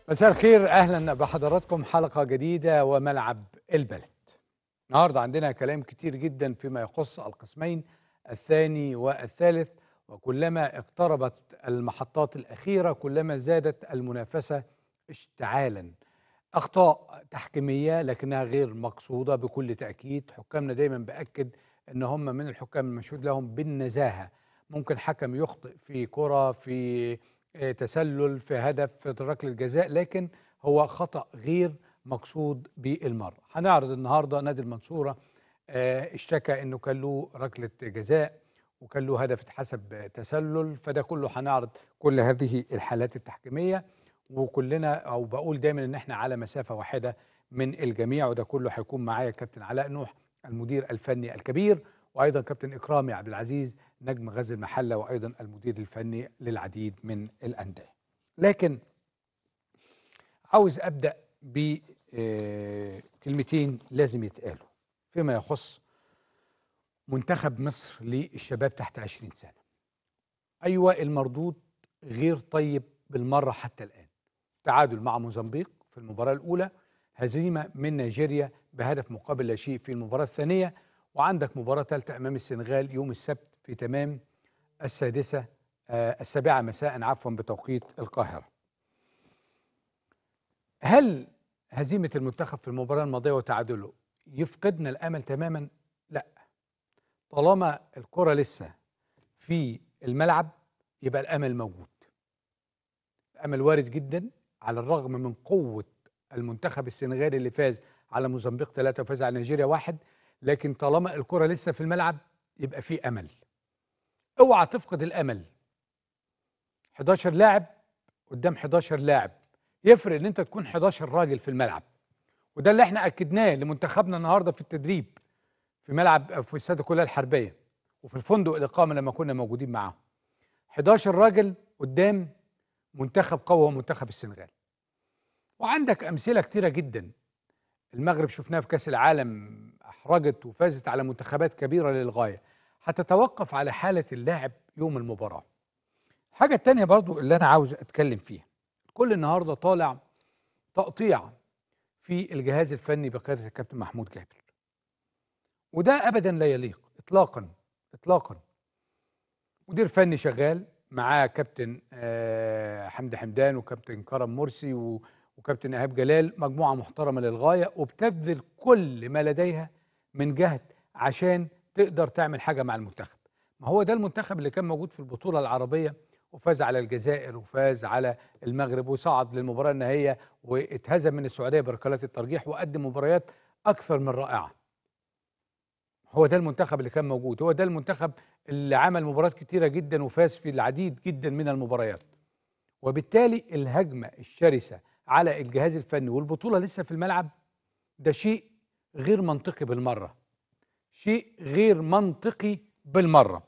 مساء الخير اهلا بحضراتكم حلقه جديده وملعب البلد. النهارده عندنا كلام كتير جدا فيما يخص القسمين الثاني والثالث وكلما اقتربت المحطات الاخيره كلما زادت المنافسه اشتعالا. اخطاء تحكيميه لكنها غير مقصوده بكل تاكيد، حكامنا دايما باكد ان هم من الحكام المشهود لهم بالنزاهه. ممكن حكم يخطئ في كره في آه، تسلل في هدف في ركله جزاء لكن هو خطا غير مقصود بالمره هنعرض النهارده نادي المنصوره آه، اشتكى انه كان له ركله جزاء وكان له هدف اتحسب تسلل فده كله هنعرض كل هذه الحالات التحكيميه وكلنا او بقول دايما ان احنا على مسافه واحده من الجميع وده كله هيكون معايا كابتن علاء نوح المدير الفني الكبير وايضا كابتن اكرامي عبد العزيز نجم غزل المحله وايضا المدير الفني للعديد من الانديه. لكن عاوز ابدا بكلمتين لازم يتقالوا فيما يخص منتخب مصر للشباب تحت 20 سنه. ايوه المردود غير طيب بالمره حتى الان. تعادل مع موزمبيق في المباراه الاولى، هزيمه من نيجيريا بهدف مقابل لا شيء في المباراه الثانيه وعندك مباراة ثالثة أمام السنغال يوم السبت في تمام السادسة آه السابعة مساء عفوا بتوقيت القاهرة هل هزيمة المنتخب في المباراة الماضية وتعادله يفقدنا الأمل تماما؟ لا طالما الكرة لسه في الملعب يبقى الأمل موجود الأمل وارد جدا على الرغم من قوة المنتخب السنغالي اللي فاز على موزمبيق ثلاثة وفاز على نيجيريا واحد لكن طالما الكرة لسه في الملعب يبقى في امل اوعى تفقد الامل 11 لاعب قدام 11 لاعب يفرق ان انت تكون 11 راجل في الملعب وده اللي احنا اكدناه لمنتخبنا النهارده في التدريب في ملعب في استاد الكليه الحربيه وفي الفندق الاقامه لما كنا موجودين معاهم 11 راجل قدام منتخب قوي هو منتخب السنغال وعندك امثله كتيره جدا المغرب شفناها في كاس العالم احرجت وفازت على منتخبات كبيره للغايه هتتوقف على حاله اللاعب يوم المباراه الحاجه الثانيه برضو اللي انا عاوز اتكلم فيها كل النهارده طالع تقطيع في الجهاز الفني بقياده الكابتن محمود جابر وده ابدا لا يليق اطلاقا اطلاقا مدير فني شغال معاه كابتن آه، حمدي حمدان وكابتن كرم مرسي و وكابتن ايهاب جلال مجموعه محترمه للغايه وبتبذل كل ما لديها من جهد عشان تقدر تعمل حاجه مع المنتخب ما هو ده المنتخب اللي كان موجود في البطوله العربيه وفاز على الجزائر وفاز على المغرب وصعد للمباراه النهائيه واتهزم من السعوديه بركلات الترجيح وقدم مباريات اكثر من رائعه هو ده المنتخب اللي كان موجود هو ده المنتخب اللي عمل مباريات كتيره جدا وفاز في العديد جدا من المباريات وبالتالي الهجمه الشرسه على الجهاز الفني والبطوله لسه في الملعب ده شيء غير منطقي بالمره شيء غير منطقي بالمره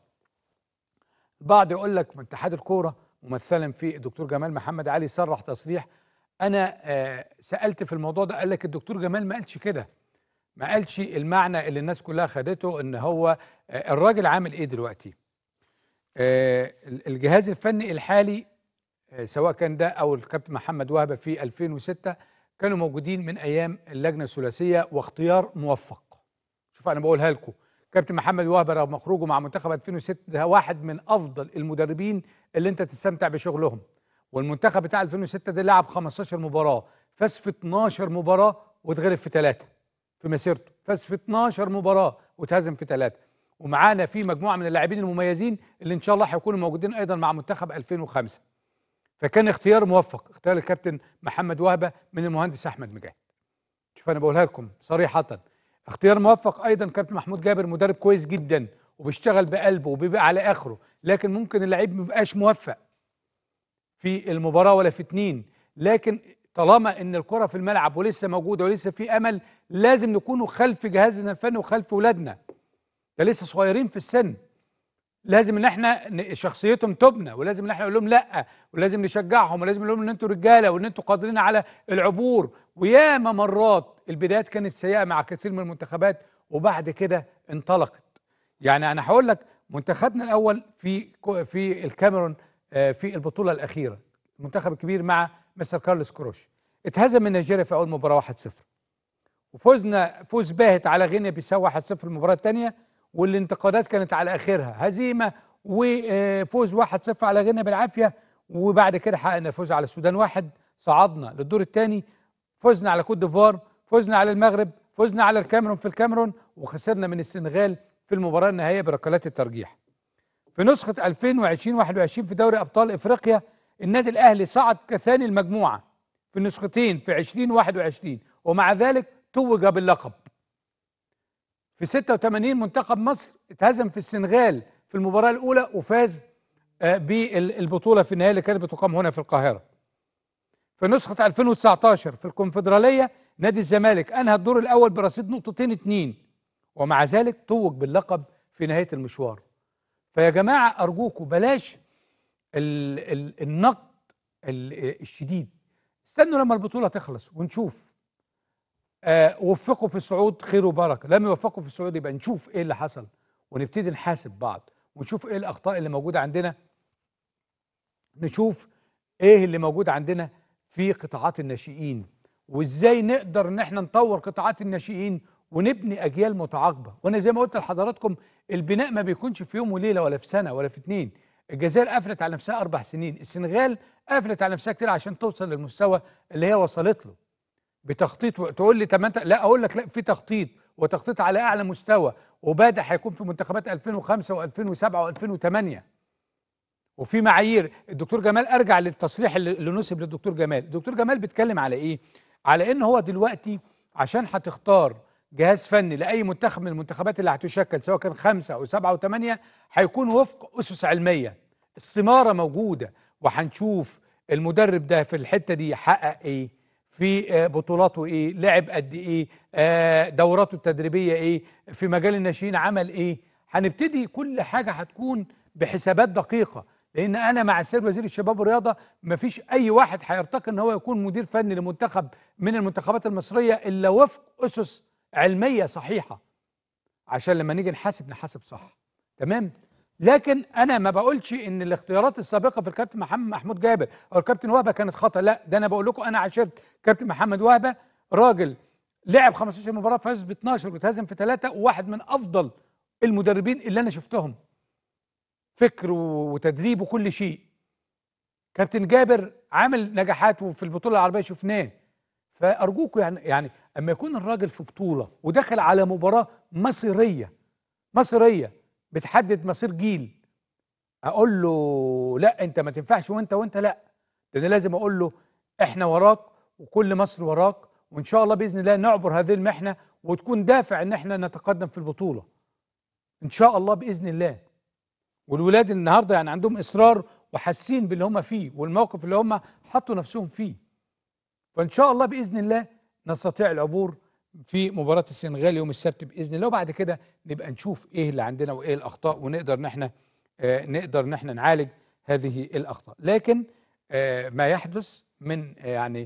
البعض يقول لك من اتحاد الكوره ممثلا في الدكتور جمال محمد علي صرح تصريح انا آه سالت في الموضوع ده قال لك الدكتور جمال ما قالش كده ما قالش المعنى اللي الناس كلها خدته ان هو آه الراجل عامل ايه دلوقتي آه الجهاز الفني الحالي سواء كان ده او الكابتن محمد وهبه في 2006 كانوا موجودين من ايام اللجنه الثلاثيه واختيار موفق شوف انا بقولها لكم كابتن محمد وهبه رغم خروجه مع منتخب 2006 ده واحد من افضل المدربين اللي انت تستمتع بشغلهم والمنتخب بتاع 2006 ده لعب 15 مباراه فاز في 12 مباراه واتغلب في ثلاثه في مسيرته فاز في 12 مباراه واتهزم في ثلاثه ومعانا في مجموعه من اللاعبين المميزين اللي ان شاء الله هيكونوا موجودين ايضا مع منتخب 2005 فكان اختيار موفق اختيار الكابتن محمد وهبه من المهندس احمد مجاهد شوف انا بقولها لكم صريحه اختيار موفق ايضا كابتن محمود جابر مدرب كويس جدا وبيشتغل بقلبه وبيبقى على اخره لكن ممكن اللعيب ما يبقاش موفق في المباراه ولا في اتنين لكن طالما ان الكره في الملعب ولسه موجوده ولسه في امل لازم نكونوا خلف جهازنا الفني وخلف ولادنا ده لسه صغيرين في السن لازم ان احنا شخصيتهم تبنى ولازم ان احنا نقول لهم لا ولازم نشجعهم ولازم نقول لهم ان انتوا رجاله وان انتوا قادرين على العبور وياما مرات البدايات كانت سيئه مع كثير من المنتخبات وبعد كده انطلقت يعني انا هقول لك منتخبنا الاول في في الكاميرون في البطوله الاخيره المنتخب الكبير مع مستر كارلوس كروش اتهزم من نيجيريا في اول مباراه 1-0 وفوزنا فوز باهت على غينيا بيساوي 1-0 المباراه الثانيه والانتقادات كانت على اخرها هزيمه وفوز 1-0 على غينيا بالعافيه وبعد كده حققنا فوز على السودان واحد صعدنا للدور الثاني فزنا على كوت ديفوار فزنا على المغرب فزنا على الكاميرون في الكاميرون وخسرنا من السنغال في المباراه النهائيه بركلات الترجيح في نسخه 2020 21 في دوري ابطال افريقيا النادي الاهلي صعد كثاني المجموعه في النسختين في 2021 ومع ذلك توج باللقب في 86 منتخب مصر اتهزم في السنغال في المباراه الاولى وفاز بالبطوله في النهائي اللي كانت بتقام هنا في القاهره في نسخه 2019 في الكونفدراليه نادي الزمالك انهى الدور الاول برصيد نقطتين اتنين ومع ذلك توج باللقب في نهايه المشوار فيا جماعه ارجوكم بلاش ال ال النقد الشديد استنوا لما البطوله تخلص ونشوف آه وفقوا في الصعود خير وبركه لم يوفقوا في الصعود يبقى نشوف ايه اللي حصل ونبتدي نحاسب بعض ونشوف ايه الاخطاء اللي موجوده عندنا نشوف ايه اللي موجود عندنا في قطاعات الناشئين وازاي نقدر ان احنا نطور قطاعات الناشئين ونبني اجيال متعاقبه وانا زي ما قلت لحضراتكم البناء ما بيكونش في يوم وليله ولا في سنه ولا في اتنين الجزائر قفلت على نفسها اربع سنين السنغال قفلت على نفسها كتير عشان توصل للمستوى اللي هي وصلت له بتخطيط تقول لي طب انت لا اقول لك لا في تخطيط وتخطيط على اعلى مستوى وبادئ هيكون في منتخبات 2005 و2007 و2008 وفي معايير الدكتور جمال ارجع للتصريح اللي نسب للدكتور جمال الدكتور جمال بيتكلم على ايه على ان هو دلوقتي عشان هتختار جهاز فني لاي منتخب من المنتخبات اللي هتشكل سواء كان خمسه او سبعه او ثمانيه هيكون وفق اسس علميه استماره موجوده وهنشوف المدرب ده في الحته دي حقق ايه في بطولاته ايه لعب قد ايه دوراته التدريبيه ايه في مجال الناشئين عمل ايه هنبتدي كل حاجه هتكون بحسابات دقيقه لان انا مع السيد وزير الشباب والرياضه مفيش اي واحد هيرتقي ان هو يكون مدير فني لمنتخب من المنتخبات المصريه الا وفق اسس علميه صحيحه عشان لما نيجي نحاسب نحاسب صح تمام لكن انا ما بقولش ان الاختيارات السابقه في الكابتن محمد محمود جابر او الكابتن وهبه كانت خطا لا ده انا بقول لكم انا عاشرت كابتن محمد وهبه راجل لعب 15 مباراه فاز ب 12 وتهزم في ثلاثه وواحد من افضل المدربين اللي انا شفتهم فكر وتدريب وكل شيء كابتن جابر عامل نجاحات وفي البطوله العربيه شفناه فارجوكم يعني يعني اما يكون الراجل في بطوله ودخل على مباراه مصيريه مصيريه بتحدد مصير جيل اقول له لا انت ما تنفعش وانت وانت لا ده انا لازم اقول له احنا وراك وكل مصر وراك وان شاء الله باذن الله نعبر هذه المحنه وتكون دافع ان احنا نتقدم في البطوله ان شاء الله باذن الله والولاد النهارده يعني عندهم اصرار وحاسين باللي هم فيه والموقف اللي هم حطوا نفسهم فيه فان شاء الله باذن الله نستطيع العبور في مباراه السنغال يوم السبت باذن الله وبعد كده نبقى نشوف ايه اللي عندنا وايه الاخطاء ونقدر ان احنا آه نقدر ان احنا نعالج هذه الاخطاء لكن آه ما يحدث من آه يعني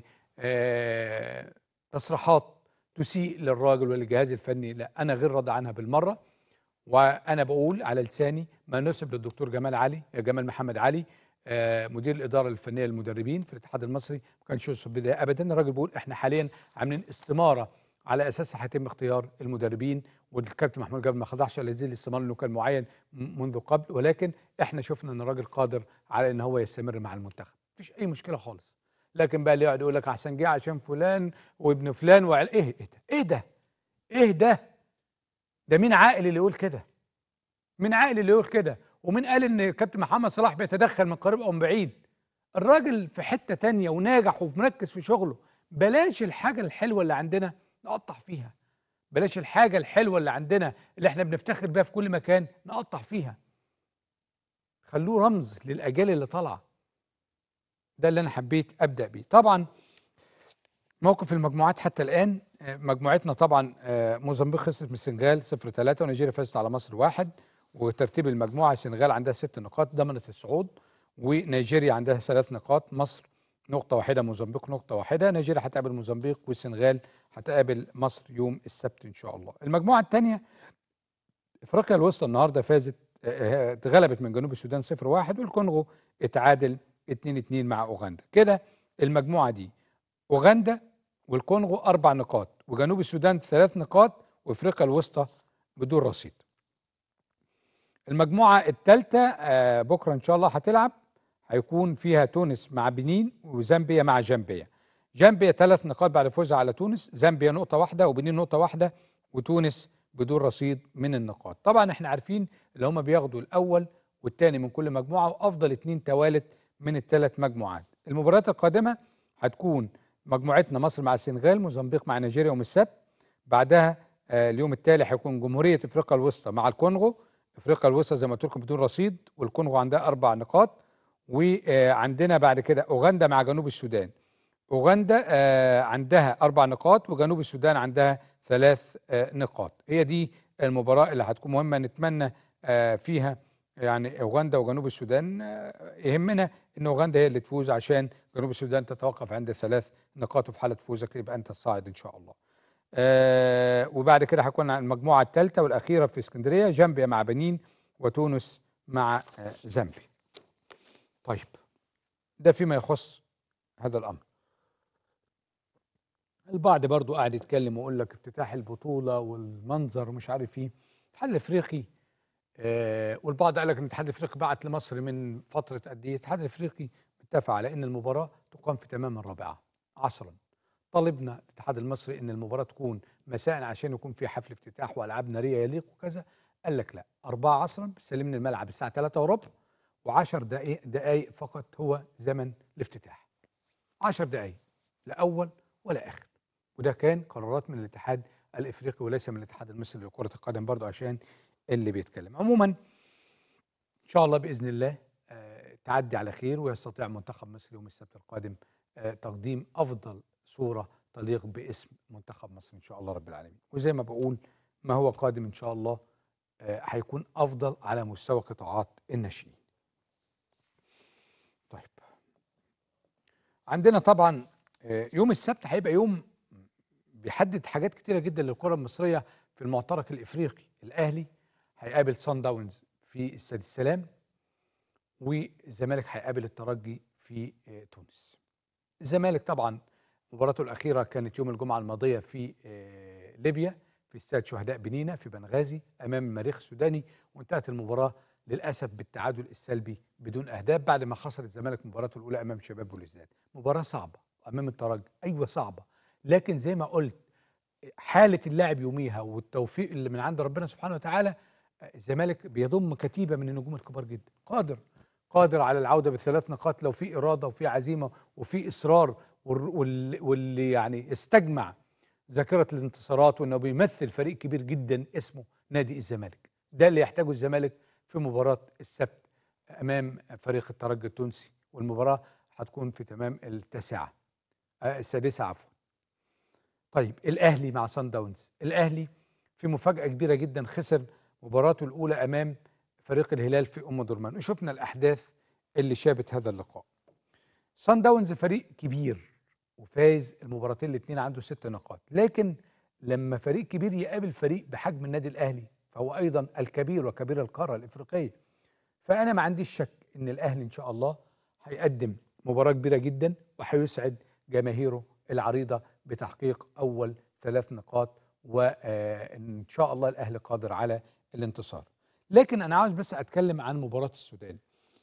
آه تصريحات تسيء للراجل وللجهاز الفني لا انا غير راضي عنها بالمره وانا بقول على لساني ما نسب للدكتور جمال علي جمال محمد علي آه مدير الاداره الفنيه للمدربين في الاتحاد المصري ما كانش يوصف بده ابدا الراجل بيقول احنا حاليا عاملين استماره على اساسها هيتم اختيار المدربين والكابتن محمود جابر ما خضعش لهذه الاستماره انه كان معين منذ قبل ولكن احنا شفنا ان الراجل قادر على ان هو يستمر مع المنتخب مفيش اي مشكله خالص لكن بقى اللي يقعد يقول لك احسن جه عشان فلان وابن فلان وعل ايه ايه ده ايه ده ايه ده ده مين عاقل اللي يقول كده مين عاقل اللي يقول كده ومين قال ان كابتن محمد صلاح بيتدخل من قريب او من بعيد الراجل في حته تانية وناجح ومركز في شغله بلاش الحاجه الحلوه اللي عندنا نقطع فيها بلاش الحاجه الحلوه اللي عندنا اللي احنا بنفتخر بيها في كل مكان نقطع فيها خلوه رمز للاجيال اللي طالعه ده اللي انا حبيت ابدا بيه طبعا موقف المجموعات حتى الان مجموعتنا طبعا موزمبيق خسرت من السنغال 0 3 ونيجيريا فازت على مصر واحد وترتيب المجموعه السنغال عندها ست نقاط ضمنت الصعود ونيجيريا عندها ثلاث نقاط مصر نقطة واحدة موزمبيق نقطة واحدة نيجيريا هتقابل موزمبيق والسنغال هتقابل مصر يوم السبت إن شاء الله المجموعة الثانية افريقيا الوسطى النهارده فازت اتغلبت من جنوب السودان 0-1 والكونغو اتعادل 2-2 مع اوغندا كده المجموعه دي اوغندا والكونغو اربع نقاط وجنوب السودان ثلاث نقاط وافريقيا الوسطى بدون رصيد المجموعه الثالثه آه بكره ان شاء الله هتلعب هيكون فيها تونس مع بنين وزامبيا مع جامبيا جامبيا ثلاث نقاط بعد فوزها على تونس زامبيا نقطه واحده وبنين نقطه واحده وتونس بدون رصيد من النقاط طبعا احنا عارفين اللي هم بياخدوا الاول والثاني من كل مجموعه وافضل اثنين توالت من الثلاث مجموعات المباريات القادمه هتكون مجموعتنا مصر مع السنغال موزمبيق مع نيجيريا يوم السبت بعدها آه اليوم التالي هيكون جمهوريه افريقيا الوسطى مع الكونغو افريقيا الوسطى زي ما قلت لكم بدون رصيد والكونغو عندها اربع نقاط وعندنا بعد كده اوغندا مع جنوب السودان اوغندا آه عندها اربع نقاط وجنوب السودان عندها ثلاث آه نقاط هي دي المباراه اللي هتكون مهمه نتمنى آه فيها يعني اوغندا وجنوب السودان يهمنا ان اوغندا هي اللي تفوز عشان جنوب السودان تتوقف عند ثلاث نقاط وفي حاله فوزك يبقى انت الصاعد ان شاء الله. آه وبعد كده هيكون المجموعه الثالثه والاخيره في اسكندريه جامبيا مع بنين وتونس مع آه زامبيا. طيب ده فيما يخص هذا الامر. البعض برضو قاعد يتكلم ويقول لك افتتاح البطوله والمنظر ومش عارف ايه. الاتحاد الافريقي آه والبعض قال لك ان الاتحاد الافريقي بعت لمصر من فتره قد ايه؟ الاتحاد الافريقي اتفق على ان المباراه تقام في تمام الرابعه عصرا. طالبنا الاتحاد المصري ان المباراه تكون مساء عشان يكون في حفل افتتاح والعاب ناريه يليق وكذا قال لك لا أربعة عصرا بيسلمني الملعب الساعه 3 وربع و10 دقائق دقائق فقط هو زمن الافتتاح 10 دقائق لا اول ولا اخر وده كان قرارات من الاتحاد الافريقي وليس من الاتحاد المصري لكره القدم برضه عشان اللي بيتكلم عموما ان شاء الله باذن الله آه تعدي على خير ويستطيع منتخب مصر يوم السبت القادم آه تقديم افضل صوره تليق باسم منتخب مصر ان شاء الله رب العالمين وزي ما بقول ما هو قادم ان شاء الله آه هيكون افضل على مستوى قطاعات الناشئين طيب عندنا طبعا يوم السبت هيبقى يوم بيحدد حاجات كتيره جدا للكره المصريه في المعترك الافريقي الاهلي هيقابل صن داونز في استاد السلام والزمالك هيقابل الترجي في تونس الزمالك طبعا مباراته الاخيره كانت يوم الجمعه الماضيه في ليبيا في استاد شهداء بنينا في بنغازي امام المريخ السوداني وانتهت المباراه للاسف بالتعادل السلبي بدون اهداف بعد ما خسر الزمالك مباراته الاولى امام شباب بلوزداد مباراه صعبه امام الترجي ايوه صعبه لكن زي ما قلت حاله اللاعب يوميها والتوفيق اللي من عند ربنا سبحانه وتعالى الزمالك بيضم كتيبه من النجوم الكبار جدا قادر قادر على العوده بثلاث نقاط لو في اراده وفي عزيمه وفي اصرار واللي يعني استجمع ذاكره الانتصارات وانه بيمثل فريق كبير جدا اسمه نادي الزمالك ده اللي يحتاجه الزمالك في مباراه السبت امام فريق الترجي التونسي والمباراه هتكون في تمام التاسعه السادسه عفوا طيب الاهلي مع سان داونز الاهلي في مفاجاه كبيره جدا خسر مباراته الاولى امام فريق الهلال في ام درمان وشفنا الاحداث اللي شابت هذا اللقاء سان داونز فريق كبير وفاز المباراتين الاثنين عنده ست نقاط لكن لما فريق كبير يقابل فريق بحجم النادي الاهلي فهو ايضا الكبير وكبير القاره الافريقيه فانا ما عنديش شك ان الاهلي ان شاء الله هيقدم مباراه كبيره جدا وهيسعد جماهيره العريضه بتحقيق اول ثلاث نقاط وان شاء الله الاهلي قادر على الانتصار لكن انا عاوز بس اتكلم عن مباراه السودان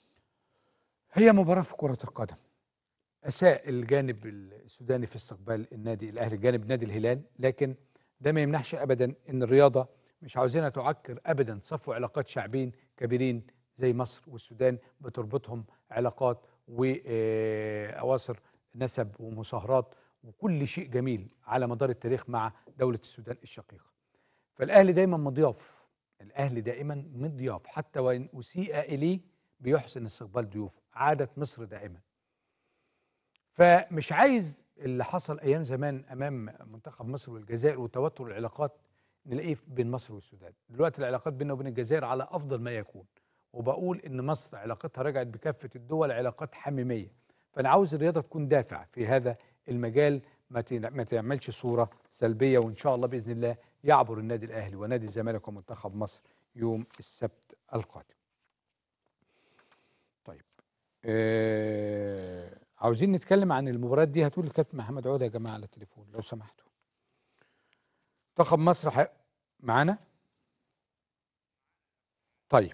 هي مباراه في كره القدم اساء الجانب السوداني في استقبال النادي الاهلي جانب نادي الهلال لكن ده ما يمنحش ابدا ان الرياضه مش عاوزينها تعكر ابدا صفو علاقات شعبين كبيرين زي مصر والسودان بتربطهم علاقات واواصر نسب ومصاهرات وكل شيء جميل على مدار التاريخ مع دوله السودان الشقيقه. فالاهلي دايما مضياف الاهلي دائما مضياف حتى وان اسيء اليه بيحسن استقبال ضيوفه عاده مصر دائما. فمش عايز اللي حصل ايام زمان امام منتخب مصر والجزائر وتوتر العلاقات نلاقيه بين مصر والسودان دلوقتي العلاقات بيننا وبين الجزائر على افضل ما يكون وبقول ان مصر علاقتها رجعت بكافه الدول علاقات حميميه فانا عاوز الرياضه تكون دافع في هذا المجال ما تعملش صوره سلبيه وان شاء الله باذن الله يعبر النادي الاهلي ونادي الزمالك ومنتخب مصر يوم السبت القادم طيب آه عاوزين نتكلم عن المباريات دي هتقول الكابتن محمد عوده يا جماعه على التليفون لو سمحتوا منتخب مصر ح... معانا طيب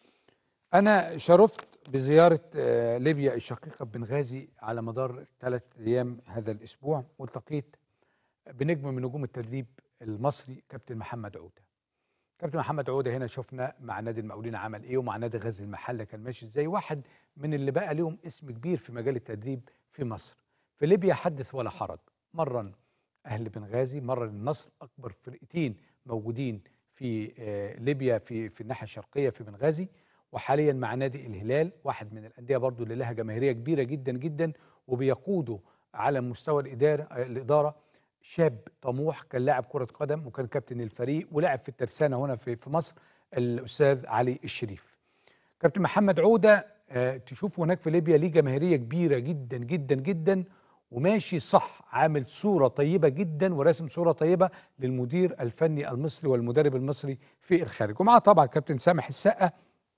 انا شرفت بزياره آه، ليبيا الشقيقه بنغازي على مدار ثلاث ايام هذا الاسبوع والتقيت بنجم من نجوم التدريب المصري كابتن محمد عوده كابتن محمد عوده هنا شفنا مع نادي المقاولين عمل ايه ومع نادي غزل المحله كان ماشي ازاي واحد من اللي بقى ليهم اسم كبير في مجال التدريب في مصر في ليبيا حدث ولا حرج مرن اهل بنغازي مرن النصر اكبر فرقتين موجودين في آه، ليبيا في في الناحيه الشرقيه في بنغازي وحاليا مع نادي الهلال واحد من الانديه برضو اللي لها جماهيريه كبيره جدا جدا وبيقودوا على مستوى الاداره آه، الاداره شاب طموح كان لاعب كره قدم وكان كابتن الفريق ولعب في الترسانه هنا في في مصر الاستاذ علي الشريف كابتن محمد عوده آه، تشوفه هناك في ليبيا ليه جماهيريه كبيره جدا جدا جدا وماشي صح عامل صوره طيبه جدا وراسم صوره طيبه للمدير الفني المصري والمدرب المصري في الخارج ومعاه طبعا كابتن سامح السقا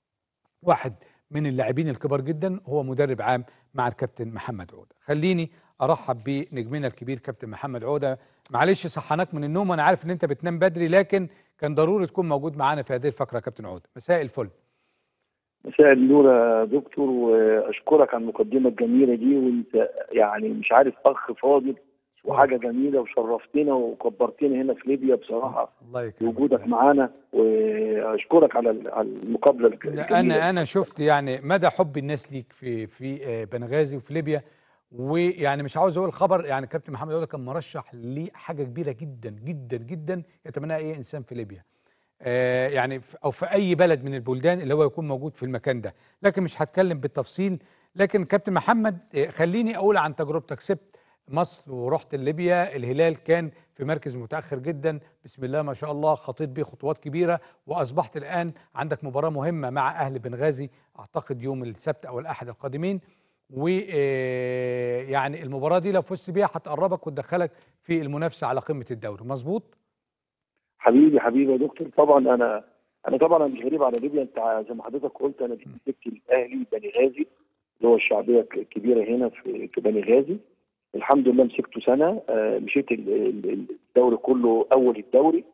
واحد من اللاعبين الكبار جدا هو مدرب عام مع الكابتن محمد عوده خليني ارحب بنجمنا الكبير كابتن محمد عوده معلش صحناك من النوم وانا عارف ان انت بتنام بدري لكن كان ضروري تكون موجود معانا في هذه الفقره يا كابتن عوده مساء الفل مساء النور يا دكتور واشكرك على المقدمه الجميله دي وانت يعني مش عارف اخ فاضل وحاجه جميله وشرفتنا وكبرتنا هنا في ليبيا بصراحه الله يكرمك وجودك معانا واشكرك على ال- على المقابله الج- الجميله انا انا شفت يعني مدى حب الناس ليك في في آه، بنغازي وفي ليبيا ويعني مش عاوز اقول خبر يعني كابتن محمد عوده كان مرشح لحاجه كبيره جدا جدا جدا يتمناها اي انسان في ليبيا آه، يعني في- او في اي بلد من البلدان اللي هو يكون موجود في المكان ده لكن مش هتكلم بالتفصيل لكن كابتن محمد آه، خليني اقول عن تجربتك سبت مصر ورحت ليبيا الهلال كان في مركز متاخر جدا بسم الله ما شاء الله خطيت بيه خطوات كبيره واصبحت الان عندك مباراه مهمه مع اهل بنغازي اعتقد يوم السبت او الاحد القادمين ويعني المباراه دي لو فزت بيها هتقربك وتدخلك في المنافسه على قمه الدوري مظبوط حبيبي حبيبي يا دكتور طبعا انا انا طبعا مش غريب على ليبيا انت ع- زي ما حضرتك قلت انا مسكت الاهلي بني غازي اللي هو الشعبيه ك- الكبيره هنا في في بني غازي الحمد لله مسكته سنه آه، مشيت ال- ال- الدوري كله اول الدوري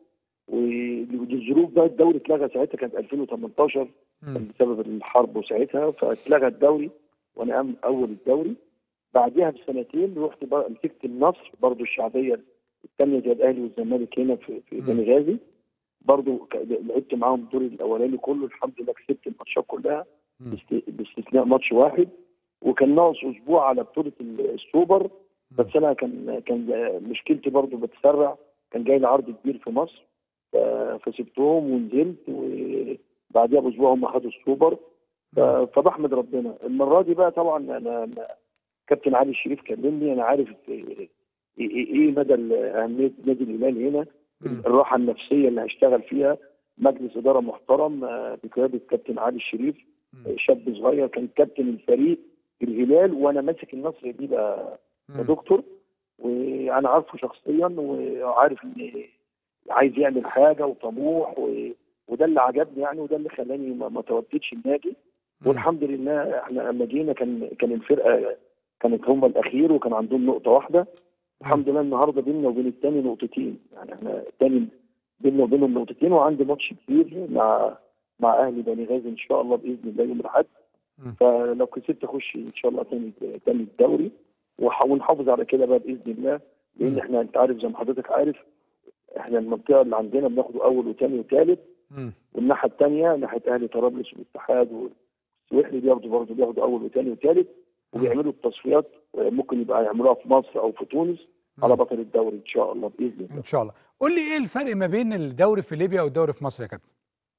وللظروف بقى الدوري اتلغى ساعتها كانت 2018 كان بسبب الحرب وساعتها فاتلغى الدوري وانا أم- اول الدوري بعدها بسنتين رحت بقى مسكت النصر برضو الشعبيه الثانيه زي الاهلي والزمالك هنا في في مم. بني غازي برضو ك- لعبت معاهم الدور الاولاني كله الحمد لله كسبت الماتشات كلها مم. باست- باستثناء ماتش واحد وكان ناقص اسبوع على بطوله ال- السوبر بس انا كان كان مشكلتي برضو بتسرع كان جاي لي عرض كبير في مصر ف- فسبتهم ونزلت وبعديها باسبوع هم خدوا السوبر ف- فبحمد ربنا المره دي بقى طبعا انا أنا- كابتن علي الشريف كلمني انا عارف ايه ايه إيه مدى اهميه نادي الهلال هنا مم. الراحه النفسيه اللي هشتغل فيها مجلس اداره محترم آه، بقياده كابتن علي الشريف مم. شاب صغير كان كابتن الفريق في الهلال وانا ماسك النصر دي بقى يا دكتور وانا عارفه شخصيا وعارف ان عايز يعمل حاجه وطموح و... وده اللي عجبني يعني وده اللي خلاني ما, ما توددش النادي والحمد لله احنا لما جينا كان كان الفرقه كانت هم الاخير وكان عندهم نقطه واحده الحمد لله النهارده بيننا وبين الثاني نقطتين يعني احنا الثاني بيننا وبينهم نقطتين وعندي ماتش كبير مع مع اهلي بني غازي ان شاء الله باذن الله يوم الاحد مم. فلو كسبت اخش ان شاء الله تاني تاني الدوري وح- ونحافظ على كده بقى باذن الله لان مم. احنا انت عارف زي ما حضرتك عارف احنا المنطقه اللي عندنا بناخده اول وثاني وثالث مم. والناحيه الثانيه ناحيه اهلي طرابلس والاتحاد والسويحلي بياخدوا برضه بياخدوا اول وثاني وثالث وبيعملوا التصفيات آه، ممكن يبقى يعملوها في مصر او في تونس على بطل الدوري ان شاء الله باذن الله ان شاء الله قول لي ايه الفرق ما بين الدوري في ليبيا والدوري في مصر يا كابتن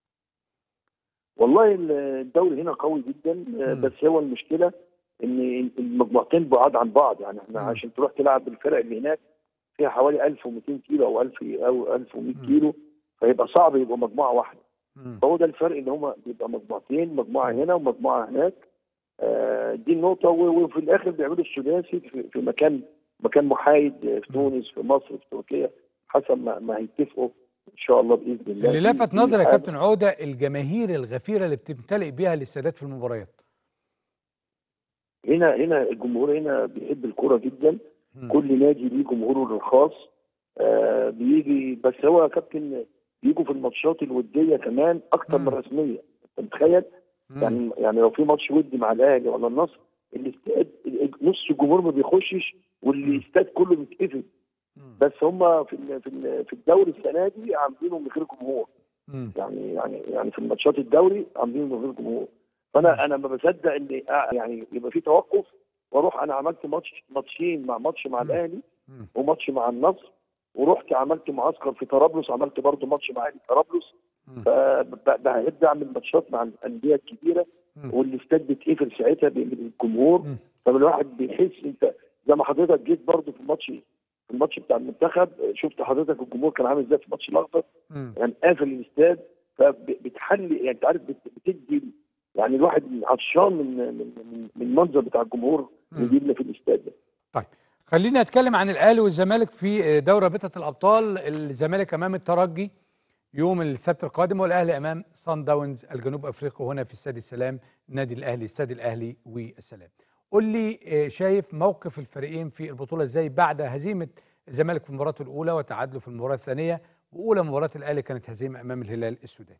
والله ال- الدوري هنا قوي جدا آه، مم. بس هو المشكله ان المجموعتين بعاد عن بعض يعني احنا مم. عشان تروح تلعب بالفرق اللي هناك فيها حوالي 1200 كيلو او 1000 او 1100 مم. كيلو فيبقى صعب يبقى مجموعه واحده مم. فهو ده الفرق ان هم بيبقى مجموعتين مجموعه هنا ومجموعه هناك آه، دي النقطه و- وفي الاخر بيعملوا الثلاثي في في مكان مكان محايد آه، في تونس في مصر في تركيا حسب ما, ما هيتفقوا ان شاء الله باذن الله اللي دي- لفت دي نظري يا حاجة. كابتن عوده الجماهير الغفيره اللي بتمتلئ بيها الاستادات في المباريات هنا هنا الجمهور هنا بيحب الكوره جدا مم. كل نادي ليه جمهوره الخاص آه بيجي بس هو يا كابتن بيجوا في الماتشات الوديه كمان اكتر من مم. الرسميه انت متخيل مم. يعني يعني لو في ماتش ودي مع الاهلي ولا النصر الاستاد نص الجمهور ما بيخشش والاستاد كله بيتقفل مم. بس هم في ال- في ال- في الدوري السنه دي عاملينه من غير جمهور مم. يعني يعني يعني في الماتشات الدوري عاملينه من غير جمهور فانا انا ما بصدق ان آه يعني يبقى في توقف واروح انا عملت ماتش ماتشين مع ماتش مع مم. الاهلي مم. وماتش مع النصر ورحت عملت معسكر في طرابلس عملت برضه ماتش مع اهلي طرابلس مم. فبحب اعمل ماتشات مع الانديه الكبيره مم. والاستاد بيتقفل ساعتها بالجمهور مم. فالواحد بيحس انت زي ما حضرتك جيت برضه في الماتش في الماتش بتاع المنتخب شفت حضرتك الجمهور كان عامل ازاي في الماتش الاخضر مم. يعني قافل الاستاد فبتحلي يعني انت عارف بت- بتدي يعني الواحد عطشان من من من- من المنظر بتاع الجمهور اللي مم. بيجي في الاستاد ده طيب خلينا نتكلم عن الاهلي والزمالك في دوري رابطه الابطال الزمالك امام الترجي يوم السبت القادم والاهلي امام صن داونز الجنوب افريقيا هنا في استاد السلام نادي الاهلي استاد الاهلي والسلام قول لي آه، شايف موقف الفريقين في البطوله ازاي بعد هزيمه الزمالك في المباراه الاولى وتعادله في المباراه الثانيه واولى مباراه الاهلي كانت هزيمه امام الهلال السوداني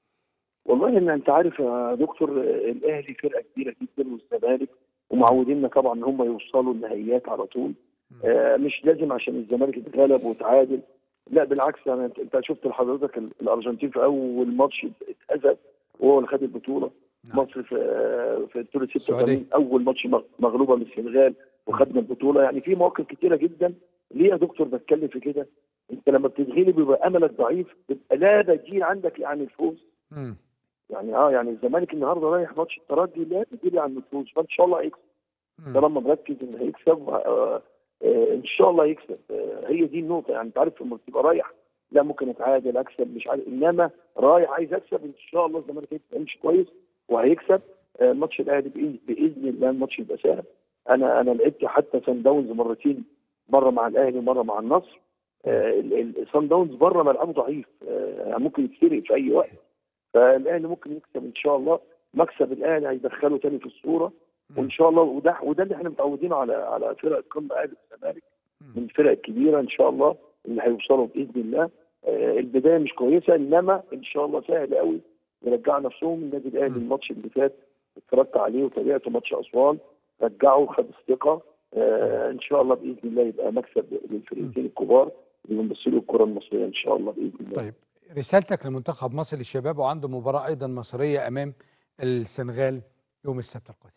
والله ان انت عارف يا دكتور آه، الاهلي فرقه كبيره جدا والزمالك ومعوديننا طبعا ان هم يوصلوا النهائيات على طول مم. آه، مش لازم عشان الزمالك اتغلب وتعادل لا بالعكس يعني انت انت شفت حضرتك ال- الارجنتين في اول ماتش اتهزم وهو اللي خد البطوله نعم. مصر في آه، في الدور السعودية. 86 اول ماتش مغ- مغلوبه من السنغال وخدنا البطوله يعني في مواقف كتيره جدا ليه يا دكتور بتكلم في كده انت لما بتتغلب بيبقى املك ضعيف بيبقى لا بديل عندك عن الفوز مم. يعني اه يعني الزمالك النهارده رايح ماتش الترجي لا بديل عن الفوز فان شاء الله هيكسب مم. طالما مركز انه هيكسب آه آه ان شاء الله هيكسب آه هي دي النقطه يعني انت عارف لما بتبقى رايح لا ممكن اتعادل اكسب مش عارف انما رايح عايز اكسب ان شاء الله الزمالك هيبقى مش كويس وهيكسب آه ماتش الاهلي بإذن- باذن الله الماتش يبقى سهل انا انا لعبت حتى سان داونز مرتين مره مع الاهلي ومره مع النصر آه سان داونز بره ملعبه ضعيف آه يعني ممكن يتسرق في اي وقت فالاهلي ممكن يكسب ان شاء الله مكسب الاهلي هيدخله تاني في الصوره وان شاء الله وده وده اللي احنا متعودين على على فرق القمه اهلي والزمالك من مم. الفرق الكبيره ان شاء الله اللي هيوصلوا باذن الله آه، البدايه مش كويسه انما ان شاء الله سهل قوي يرجع نفسهم النادي الاهلي مم. الماتش اللي فات اتفرجت عليه وتابعته ماتش اسوان رجعوا خد الثقه آه، ان شاء الله باذن الله يبقى مكسب للفريقين الكبار اللي بيمثلوا الكره المصريه ان شاء الله باذن الله طيب رسالتك لمنتخب مصر للشباب وعنده مباراة أيضا مصرية أمام السنغال يوم السبت القادم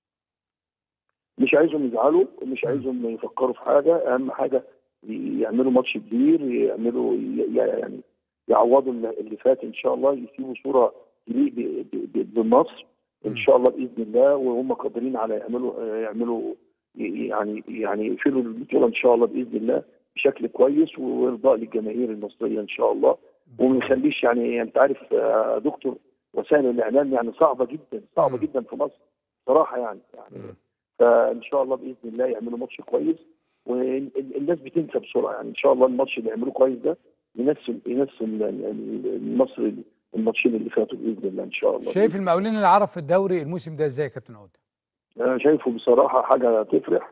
مش عايزهم يزعلوا ومش عايزهم يفكروا في حاجه اهم حاجه يعملوا ماتش كبير يعملوا ي- يعني يعوضوا اللي اللي فات ان شاء الله يسيبوا صوره تليق ب- ب- ب- بمصر مم. ان شاء الله باذن الله وهم قادرين على يعملوا يعملوا ي- يعني يعني يقفلوا البطوله ان شاء الله باذن الله بشكل كويس وارضاء للجماهير المصريه ان شاء الله وما يخليش يعني انت عارف يا دكتور وسائل الاعلام يعني صعبه جدا صعبه مم. جدا في مصر صراحه يعني يعني مم. فان شاء الله باذن الله يعملوا ماتش كويس والناس بتنسى بسرعه يعني ان شاء الله الماتش اللي يعملوه كويس ده ينسوا ينسوا ال- ال- ال- مصر الماتشين اللي فاتوا باذن الله ان شاء الله شايف المقاولين العرب في الدوري الموسم ده ازاي يا كابتن عودة؟ انا شايفه بصراحه حاجه تفرح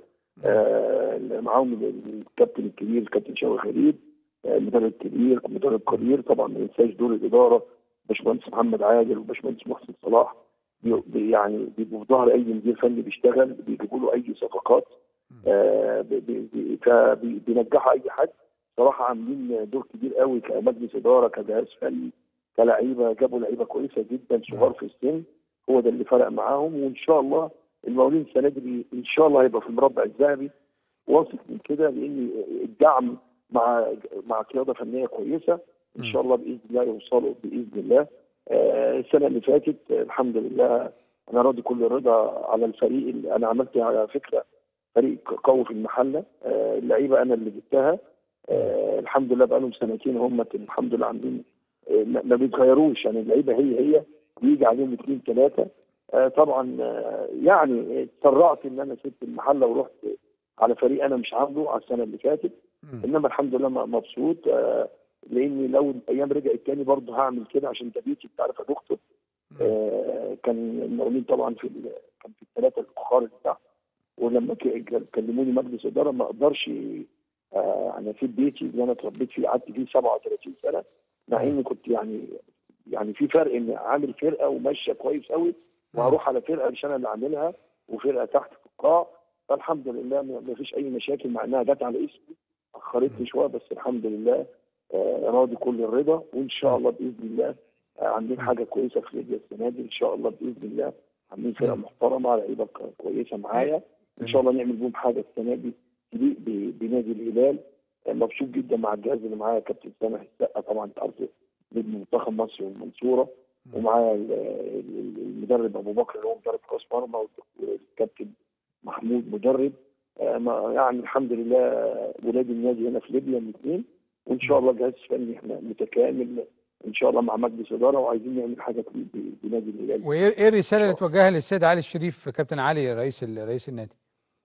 آه معاهم الكابتن الكبير الكابتن شوقي خليل آه، المدرب الكبير مدرب كبير طبعا ما ننساش دور الاداره باشمهندس محمد عادل وباشمهندس محسن صلاح بي- بي- يعني بيبقوا في ظهر اي مدير فني بيشتغل بيجيبوا له اي صفقات آه، بي- بي- بي- فبي- بينجحوا اي حد صراحه عاملين دور كبير قوي كمجلس اداره كجهاز فني كلعيبه جابوا لعيبه كويسه جدا صغار في السن هو ده اللي فرق معاهم وان شاء الله المقاولين السنه دي ان شاء الله هيبقى في المربع الذهبي واثق من كده لان الدعم مع مع قياده فنيه كويسه ان مم. شاء الله باذن الله يوصلوا باذن الله آه، السنه اللي فاتت آه، الحمد لله انا راضي كل الرضا على الفريق اللي انا عملت على فكره فريق قوي في المحله آه، اللعيبه انا اللي جبتها آه، الحمد لله بقالهم سنتين هم الحمد لله عاملين آه، ما ما بيتغيروش يعني اللعيبه هي هي بيجي عليهم اثنين ثلاثه آه، طبعا آه، يعني اتسرعت ان انا سبت المحله ورحت على فريق انا مش عامله على السنه اللي فاتت مم. انما الحمد لله م- مبسوط آه، لاني لو الايام رجعت تاني برضه هعمل كده عشان تبيتي انت عارف يا دكتور مم. آه، كان المقاولين طبعا في ال- كان في الثلاثه الاخر بتاع ولما ك- كلموني مجلس اداره ما اقدرش آه، انا في بيتي اللي انا اتربيت فيه قعدت فيه 37 سنه مع اني كنت يعني يعني في فرق ان عامل فرقه وماشيه كويس قوي وهروح على فرقه مش انا اللي عاملها وفرقه تحت في القاع فالحمد لله ما ما فيش اي مشاكل مع انها جت على اسمي اخرتني شويه بس الحمد لله آه، راضي كل الرضا وان شاء الله باذن الله آه، عاملين حاجه كويسه في ليبيا السنه دي ان شاء الله باذن الله عاملين فرقه محترمه لعيبه ك- كويسه معايا ان شاء الله نعمل بهم حاجه السنه دي تليق ب- بنادي الهلال آه، مبسوط جدا مع الجهاز اللي معايا كابتن سامح السقا طبعا انت عارف نجم منتخب مصر والمنصوره ومعايا ال- ال- المدرب ابو بكر اللي هو مدرب راس مرمى والكابتن محمود مدرب آه، ما- يعني الحمد لله ولاد النادي هنا في ليبيا الاثنين وان شاء الله جهاز فني احنا متكامل ان شاء الله مع مجلس اداره وعايزين نعمل حاجه تليق ب- بنادي الهلال وايه إيه الرساله اللي توجهها للسيد علي الشريف كابتن علي رئيس ال- رئيس النادي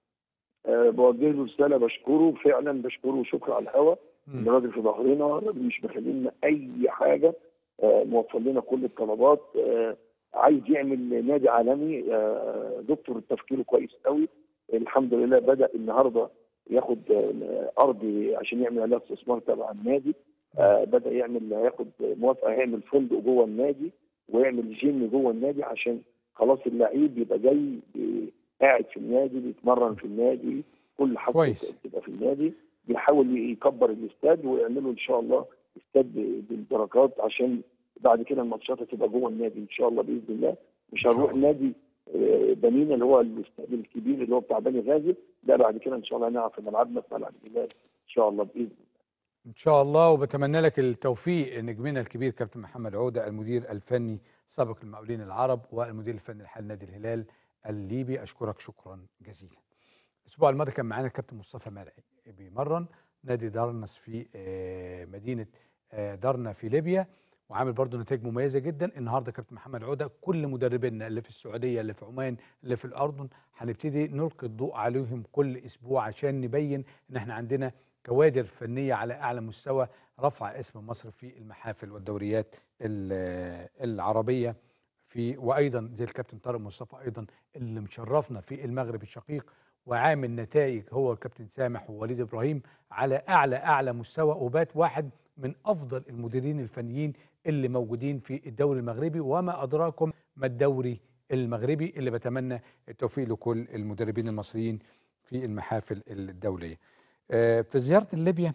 أه بوجه له رساله بشكره فعلا بشكره شكر على الهواء مم. الراجل في ظهرنا الراجل مش مخلينا اي حاجه أه موفر لنا كل الطلبات أه عايز يعمل نادي عالمي أه دكتور تفكيره كويس قوي الحمد لله بدا النهارده ياخد آه، ارض عشان يعمل عليها استثمار تبع النادي آه بدا يعمل هياخد موافقه يعمل فندق جوه النادي ويعمل جيم جوه النادي عشان خلاص اللعيب يبقى جاي ب- قاعد في النادي بيتمرن في النادي كل حاجه كويس. تبقى في النادي بيحاول يكبر الاستاد ويعملوا ان شاء الله استاد ب- بالدرجات عشان بعد كده الماتشات هتبقى جوه النادي ان شاء الله باذن الله مش إن شاء هنروح الله. نادي آه، بنينا اللي هو الاستاد الكبير اللي هو بتاع بني غازي لا بعد كده ان شاء الله نلعب في ملعبنا في ملعب الهلال ان شاء الله باذن الله ان شاء الله وبتمنى لك التوفيق نجمنا الكبير كابتن محمد عوده المدير الفني سابق المقاولين العرب والمدير الفني الحالي نادي الهلال الليبي اشكرك شكرا جزيلا. الاسبوع الماضي كان معانا الكابتن مصطفى مرعي بيمرن نادي دارنس في آه، مدينه آه، درنا في ليبيا وعامل برضه نتائج مميزه جدا النهارده كابتن محمد عوده كل مدربينا اللي في السعوديه اللي في عمان اللي في الاردن هنبتدي نلقي الضوء عليهم كل اسبوع عشان نبين ان احنا عندنا كوادر فنيه على اعلى مستوى رفع اسم مصر في المحافل والدوريات ال- العربيه في وايضا زي الكابتن طارق مصطفى ايضا اللي مشرفنا في المغرب الشقيق وعامل نتائج هو الكابتن سامح ووليد ابراهيم على اعلى اعلى مستوى وبات واحد من افضل المديرين الفنيين اللي موجودين في الدوري المغربي وما ادراكم ما الدوري المغربي اللي بتمنى التوفيق لكل المدربين المصريين في المحافل الدوليه. آه، في زياره ليبيا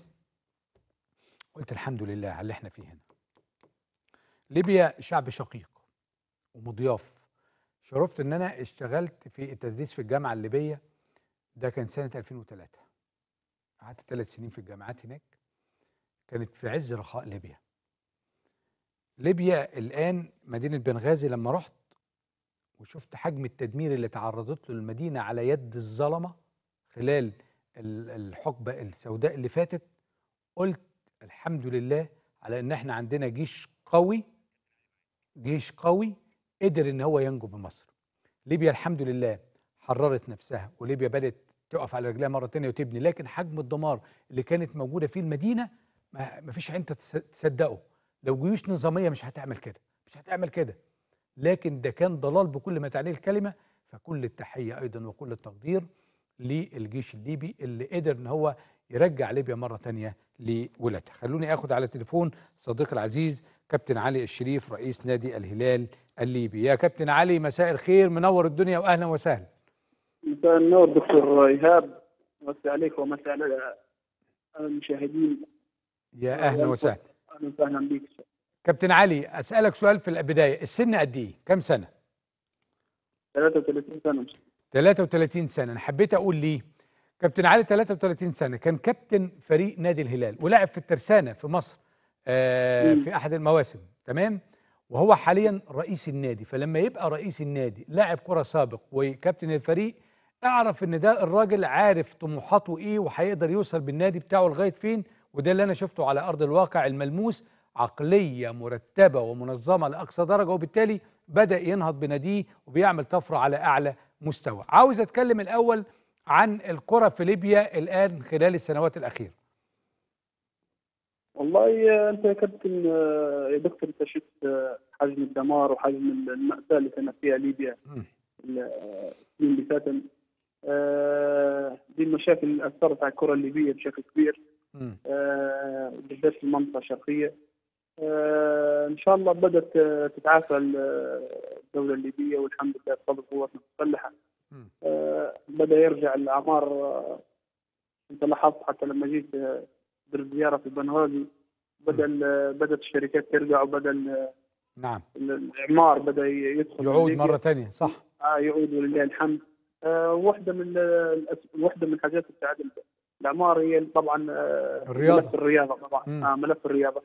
قلت الحمد لله على اللي احنا فيه هنا. ليبيا شعب شقيق ومضياف. شرفت ان انا اشتغلت في التدريس في الجامعه الليبيه ده كان سنه 2003. قعدت ثلاث سنين في الجامعات هناك. كانت في عز رخاء ليبيا. ليبيا الان مدينه بنغازي لما رحت وشفت حجم التدمير اللي تعرضت له المدينه على يد الظلمه خلال ال- الحقبه السوداء اللي فاتت قلت الحمد لله على ان احنا عندنا جيش قوي جيش قوي قدر ان هو ينجو بمصر ليبيا الحمد لله حررت نفسها وليبيا بدات تقف على رجلها مره تانية وتبني لكن حجم الدمار اللي كانت موجوده في المدينه ما ما فيش عين تتص- تصدقه لو جيوش نظاميه مش هتعمل كده مش هتعمل كده لكن ده كان ضلال بكل ما تعنيه الكلمه فكل التحيه ايضا وكل التقدير للجيش الليبي اللي قدر ان هو يرجع ليبيا مره تانية لولادها خلوني اخد على تليفون صديقي العزيز كابتن علي الشريف رئيس نادي الهلال الليبي يا كابتن علي مساء الخير منور الدنيا واهلا وسهلا مساء النور دكتور ايهاب مساء عليك ومساء على المشاهدين يا اهلا وسهلا اهلا وسهلا بك كابتن علي اسالك سؤال في البدايه السن قد ايه كم سنه 33 سنه 33 سنه انا حبيت اقول ليه كابتن علي 33 سنه كان كابتن فريق نادي الهلال ولعب في الترسانه في مصر آه مم. في احد المواسم تمام وهو حاليا رئيس النادي فلما يبقى رئيس النادي لاعب كره سابق وكابتن الفريق اعرف ان ده الراجل عارف طموحاته ايه وهيقدر يوصل بالنادي بتاعه لغايه فين وده اللي انا شفته على ارض الواقع الملموس عقليه مرتبه ومنظمه لاقصى درجه وبالتالي بدا ينهض بناديه وبيعمل طفره على اعلى مستوى عاوز اتكلم الاول عن الكره في ليبيا الان خلال السنوات الاخيره والله آه، انت يا كابتن آه، يا دكتور انت شفت آه، حجم الدمار وحجم المأساة اللي كانت فيها ليبيا مم. ال- آه، السنين اللي فاتت آه، دي المشاكل اللي اثرت على الكره الليبيه بشكل كبير مم. آه، بالذات في المنطقه الشرقيه آه، ان شاء الله بدات آه، تتعافى ال- الدوله الليبيه والحمد لله بفضل قواتنا المسلحه مم. آه، بدا يرجع الاعمار آه، انت لاحظت حتى لما جيت آه، درت زياره في بنغازي بدا ال- بدات الشركات ترجع وبدا ال- نعم الاعمار بدا يدخل يعود ليبيا. مرة تانية صح آه يعود ولله الحمد آه واحدة من الأس- واحدة من الحاجات اللي تساعد الأعمار هي طبعا آه الرياضة. ملف الرياضة طبعا مم. آه ملف الرياضة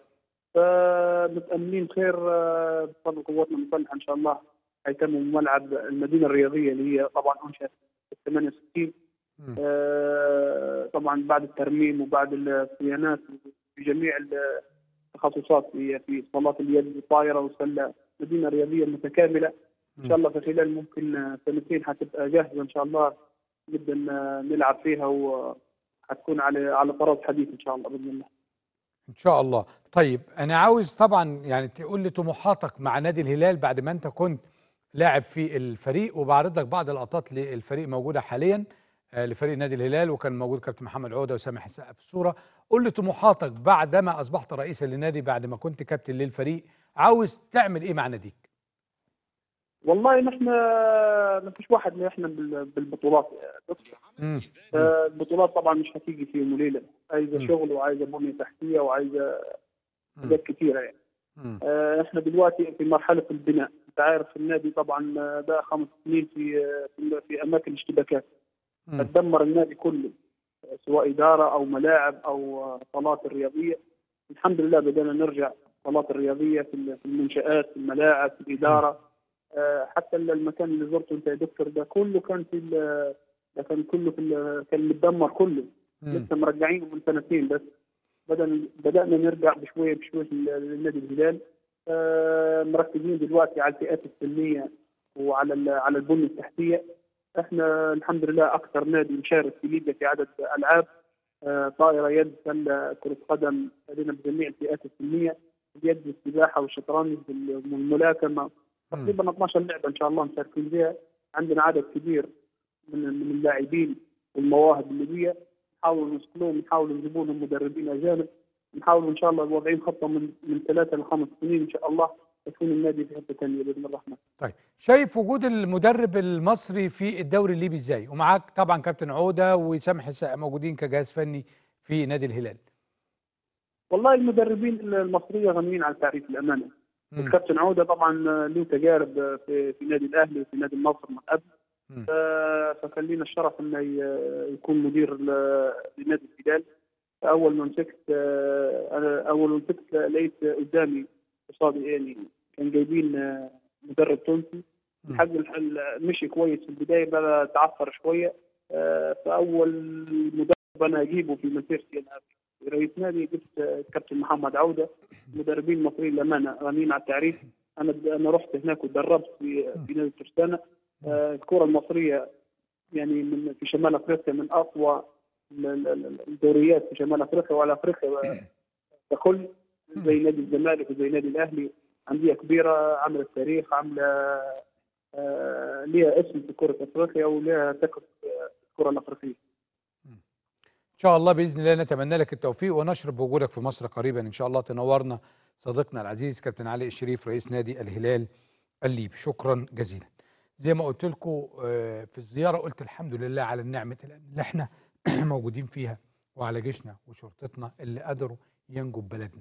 فمتأملين خير آه بفضل قواتنا المسلحة إن شاء الله هيتم ملعب المدينة الرياضية اللي هي طبعا أنشأت في 68 مم. آه طبعا بعد الترميم وبعد الصيانات في جميع التخصصات في في صالات اليد والطايرة والسلة مدينة رياضية متكاملة ان شاء الله في خلال ممكن سنتين حتبقى جاهزه ان شاء الله نبدا نلعب فيها وحتكون على على طراز حديث ان شاء الله باذن الله. ان شاء الله طيب انا عاوز طبعا يعني تقول لي طموحاتك مع نادي الهلال بعد ما انت كنت لاعب في الفريق وبعرض لك بعض اللقطات للفريق موجوده حاليا آه، لفريق نادي الهلال وكان موجود كابتن محمد عوده وسامح السقا في الصوره قول لي طموحاتك بعدما اصبحت رئيسا للنادي بعد ما كنت كابتن للفريق عاوز تعمل ايه مع ناديك والله نحن ما فيش واحد من احنا بال- بالبطولات مم. آه، البطولات طبعا مش هتيجي في يوم وليله عايزه مم. شغل وعايزه بنيه تحتيه وعايزه مم. حاجات كثيره يعني. مم. آه، احنا دلوقتي في مرحله البناء انت عارف النادي طبعا آه، بقى خمس سنين في في- في اماكن اشتباكات مم. تدمر النادي كله سواء اداره او ملاعب او صالات الرياضيه الحمد لله بدأنا نرجع صالات الرياضيه في في المنشات في الملاعب في الاداره آه، حتى المكان اللي زرته انت يا دكتور ده كله كان في ال- ده كان كله في ال- كان متدمر كله مم. لسه مرجعينه من سنتين بس بدأنا بدأنا نرجع بشويه بشويه لل- للنادي الهلال آه، مركزين دلوقتي على الفئات السنيه وعلى ال- على البنيه التحتيه احنا الحمد لله اكثر نادي مشارك في ليبيا في عدد العاب آه، طائره يد سله كره قدم لدينا بجميع الفئات السنيه اليد السباحه والشطرنج والملاكمه تقريبا 12 لعبه ان شاء الله مشاركين فيها عندنا عدد كبير من من اللاعبين والمواهب الليبيه نحاول نسكنهم نحاول نجيب لهم مدربين اجانب نحاول ان شاء الله واضعين خطه من من ثلاثه لخمس سنين ان شاء الله يكون النادي في حته ثانيه باذن الرحمن. طيب شايف وجود المدرب المصري في الدوري الليبي ازاي ومعاك طبعا كابتن عوده وسامح السقا موجودين كجهاز فني في نادي الهلال والله المدربين المصريه غنيين عن تعريف الامانه. مم. الكابتن عوده طبعا له تجارب في في نادي الاهلي وفي نادي النصر من قبل مم. ف- فكان لنا الشرف انه ي- يكون مدير ل- لنادي الهلال اول ما مسكت آه، انا اول ما مسكت لقيت قدامي قصادي يعني كان جايبين آه، مدرب تونسي مم. الحق الحل مشي كويس في البدايه بقى تعثر شويه آه، فاول مدرب انا اجيبه في مسيرتي انا في رئيس نادي جبت آه، كابتن محمد عوده مدربين مصريين للامانه غنيين على التعريف انا انا رحت هناك وتدربت في في نادي ترسانه آه، الكره المصريه يعني من في شمال افريقيا من اقوى ال- ال- ال- الدوريات في شمال افريقيا وعلى افريقيا ككل زي نادي الزمالك وزي نادي الاهلي انديه كبيره عملت تاريخ عامله آه، ليها اسم في كره افريقيا وليها ثقه في الكره الافريقيه. ان شاء الله باذن الله نتمنى لك التوفيق ونشرب بوجودك في مصر قريبا ان شاء الله تنورنا صديقنا العزيز كابتن علي الشريف رئيس نادي الهلال الليبي شكرا جزيلا زي ما قلت لكم آه، في الزياره قلت الحمد لله على نعمه الامن اللي احنا موجودين فيها وعلى جيشنا وشرطتنا اللي قدروا ينجوا ببلدنا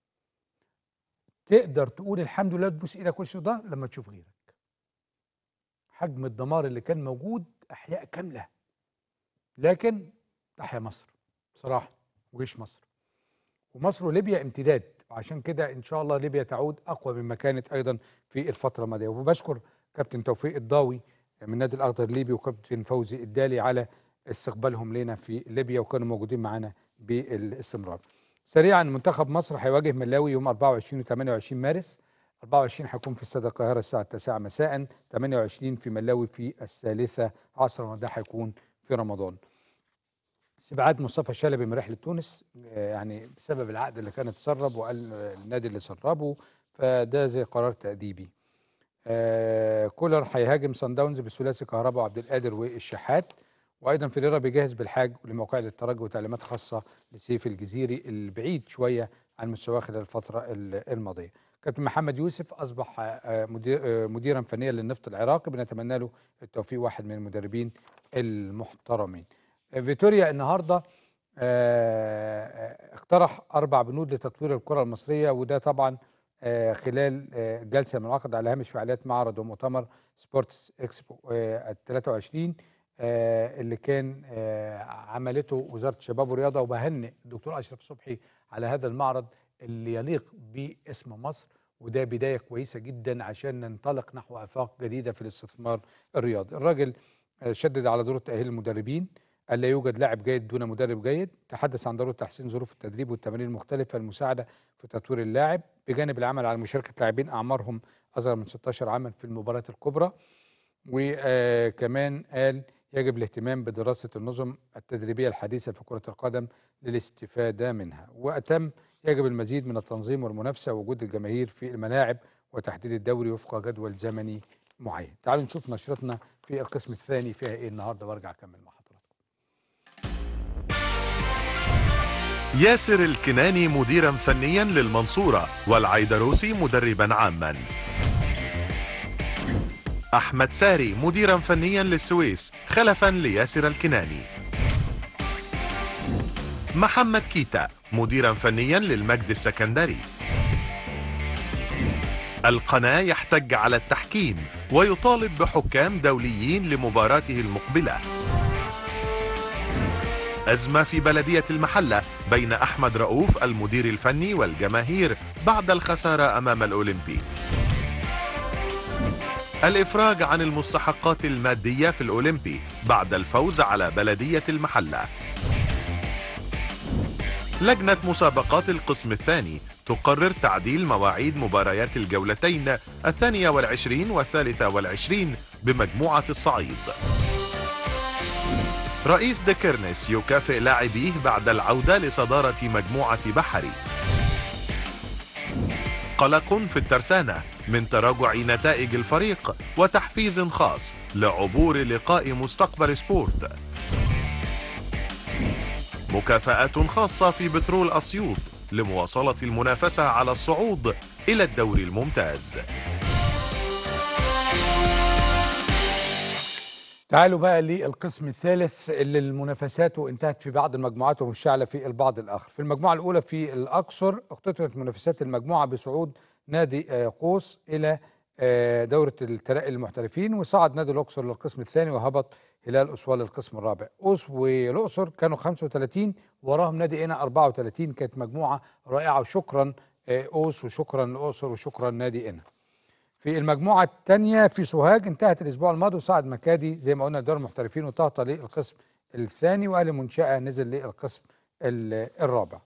تقدر تقول الحمد لله تبوس ايدك وش ده لما تشوف غيرك حجم الدمار اللي كان موجود احياء كامله لكن تحيا مصر بصراحه وجيش مصر ومصر وليبيا امتداد وعشان كده ان شاء الله ليبيا تعود اقوى مما كانت ايضا في الفتره الماضيه وبشكر كابتن توفيق الضاوي من النادي الاخضر الليبي وكابتن فوزي الدالي على استقبالهم لنا في ليبيا وكانوا موجودين معنا بالاستمرار. سريعا منتخب مصر هيواجه ملاوي يوم 24 و 28 مارس 24 هيكون في استاد القاهره الساعه 9 مساء 28 في ملاوي في الثالثه عصرا وده هيكون في رمضان. استبعاد مصطفى شلبي من رحله تونس آه، يعني بسبب العقد اللي كان اتسرب وقال آه، النادي اللي سربه فده زي قرار تأديبي. آه كولر هيهاجم سان داونز بثلاثي كهربا وعبد القادر والشحات وايضا فيريرا بيجهز بالحاج ولموقع للترجي وتعليمات خاصه لسيف الجزيري البعيد شويه عن مستواه خلال الفتره ال- الماضيه. كابتن محمد يوسف اصبح آه، مدير آه، مديرا فنيا للنفط العراقي بنتمنى له التوفيق واحد من المدربين المحترمين. آه، فيتوريا النهارده آه، آه، اقترح اربع بنود لتطوير الكره المصريه وده طبعا آه، خلال آه، جلسه منعقده على هامش فعاليات معرض ومؤتمر سبورتس اكسبو آه، ال 23 آه، اللي كان آه، عملته وزاره الشباب والرياضه وبهنئ الدكتور اشرف صبحي على هذا المعرض اللي يليق باسم مصر وده بدايه كويسه جدا عشان ننطلق نحو افاق جديده في الاستثمار الرياضي. الراجل آه، شدد على ضروره تاهيل المدربين قال لا يوجد لاعب جيد دون مدرب جيد تحدث عن ضروره تحسين ظروف التدريب والتمارين المختلفه المساعده في تطوير اللاعب بجانب العمل على مشاركه لاعبين اعمارهم اصغر من 16 عاما في المباريات الكبرى وكمان قال يجب الاهتمام بدراسه النظم التدريبيه الحديثه في كره القدم للاستفاده منها واتم يجب المزيد من التنظيم والمنافسه ووجود الجماهير في الملاعب وتحديد الدوري وفق جدول زمني معين تعالوا نشوف نشرتنا في القسم الثاني فيها ايه النهارده وارجع اكمل مع حضراتكم ياسر الكناني مديرا فنيا للمنصورة والعيدروسي مدربا عاما أحمد ساري مديرا فنيا للسويس خلفا لياسر الكناني محمد كيتا مديرا فنيا للمجد السكندري القناة يحتج على التحكيم ويطالب بحكام دوليين لمباراته المقبله أزمة في بلدية المحلة بين أحمد رؤوف المدير الفني والجماهير بعد الخسارة أمام الأولمبي الإفراج عن المستحقات المادية في الأولمبي بعد الفوز على بلدية المحلة لجنة مسابقات القسم الثاني تقرر تعديل مواعيد مباريات الجولتين الثانية والعشرين والثالثة والعشرين بمجموعة الصعيد رئيس دكرنس يكافئ لاعبيه بعد العودة لصدارة مجموعة بحري قلق في الترسانة من تراجع نتائج الفريق وتحفيز خاص لعبور لقاء مستقبل سبورت مكافآت خاصة في بترول أسيوط لمواصلة المنافسة على الصعود إلى الدوري الممتاز تعالوا بقى للقسم الثالث اللي المنافسات انتهت في بعض المجموعات ومشتعله في البعض الاخر. في المجموعه الاولى في الاقصر اختتمت منافسات المجموعه بصعود نادي آه، قوس الى آه، دوره الترقي للمحترفين وصعد نادي الاقصر للقسم الثاني وهبط هلال اسوان للقسم الرابع. قوس والاقصر كانوا 35 وراهم نادي قنا 34 كانت مجموعه رائعه وشكرا آه، قوس وشكرا الاقصر وشكرا نادي قنا. في المجموعة الثانية في سوهاج انتهت الأسبوع الماضي وصعد مكادي زي ما قلنا دور المحترفين وطهطة للقسم الثاني وأهلي منشأة نزل للقسم ال- الرابع.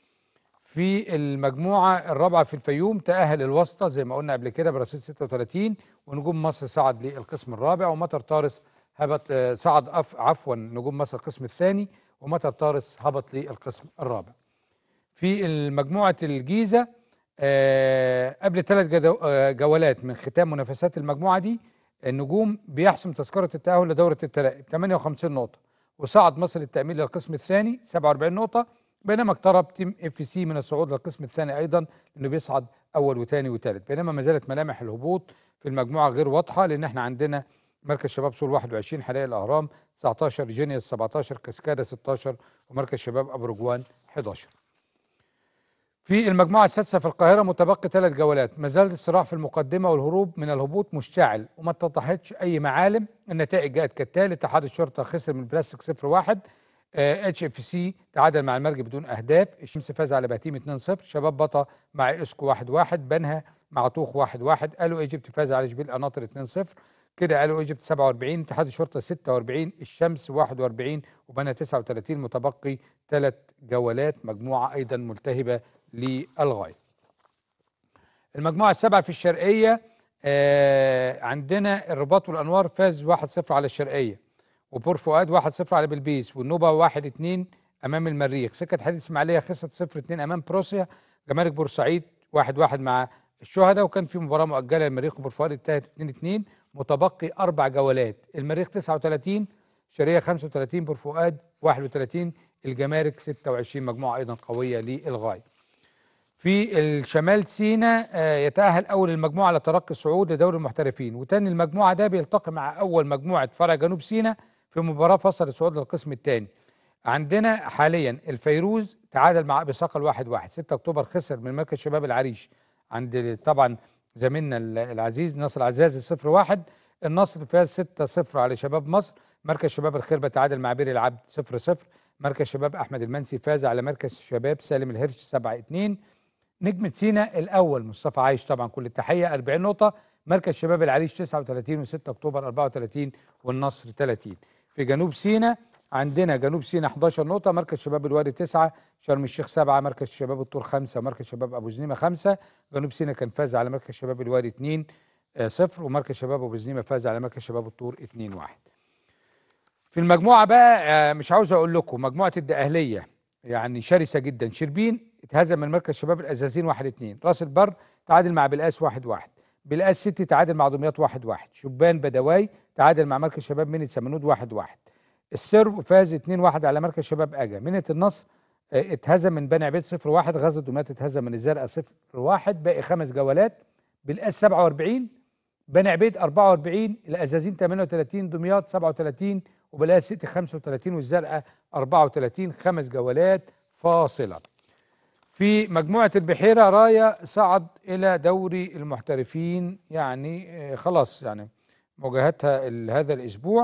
في المجموعة الرابعة في الفيوم تأهل الوسطى زي ما قلنا قبل كده برصيد 36 ونجوم مصر صعد للقسم الرابع ومطر طارس هبط آه، صعد أف- عفوا نجوم مصر القسم الثاني ومطر طارس هبط للقسم الرابع. في المجموعة الجيزة آه، قبل ثلاث جدو- آه، جولات من ختام منافسات المجموعة دي النجوم بيحسم تذكرة التأهل لدورة الترقي ب 58 نقطة وصعد مصر للتأمين للقسم الثاني 47 نقطة بينما اقترب تيم اف سي من الصعود للقسم الثاني أيضا لأنه بيصعد أول وثاني وثالث بينما ما زالت ملامح الهبوط في المجموعة غير واضحة لأن احنا عندنا مركز شباب سول 21 حدائق الأهرام 19 جينيوس 17 كاسكادا 16 ومركز شباب أبو رجوان 11 في المجموعة السادسة في القاهرة متبقي ثلاث جولات ما زال الصراع في المقدمة والهروب من الهبوط مشتعل وما اتضحتش أي معالم النتائج جاءت كالتالي اتحاد الشرطة خسر من بلاستيك 0 1 اتش اف سي تعادل مع المرج بدون أهداف الشمس فاز على بهتيم 2 0 شباب بطا مع اسكو 1 1 بنها مع طوخ 1 1 قالوا ايجيبت فاز على جبيل قناطر 2 0 كده قالوا ايجيبت 47 اتحاد الشرطة 46 الشمس 41 وبنها 39 متبقي ثلاث جولات مجموعة أيضا ملتهبة للغايه. المجموعه السابعه في الشرقيه آه عندنا الرباط والانوار فاز 1-0 على الشرقيه وبور فؤاد 1-0 على بلبيس والنوبه 1-2 امام المريخ سكه حديد اسماعيليه خسرت 0-2 امام بروسيا جمارك بورسعيد 1-1 مع الشهداء وكان في مباراه مؤجله للمريخ وبور فؤاد انتهت 2-2 متبقي اربع جولات المريخ 39 شرقيه 35 بور فؤاد 31 الجمارك 26 مجموعه ايضا قويه للغايه في الشمال سيناء آه، يتأهل أول المجموعة على ترقي الصعود لدوري المحترفين وتاني المجموعة ده بيلتقي مع أول مجموعة فرع جنوب سيناء في مباراة فصل الصعود للقسم الثاني عندنا حاليا الفيروز تعادل مع أبي صقل واحد واحد 6 أكتوبر خسر من مركز شباب العريش عند طبعا زميلنا ال- العزيز نصر عزازي 0 1 النصر فاز 6 0 على شباب مصر مركز شباب الخربة تعادل مع بير العبد 0 0 مركز شباب أحمد المنسي فاز على مركز شباب سالم الهرش 7 2 نجمة سينا الأول مصطفى عايش طبعا كل التحية 40 نقطة مركز شباب العريش 39 و6 أكتوبر 34 والنصر 30 في جنوب سينا عندنا جنوب سينا 11 نقطة مركز شباب الوادي 9 شرم الشيخ 7 مركز شباب الطور 5 ومركز شباب أبو زنيمة 5 جنوب سينا كان فاز على مركز شباب الوادي 2 0 ومركز شباب أبو زنيمة فاز على مركز شباب الطور 2 1 في المجموعة بقى آه، مش عاوز أقول لكم مجموعة الدقهلية يعني شرسة جدا شربين اتهزم من مركز شباب الأزازين 1 2 راس البر تعادل مع بلقاس 1 1 بلقاس سيتي تعادل مع دمياط 1 1 شبان بدواي تعادل مع مركز شباب منة سمنود 1 1 السرب فاز 2 1 على مركز شباب اجا منة النصر آه، اتهزم من بني عبيد 0 1 غزل دمياط اتهزم من الزرقاء 0 1 باقي خمس جولات بلقاس 47 بني عبيد 44 الازازين 38 دمياط 37 وبلقاس سيتي 35 والزرقاء 34 خمس جولات فاصله في مجموعة البحيرة راية صعد إلى دوري المحترفين يعني آه، خلاص يعني مواجهتها ال- هذا الأسبوع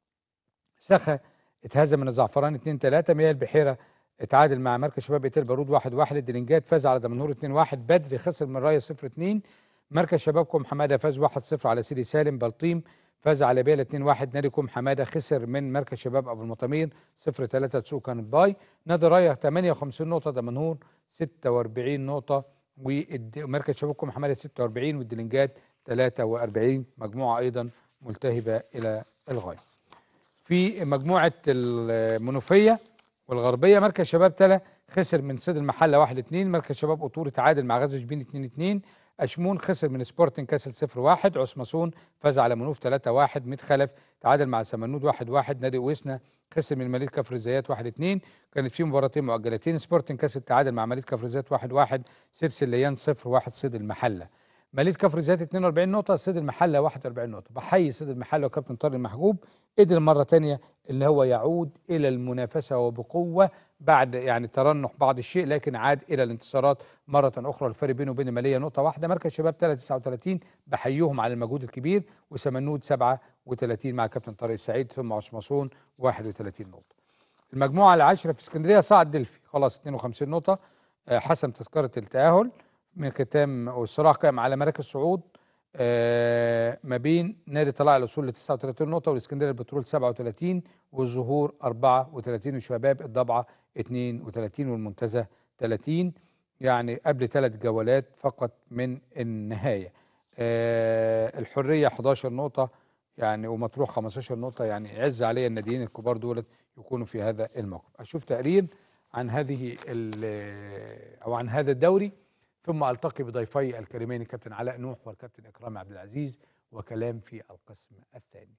سخا اتهزم من الزعفران 2 3 مياه البحيرة اتعادل مع مركز شباب ايتال بارود 1 1 الدلنجات فاز على دمنهور 2 1 بدري خسر من راية 0 2 مركز شباب كوم حمادة فاز 1 0 على سيدي سالم بلطيم فاز على بيلا 2 1 نادي كوم حمادة خسر من مركز شباب أبو المطامير 0 3 تسوق كانت باي نادي راية 58 نقطة دمنهور 46 نقطة ومركز شباب كوم حمادة 46 والدلنجات 43 مجموعة أيضا ملتهبة إلى الغاية في مجموعة المنوفية والغربية مركز شباب تلا خسر من سيد المحلة 1 2 مركز شباب قطور تعادل مع غزل شبين 2 2 أشمون خسر من سبورتنج كاسل 0 1 عثماسون فاز على منوف 3 1 ميت خلف تعادل مع سمنود 1 1 نادي ويسنا خسر من مليك كفر الزيات 1 2 كانت في مباراتين مؤجلتين سبورتنج كاسل تعادل مع مليك كفر الزيات 1 1 سيرس الليان 0 1 صيد المحله مليك كفر الزيات 42 نقطه صيد المحله 41 نقطه بحيي صيد المحله وكابتن طارق المحجوب قدر مره تانية ان هو يعود الى المنافسه وبقوه بعد يعني ترنح بعض الشيء لكن عاد الى الانتصارات مره اخرى الفرق بينه وبين الماليه نقطه واحده مركز شباب 39 بحييهم على المجهود الكبير وسمنود 37 مع كابتن طارق السعيد ثم عصمصون 31 نقطه المجموعه العاشره في اسكندريه صعد دلفي خلاص 52 نقطه آه، حسم تذكره التاهل من ختام والصراع قائم على مراكز صعود آه، ما بين نادي طلائع الاصول ل 39 نقطه والاسكندريه البترول 37 والظهور 34 وشباب الضبعه 32 والمنتزه 30 يعني قبل ثلاث جولات فقط من النهايه آه، الحريه 11 نقطه يعني ومطروح 15 نقطه يعني يعز عليا الناديين الكبار دولت يكونوا في هذا الموقف اشوف تقرير عن هذه ال- او عن هذا الدوري ثم التقي بضيفي الكريمين الكابتن علاء نوح والكابتن اكرام عبد العزيز وكلام في القسم الثاني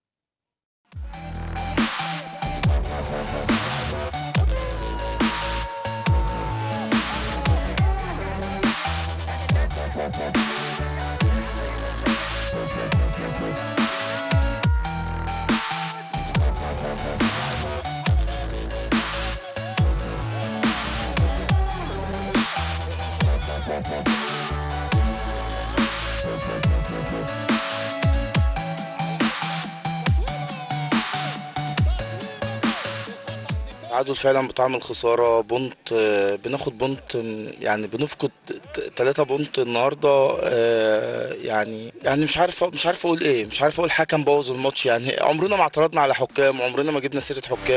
تعادل فعلا بطعم الخسارة بونت آه، بناخد بونت م، يعني بنفقد ت- تلاتة بونت النهاردة آه، يعني يعني مش عارف مش عارف اقول ايه مش عارف اقول حكم بوظ الماتش يعني عمرنا ما اعترضنا على حكام عمرنا ما جبنا سيرة حكام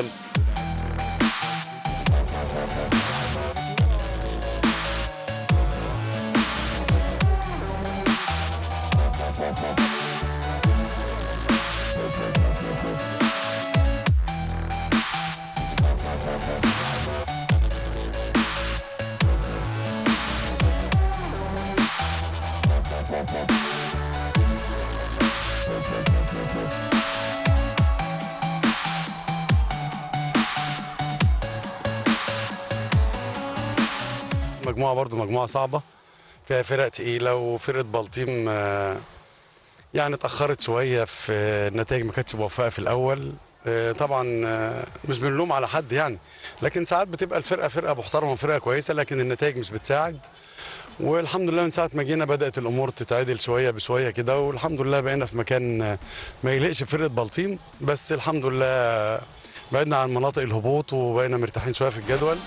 مجموعه برضو مجموعه صعبه فيها فرق تقيله وفرقه بلطيم آه، يعني اتاخرت شويه في النتائج ما كانتش موفقه في الاول آه، طبعا آه، مش بنلوم على حد يعني لكن ساعات بتبقى الفرقه فرقه محترمه وفرقه كويسه لكن النتائج مش بتساعد والحمد لله من ساعه ما جينا بدات الامور تتعدل شويه بشويه كده والحمد لله بقينا في مكان آه، ما يليقش بفرقه بلطيم بس الحمد لله آه، بعدنا عن مناطق الهبوط وبقينا مرتاحين شويه في الجدول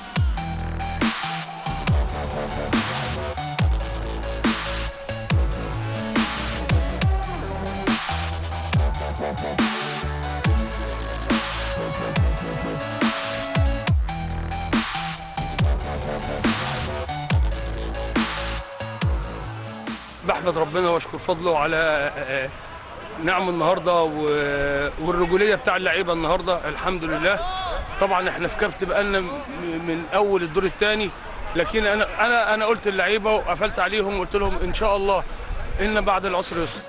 بحمد ربنا واشكر فضله على آه، نعم النهارده و- والرجوليه بتاع اللعيبه النهارده الحمد لله طبعا احنا في كافه بقالنا م- من اول الدور الثاني لكن انا انا انا قلت اللعيبه وقفلت عليهم وقلت لهم ان شاء الله ان بعد العصر يسر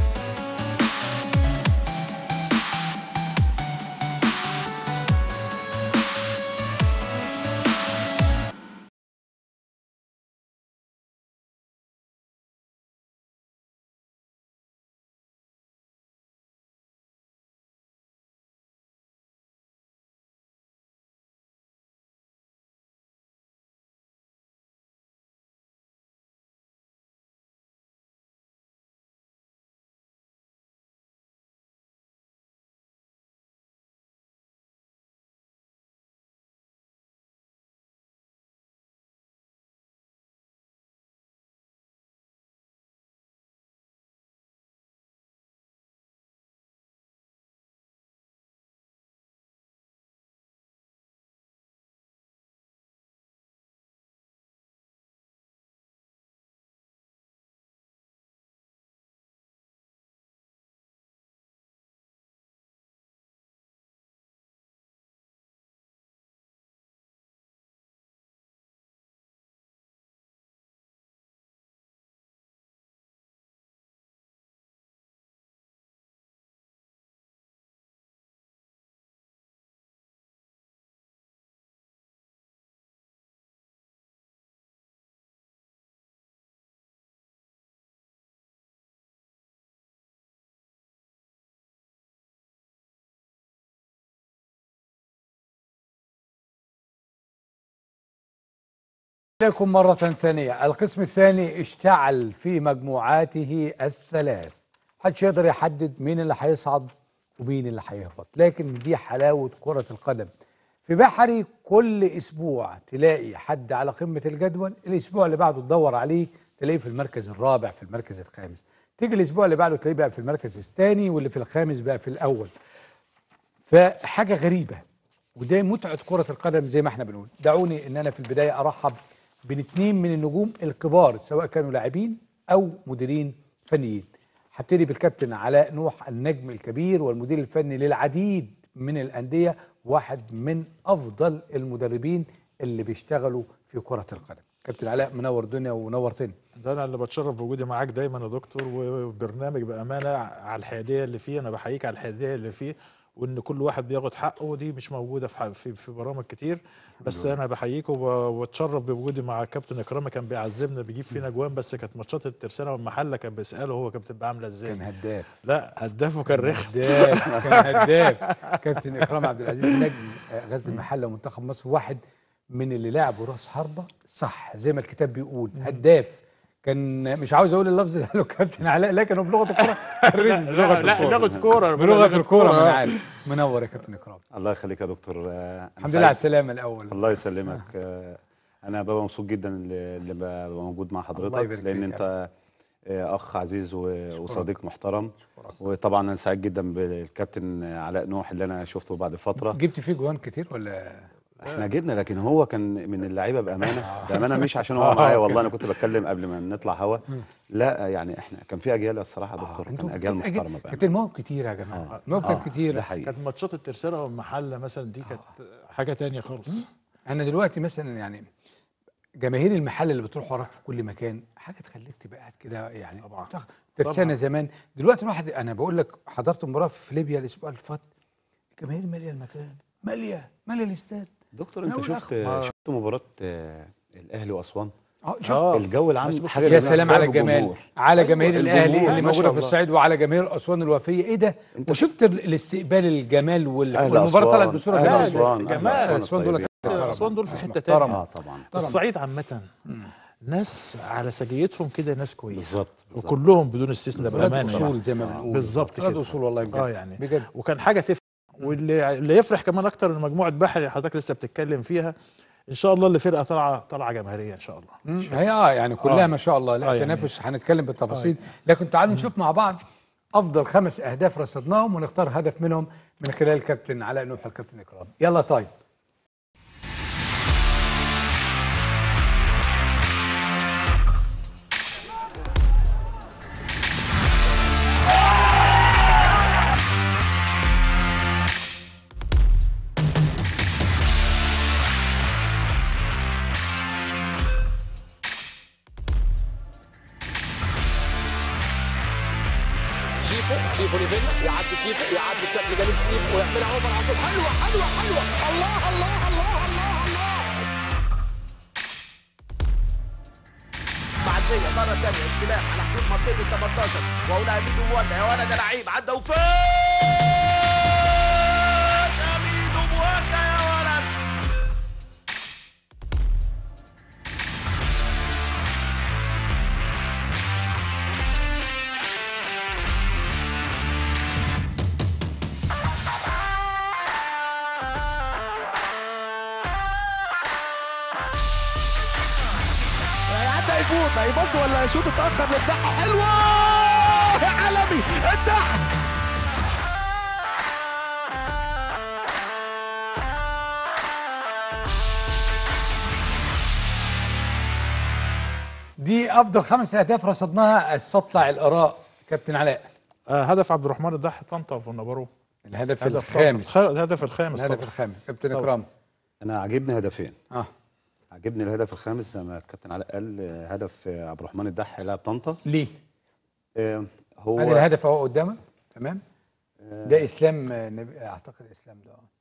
لكم مرة ثانية القسم الثاني اشتعل في مجموعاته الثلاث محدش يقدر يحدد مين اللي هيصعد ومين اللي هيهبط لكن دي حلاوة كرة القدم في بحري كل اسبوع تلاقي حد على قمة الجدول الاسبوع اللي بعده تدور عليه تلاقيه في المركز الرابع في المركز الخامس تيجي الاسبوع اللي بعده تلاقيه بقى في المركز الثاني واللي في الخامس بقى في الاول فحاجة غريبة وده متعة كرة القدم زي ما احنا بنقول دعوني ان انا في البداية ارحب بين اتنين من النجوم الكبار سواء كانوا لاعبين او مديرين فنيين هبتدي بالكابتن علاء نوح النجم الكبير والمدير الفني للعديد من الانديه واحد من افضل المدربين اللي بيشتغلوا في كره القدم كابتن علاء منور الدنيا ونورتني ده انا اللي بتشرف بوجودي معاك دايما يا دكتور وبرنامج بامانه على الحياديه اللي فيه انا بحييك على الحياديه اللي فيه وان كل واحد بياخد حقه ودي مش موجوده في ح- في, في برامج كتير بس انا بحييك وب- وبتشرف بوجودي مع كابتن اكرامي كان بيعذبنا بيجيب فينا جوان بس كانت ماتشات الترسانه والمحله كان بيساله هو كانت بتبقى عامله ازاي كان هداف لا هداف وكان رخم هداف كان هداف كابتن اكرام عبد العزيز نجم آه، غزل المحله ومنتخب مصر واحد من اللي لعبوا راس حربه صح زي ما الكتاب بيقول هداف كان مش عاوز اقول اللفظ اللي قاله كابتن علاء لكن هو بلغه الكوره الرزق بلغه لا الكوره لغه كوره بلغه الكوره ما انا آه. عارف منور يا كابتن اكرام الله يخليك يا دكتور آه، أنا الحمد لله على سعيد. السلامه الاول الله يسلمك آه، انا ببقى مبسوط جدا اللي اللي ببقى موجود مع حضرتك يبارك لان فيك يا انت آه، اخ عزيز و- وصديق محترم وطبعا انا سعيد جدا بالكابتن علاء نوح اللي انا شفته بعد فتره جبت فيه جوان كتير ولا احنا جبنا لكن هو كان من اللعيبه بامانه بامانه مش عشان هو معايا والله انا كنت بتكلم قبل ما نطلع هوا لا يعني احنا كان في اجيال الصراحه يا دكتور كان اجيال محترمه كانت بامانه المواهب كتير يا جماعه المواهب كانت ده كتير حقيقي كانت ماتشات الترسانه والمحله مثلا دي كانت حاجه تانية خالص انا دلوقتي مثلا يعني جماهير المحل اللي بتروح وراك في كل مكان حاجه تخليك تبقى قاعد كده يعني طبعاً. ترسانه طبعاً. زمان دلوقتي الواحد انا بقول لك حضرت مباراه في ليبيا الاسبوع اللي فات الجماهير ماليه المكان ماليه ماليه الاستاد دكتور أنا انت أقول شفت ما- شفت مباراه آه، الاهلي واسوان اه شوف اه الجو العام بس بص حاجه يا جميلة سلام بسبب على الجمال الجمهور. على أيوة، جماهير الاهلي الجمهور، اللي ما موجوده شاء في الله. الصعيد وعلى جماهير اسوان الوفيه ايه ده أنت- وشفت ال- الاستقبال الجمال وال- أهل والمباراه طلعت أسوان، بصوره أهل جميله أسوان، جمال. أهل أسوان أسوان دول الطيبين. اسوان دول في حته محترم. تانية اه طبعا الصعيد عامه ناس على سجيتهم كده ناس كويسه بالظبط بالظبط. وكلهم بدون استثناء ولاد بامانه اصول يعني. زي ما بنقول بالظبط ولاد كده. اصول والله بجد اه يعني بجد وكان حاجه تفرق واللي اللي يفرح كمان اكتر ان مجموعه بحري اللي حضرتك لسه بتتكلم فيها ان شاء الله اللي فرقه طالعه طالعه جماهيريه ان شاء الله مم. هي اه يعني كلها آه. ما شاء الله لا آه يعني. تنافس هنتكلم بالتفاصيل لكن تعالوا نشوف مع بعض افضل خمس اهداف رصدناهم ونختار هدف منهم من خلال الكابتن علاء نوح والكابتن اكرام يلا طيب شيفو شيفو ليفيلا يعدي شيفو يعدي بشكل جميل شيفو ويعملها اوفر على طول حلوه حلوه حلوه الله الله الله الله الله معديه مره ثانيه استلام على حدود منطقه ال 18 واقولها ميدو مولع يا ولد يا لعيب عدى وفات يا ميدو مولع يا ولد هيعدي هيفوت هيبص ولا هيشوط اتاخر للدحة حلوه يا عالمي الدحة دي افضل خمس اهداف رصدناها استطلع الاراء كابتن علاء آه هدف عبد الرحمن الضحي طنطا في النبارو الهدف هدف الخامس طنطا. الهدف الخامس الهدف طبعا. الخامس كابتن طبعا. اكرام انا عاجبني هدفين اه عجبني الهدف الخامس زي ما الكابتن علاء قال آه، هدف آه، عبد الرحمن الدحي لاعب طنطا ليه آه، هو ادي الهدف اهو قدامك تمام آه، ده اسلام آه، نبي اعتقد اسلام ده آه.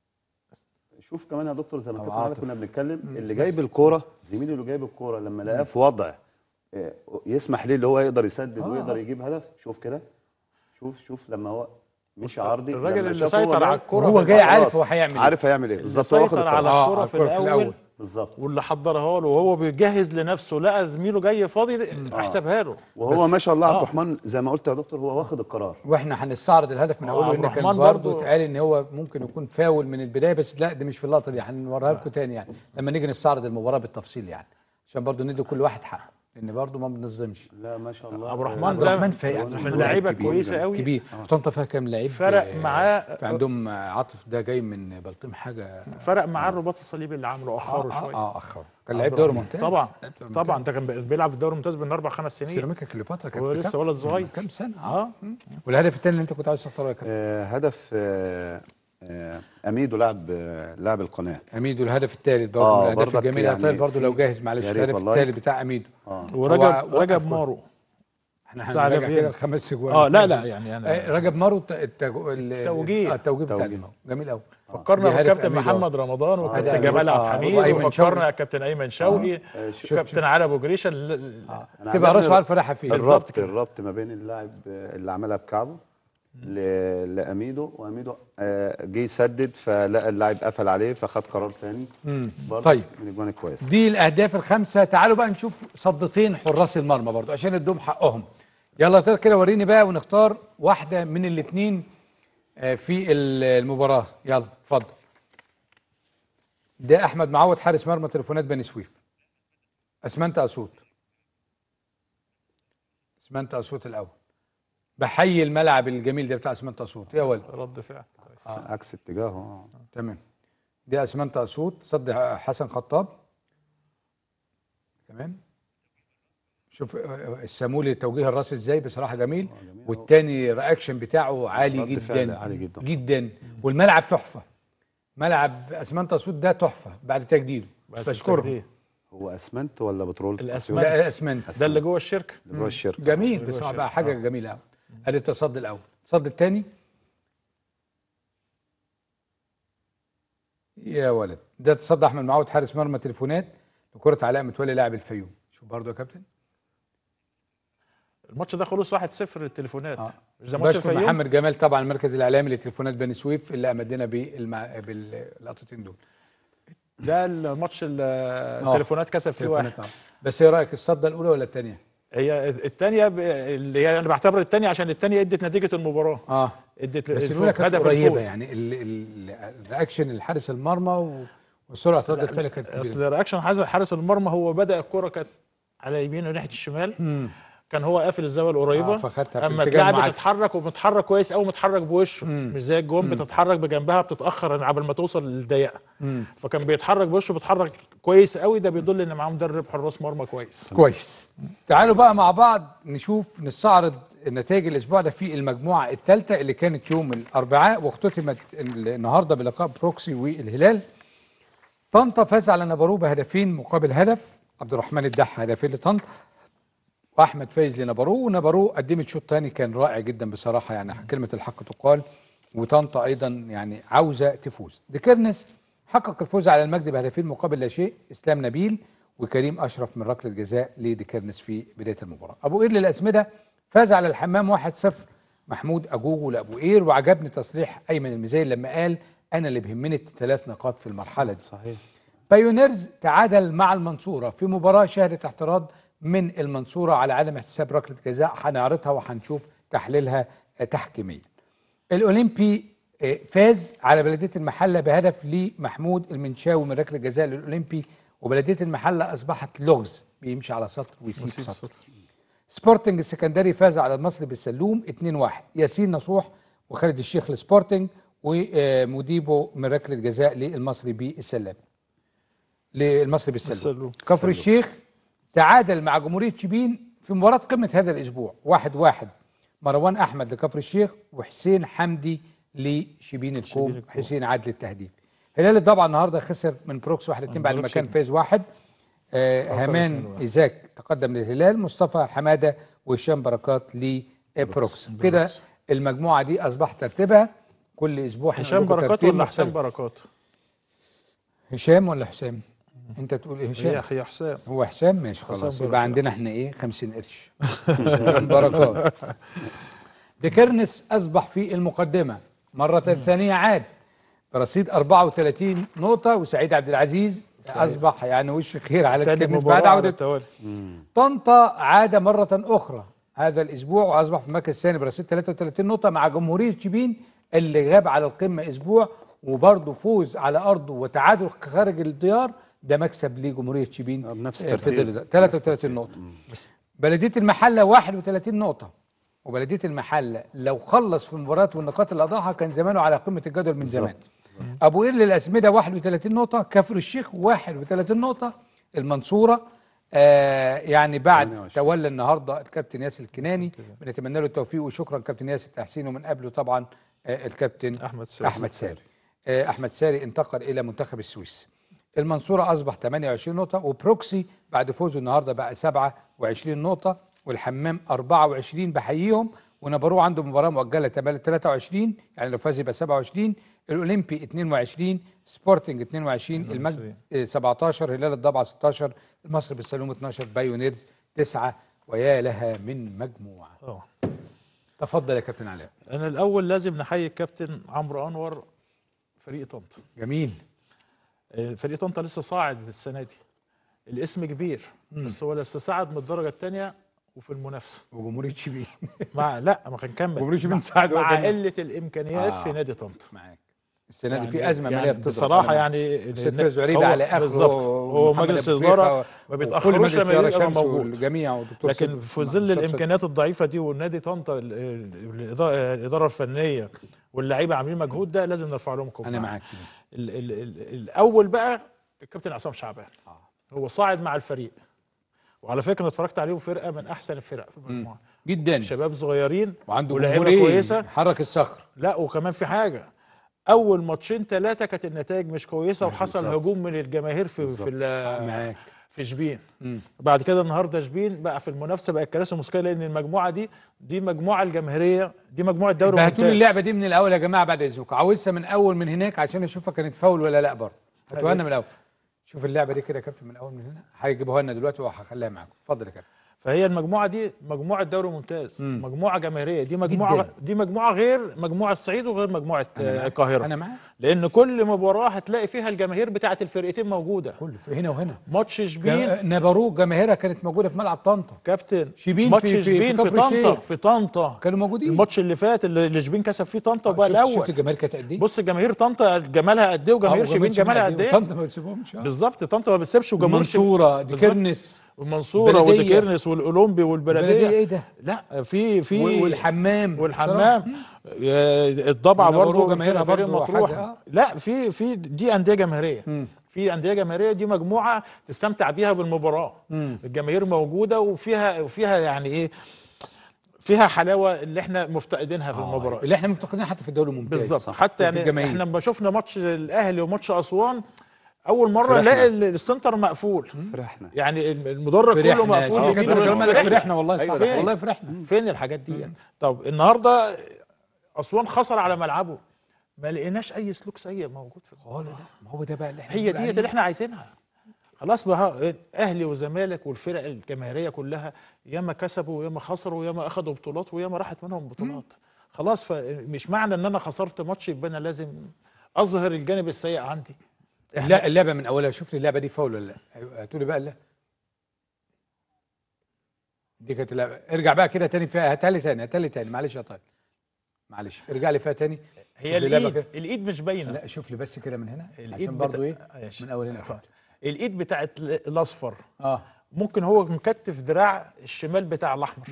شوف كمان يا دكتور زي ما أو الكابتن علاء عاطف. كنا بنتكلم مم. اللي بس- جايب الكوره زميله اللي جايب الكوره لما لقاه في وضع آه، يسمح ليه اللي هو يقدر يسدد آه. ويقدر يجيب هدف شوف كده شوف شوف لما هو مش عرضي الراجل لما اللي شاف هو سيطر جاي، على الكرة هو في جاي عارف خلاص، هو هيعمل ايه عارف هيعمل ايه اللي بالظبط هو واخد سيطر على القرار آه، الكرة على في الكرة في الاول الأول. بالظبط واللي حضرها له وهو بيجهز لنفسه لقى زميله جاي فاضي احسبها له وهو بس- ما شاء الله عبد آه. الرحمن زي ما قلت يا دكتور هو واخد القرار واحنا هنستعرض الهدف من آه، اوله عبد ان كان الرحمن برضه برضو- اتقال ان هو ممكن يكون فاول من البدايه بس لا ده مش في اللقطه دي هنوريها لكم تاني يعني لما نيجي نستعرض المباراه بالتفصيل يعني عشان برضه ندي كل واحد حقه لان برضه ما بنظلمش لا ما شاء الله عبد الرحمن عبد ده الرحمن فايق عبد من الرحمن اللعيبه كبير كويسه قوي كبير طنطا فيها كام لعيب فرق آه، معاه- في عندهم آه، عاطف ده جاي من بلطيم حاجه فرق معاه الرباط الصليبي اللي عامله اخره اه شويه اه اخر كان عبد لعيب دوري الرحمن. ممتاز طبعا لعيب دوري طبعا ممتاز. ده كان بيلعب في الدوري الممتاز من اربع خمس سنين سيراميكا كليوباترا كان هو في لسه كام- ولد صغير. كام سنه اه والهدف الثاني اللي انت كنت عايز تختاره يا كابتن آه هدف آه آه اميدو لاعب آه لاعب القناه اميدو الهدف الثالث برضه آه، من الاهداف برضك الجميله يعني يعني برضه لو في- جاهز معلش يا ريت الهدف والله. الثالث بتاع اميدو اه ورجب هو رجب وقف مارو احنا بتاع هنراجع لافين. كده الخمس اجوان اه لا لا يعني انا آه، رجب مارو الت- التجو... ال- التوجيه. آه، التوجيه بتاع توجيه. المارو. جميل قوي فكرنا دي هدف بالكابتن أميدو. محمد رمضان والكابتن ده جمال آه، عبد الحميد وأيمن وفكرنا شوقي. الكابتن ايمن شوقي آه، شوف- كابتن علي ابو جريشه ال- ال- آه. أنا تبقى عجبني راسه عارف رايحه فين بالظبط الربط كده. الربط ما بين اللاعب آه، اللي عملها بكعبه ل- لاميدو واميدو آه، جه يسدد فلقى اللاعب قفل عليه فخد قرار ثاني مم. برضه طيب من الاجوان الكويس دي الاهداف الخمسه تعالوا بقى نشوف صدتين حراس المرمى برضو عشان ندوم حقهم يلا طيب كده وريني بقى ونختار واحده من الاثنين في ال- المباراه يلا اتفضل ده احمد معوض حارس مرمى تليفونات بني سويف اسمنت اسيوط اسمنت اسيوط الاول بحيي الملعب الجميل ده بتاع اسمنت اسيوط يا ولد رد فعل كويس. عكس اتجاهه آه. تمام دي اسمنت اسيوط صد حسن خطاب تمام شوف آه، السامولي توجيه الراس ازاي بصراحه جميل والتاني رياكشن بتاعه عالي رد فعل جدا عالي جدا. جدا والملعب تحفه ملعب اسمنت اسيوط ده تحفه بعد تجديده بعد بشكرهم التجديد. هو اسمنت ولا بترول الأسمنت. لا اسمنت ده اللي جوه الشركه اللي جوه الشركه جميل جوه بصراحه الشركة. بقى حاجه آه. جميله قوي ادي التصدي الاول التصدي الثاني يا ولد ده تصدى احمد معوض حارس مرمى تليفونات لكره علاء متولي لاعب الفيوم شوف برضه يا كابتن الماتش ده خلص 1-0 التليفونات آه. مش زي ماتش بشكر الفيوم محمد جمال طبعا المركز الاعلامي لتليفونات بني سويف اللي امدنا بالمع... باللقطتين دول ده الماتش ال- التليفونات كسب فيه واحد تليفونات، آه. بس ايه رايك الصدى الاولى ولا الثانيه؟ هي الثانيه ب... اللي هي انا بعتبر الثانيه عشان الثانيه ادت نتيجه المباراه اه ادت بس الفوز- الاولى كانت هدف قريبه الفوز. يعني ال- ال- الرياكشن الحارس المرمى و- وسرعه رد الفعل كانت اصل كبيره رياكشن حارس حارس المرمى هو بدا الكره كانت على يمينه ناحيه الشمال مم. كان هو قافل الزاويه القريبه آه، فخدها في اما اتجاه اللاعب معاكس. بتتحرك ومتحرك كويس قوي متحرك بوشه مش زي الجون بتتحرك بجنبها بتتاخر قبل ما توصل للضيقه مم. فكان بيتحرك بوشه بيتحرك كويس قوي ده بيدل ان معاه مدرب حراس مرمى كويس كويس تعالوا بقى مع بعض نشوف نستعرض نتائج الاسبوع ده في المجموعه الثالثه اللي كانت يوم الاربعاء واختتمت النهارده بلقاء بروكسي والهلال طنطا فاز على نبارو بهدفين مقابل هدف عبد الرحمن الدح هدفين لطنطا واحمد فايز لنبارو ونبارو قدمت شوط تاني كان رائع جدا بصراحه يعني كلمه الحق تقال وطنطا ايضا يعني عاوزه تفوز ديكيرنس حقق الفوز على المجد بهدفين مقابل لا شيء اسلام نبيل وكريم اشرف من ركله جزاء لديكيرنس في بدايه المباراه ابو قير للاسمده فاز على الحمام 1-0 محمود اجوجو لابو قير وعجبني تصريح ايمن المزين لما قال انا اللي بيهمني الثلاث نقاط في المرحله دي صحيح بايونيرز تعادل مع المنصورة في مباراة شهدت اعتراض من المنصورة على عدم احتساب ركلة جزاء هنعرضها وهنشوف تحليلها آه، تحكيميا الأولمبي آه، فاز على بلدية المحلة بهدف لمحمود المنشاوي من ركلة جزاء للأولمبي وبلدية المحلة أصبحت لغز بيمشي على سطر ويسيب ويسيب سطر سطر. سبورتنج السكندري فاز على المصري بالسلوم 2-1 ياسين نصوح وخالد الشيخ لسبورتنج وموديبو من ركله جزاء للمصري بالسلام للمصري بالسلوم بالسلوم. كفر الشيخ تعادل مع جمهوريه شبين في مباراه قمه هذا الاسبوع 1-1 واحد واحد. مروان احمد لكفر الشيخ وحسين حمدي لشبين الكوم الكوم. حسين عادل التهديد هلال طبعا النهارده خسر من بروكس 1 2 بعد ما بروكس كان فاز واحد آه همان 2-1. إيزاك تقدم للهلال مصطفى حمادة وهشام بركات لبروكس كده المجموعة دي أصبح ترتيبها كل أسبوع هنقول هشام لكم بركات ترتيب ولا حسام مختلف. بركات هشام ولا حسام أنت تقول إيه هي هشام هي حسام هو حسام ماشي حسام خلاص بركات. يبقى عندنا احنا إيه 50 قرش هشام بركات ديكرنس أصبح في المقدمة مرة ثانية عاد برصيد 34 نقطة وسعيد عبد العزيز أصبح يعني وش خير على تاني ديكرنس مباراة بعد على عودة التوالي طنطا عاد مرة أخرى هذا الأسبوع وأصبح في المركز الثاني برصيد 33 نقطة مع جمهورية شبين اللي غاب على القمة أسبوع وبرضه فوز على أرضه وتعادل خارج الديار ده مكسب لجمهورية شبين آه، بنفس آه، في الترتيب. ظل ده. 33 نقطة بلدية المحلة 31 نقطة وبلدية المحلة لو خلص في المباراة والنقاط اللي أضاعها كان زمانه على قمة الجدول من زمان أبو قير للأسمدة 31 نقطة كفر الشيخ 31 نقطة المنصورة آه يعني بعد 28. تولى النهارده الكابتن ياسر الكناني بنتمنى له التوفيق وشكرا كابتن ياسر تحسين ومن قبله طبعا آه الكابتن أحمد ساري. احمد ساري آه احمد ساري انتقل الى منتخب السويس المنصوره اصبح 28 نقطه وبروكسي بعد فوزه النهارده بقى 27 نقطه والحمام 24 بحييهم ونبروه عنده مباراه مؤجله 23 يعني لو فاز يبقى 27 الاولمبي 22 سبورتنج 22 المجد آه، 17 هلال الضبعه 16 المصري بالسلوم 12 بايونيرز 9 ويا لها من مجموعه اه تفضل يا كابتن علاء انا الاول لازم نحيي الكابتن عمرو انور فريق طنطا جميل آه، فريق طنطا لسه صاعد السنه دي الاسم كبير بس هو لسه صعد من الدرجه الثانيه وفي المنافسه وجمهوريه شبين مع لا ما كان كمل جمهورية شبين مع- صعد مع وقت تاني. قله الامكانيات آه. في نادي طنطا معاك السنه دي يعني- في ازمه ماليه يعني بتضرب بصراحه أنا يعني ست الن- زعريبه هو على اخره بالظبط هو ومحمد مجلس أبو الاداره فريقة ما وكل بيتاخروش مجلس لما إدارة يبقى شمس موجود والجميع ودكتور لكن سيد في ظل مصطفى الامكانيات الضعيفه دي والنادي طنطا ال- ال- الإضاءة- الاداره الفنيه واللعيبه عاملين مجهود ده لازم نرفع لهم قبعه انا معاك في دي. ال ال ال الاول بقى الكابتن عصام شعبان هو صاعد مع الفريق وعلى فكره أنا اتفرجت عليهم فرقه من احسن الفرق في المجموعه جدا شباب صغيرين وعنده ولاعيبه جمهوريه كويسه حرك الصخر لا وكمان في حاجه اول ماتشين ثلاثه كانت النتائج مش كويسه وحصل بالظبط. هجوم من الجماهير في في ال- معاك في شبين مم. بعد كده النهارده شبين بقى في المنافسه بقى الكراسي مسكيه لان المجموعه دي دي مجموعه الجماهيريه دي مجموعه دوري هاتوا لي ممتاز اللعبه دي من الاول يا جماعه بعد اذنكم عاوزها من اول من هناك عشان اشوفها كانت فاول ولا لا برضه هاتوها لنا من الاول شوف اللعبه دي كده يا كابتن من اول من هنا هيجيبوها لنا دلوقتي وهخليها معاكم اتفضل يا كابتن فهي المجموعه دي مجموعه دوري ممتاز مم. مجموعه جماهيريه دي مجموعه جداً. دي مجموعه غير مجموعه الصعيد وغير مجموعه أنا آه، معاك. القاهره انا معاك لان كل مباراه هتلاقي فيها الجماهير بتاعه الفرقتين موجوده كله في هنا وهنا ماتش شبين جا- نبروك جماهيرها كانت موجوده في ملعب طنطا كابتن شبين ماتش في- في- في شبين في, كفر طنطا الشيخ. في طنطا كانوا موجودين الماتش اللي فات اللي اللي شبين كسب فيه طنطا وبقى شفت- شفت الاول الجماهير كانت قد ايه بص جماهير طنطا جمالها قد ايه وجماهير آه، شبين جمالها قد ايه طنطا ما بتسيبهمش آه. بالظبط طنطا ما بتسيبش وجمهور شبين- المنصوره دي بالظبط. كرنس والمنصوره بلدية. وديكيرنس والاولمبي البلديه والبلديه ايه ده لا في في وال- والحمام والحمام آه، الضبعه ونبروك برضه جماهيرها فريق برضه مطروح حاجة، آه. لا في في دي انديه جماهيريه مم. في انديه جماهيريه دي مجموعه تستمتع بيها بالمباراه مم. الجماهير موجوده وفيها وفيها يعني ايه فيها حلاوه اللي احنا مفتقدينها في آه، المباراه اللي احنا مفتقدينها حتى في الدوري الممتاز بالظبط حتى في يعني الجماهير. احنا لما شفنا ماتش الاهلي وماتش اسوان اول مره فرحنا. نلاقي ال- السنتر مقفول فرحنا يعني المدرج كله فرحنا مقفول آه، يمين كابتن وشمال. جمال فرحنا. فرحنا والله أيوة صح ده والله حقيقي. فرحنا فين الحاجات دي يعني؟ طب النهارده اسوان خسر على ملعبه ما لقيناش اي سلوك سيء موجود في خالص المباراه ما هو ده بقى اللي احنا هي بنقول ديت عليه. اللي احنا عايزينها خلاص بقى اهلي وزمالك والفرق الجماهيريه كلها ياما كسبوا وياما خسروا وياما اخذوا بطولات وياما راحت منهم بطولات خلاص فمش معنى ان انا خسرت ماتش يبقى انا لازم اظهر الجانب السيء عندي لا اللعبه من اولها شفت اللعبه دي فاول ولا لا أيوة، هاتوا لي بقى لا دي كانت اللعبه ارجع بقى كده تاني فيها هاتها لي تاني هاتها لي تاني معلش يا طيب معلش ارجع لي فيها تاني هي شوف لي اللعبة الايد كده. الايد مش باينه لا شوف لي بس كده من هنا الايد عشان برضو ايه ماشي. من اول هنا اتفضل. الايد بتاعت ال- الاصفر اه ممكن هو مكتف دراع الشمال بتاع الاحمر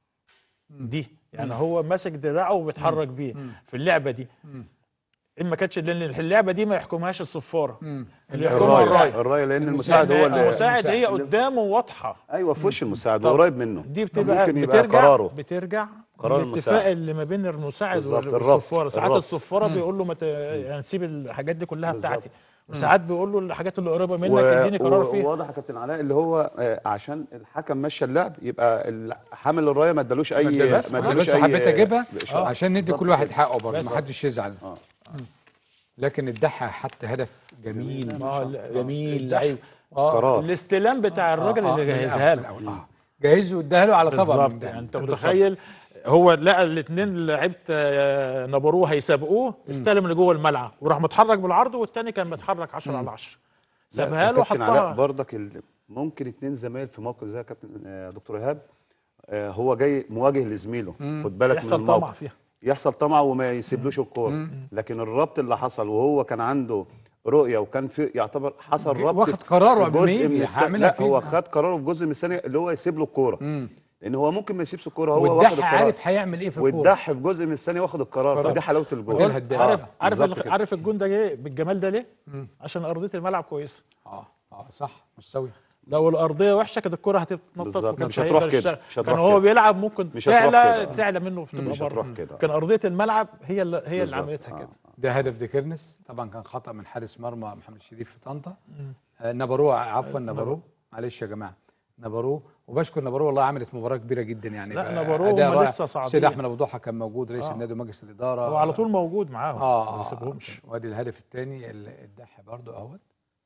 دي يعني هو ماسك دراعه وبيتحرك بيه في اللعبه دي ان ما كانتش لان اللعبه دي ما يحكمهاش الصفاره مم. اللي يحكمها الرايه الرايه الرايه لان المساعد لأن هو اللي المساعد هي قدامه واضحه ايوه في وش المساعد طب وقريب منه دي بتبقى ممكن يبقى بترجع قراره بترجع قرار الاتفاق المساعد. اللي ما بين المساعد بالظبط، وال- الربط، والصفاره ساعات الربط. الصفاره بيقول له ما ت... يعني سيب الحاجات دي كلها بالظبط. بتاعتي وساعات بيقول له الحاجات اللي قريبه منك و- اديني قرار و- فيها واضح يا كابتن علاء اللي هو آه، عشان الحكم مشى اللعب يبقى ال- حامل الرايه ما ادالوش اي ما ادى- بس ما انا ادالوش بس حبيت اجيبها إشارة. عشان ندي بالظبط كل واحد كده. حقه برضه بس. ما حدش يزعل آه. لكن الدحى حط هدف جميل آه، لا، جميل الدحى. لعيب اه قرار الاستلام بتاع الراجل آه، اللي من جهزها الأول، له من الأول. آه. جهزه واداها له على طبق بالظبط من ده. يعني انت قال له متخيل هو لقى الاثنين لعيبه آه، نبروه هيسابقوه استلم لجوه الملعب وراح متحرك بالعرض والتاني كان متحرك 10 على 10 سابها له كابتن علاء وحطها برضك ال- ممكن اتنين زمايل في موقف زي يا كابتن آه، دكتور ايهاب آه، هو جاي مواجه لزميله خد بالك من يحصل الموقف طمع فيها يحصل طمع وما يسيبلوش الكوره لكن الربط اللي حصل وهو كان عنده رؤيه وكان في يعتبر حصل ربط واخد في قراره قبل ما جزء يجي، من الس- هعملها لا فين؟ هو آه. خد قراره في جزء من الثانيه اللي هو يسيب له الكوره مم. لان هو ممكن ما يسيبش الكوره هو واخد والدحى القرار عارف هيعمل ايه في الكوره والدح في جزء من الثانيه واخد القرار قرار. فدي حلاوه وده الجول الهداف. عارف آه، عارف بالظبط ال- كده. عارف الجون ده جه بالجمال ده ليه؟ عشان ارضيه الملعب كويسه اه اه صح مستوي لو الارضيه وحشه كانت الكره هتتنطط بالظبط، وكانش مش هتروح هيقدر كده، يشتغل مش هتروح كان هو كده. بيلعب ممكن مش هتروح تعلى كده. تعلى منه مش تبقى هتروح بره كده. كان ارضيه الملعب هي اللي هي اللي بالظبط. عملتها آه. كده ده هدف ديكيرنس طبعا كان خطا من حارس مرمى محمد شريف في طنطا آه نبروه عفوا نبروه معلش يا جماعه نبروه وبشكر نبروه والله عملت مباراه كبيره جدا يعني لا، بقى نبروه أداء هم رائع. لسه صاعدين. سيد احمد ابو ضحى كان موجود رئيس آه. النادي ومجلس الاداره هو على طول موجود معاهم اه ما آه، بيسيبهمش وادي الهدف الثاني الدح برضو اهوت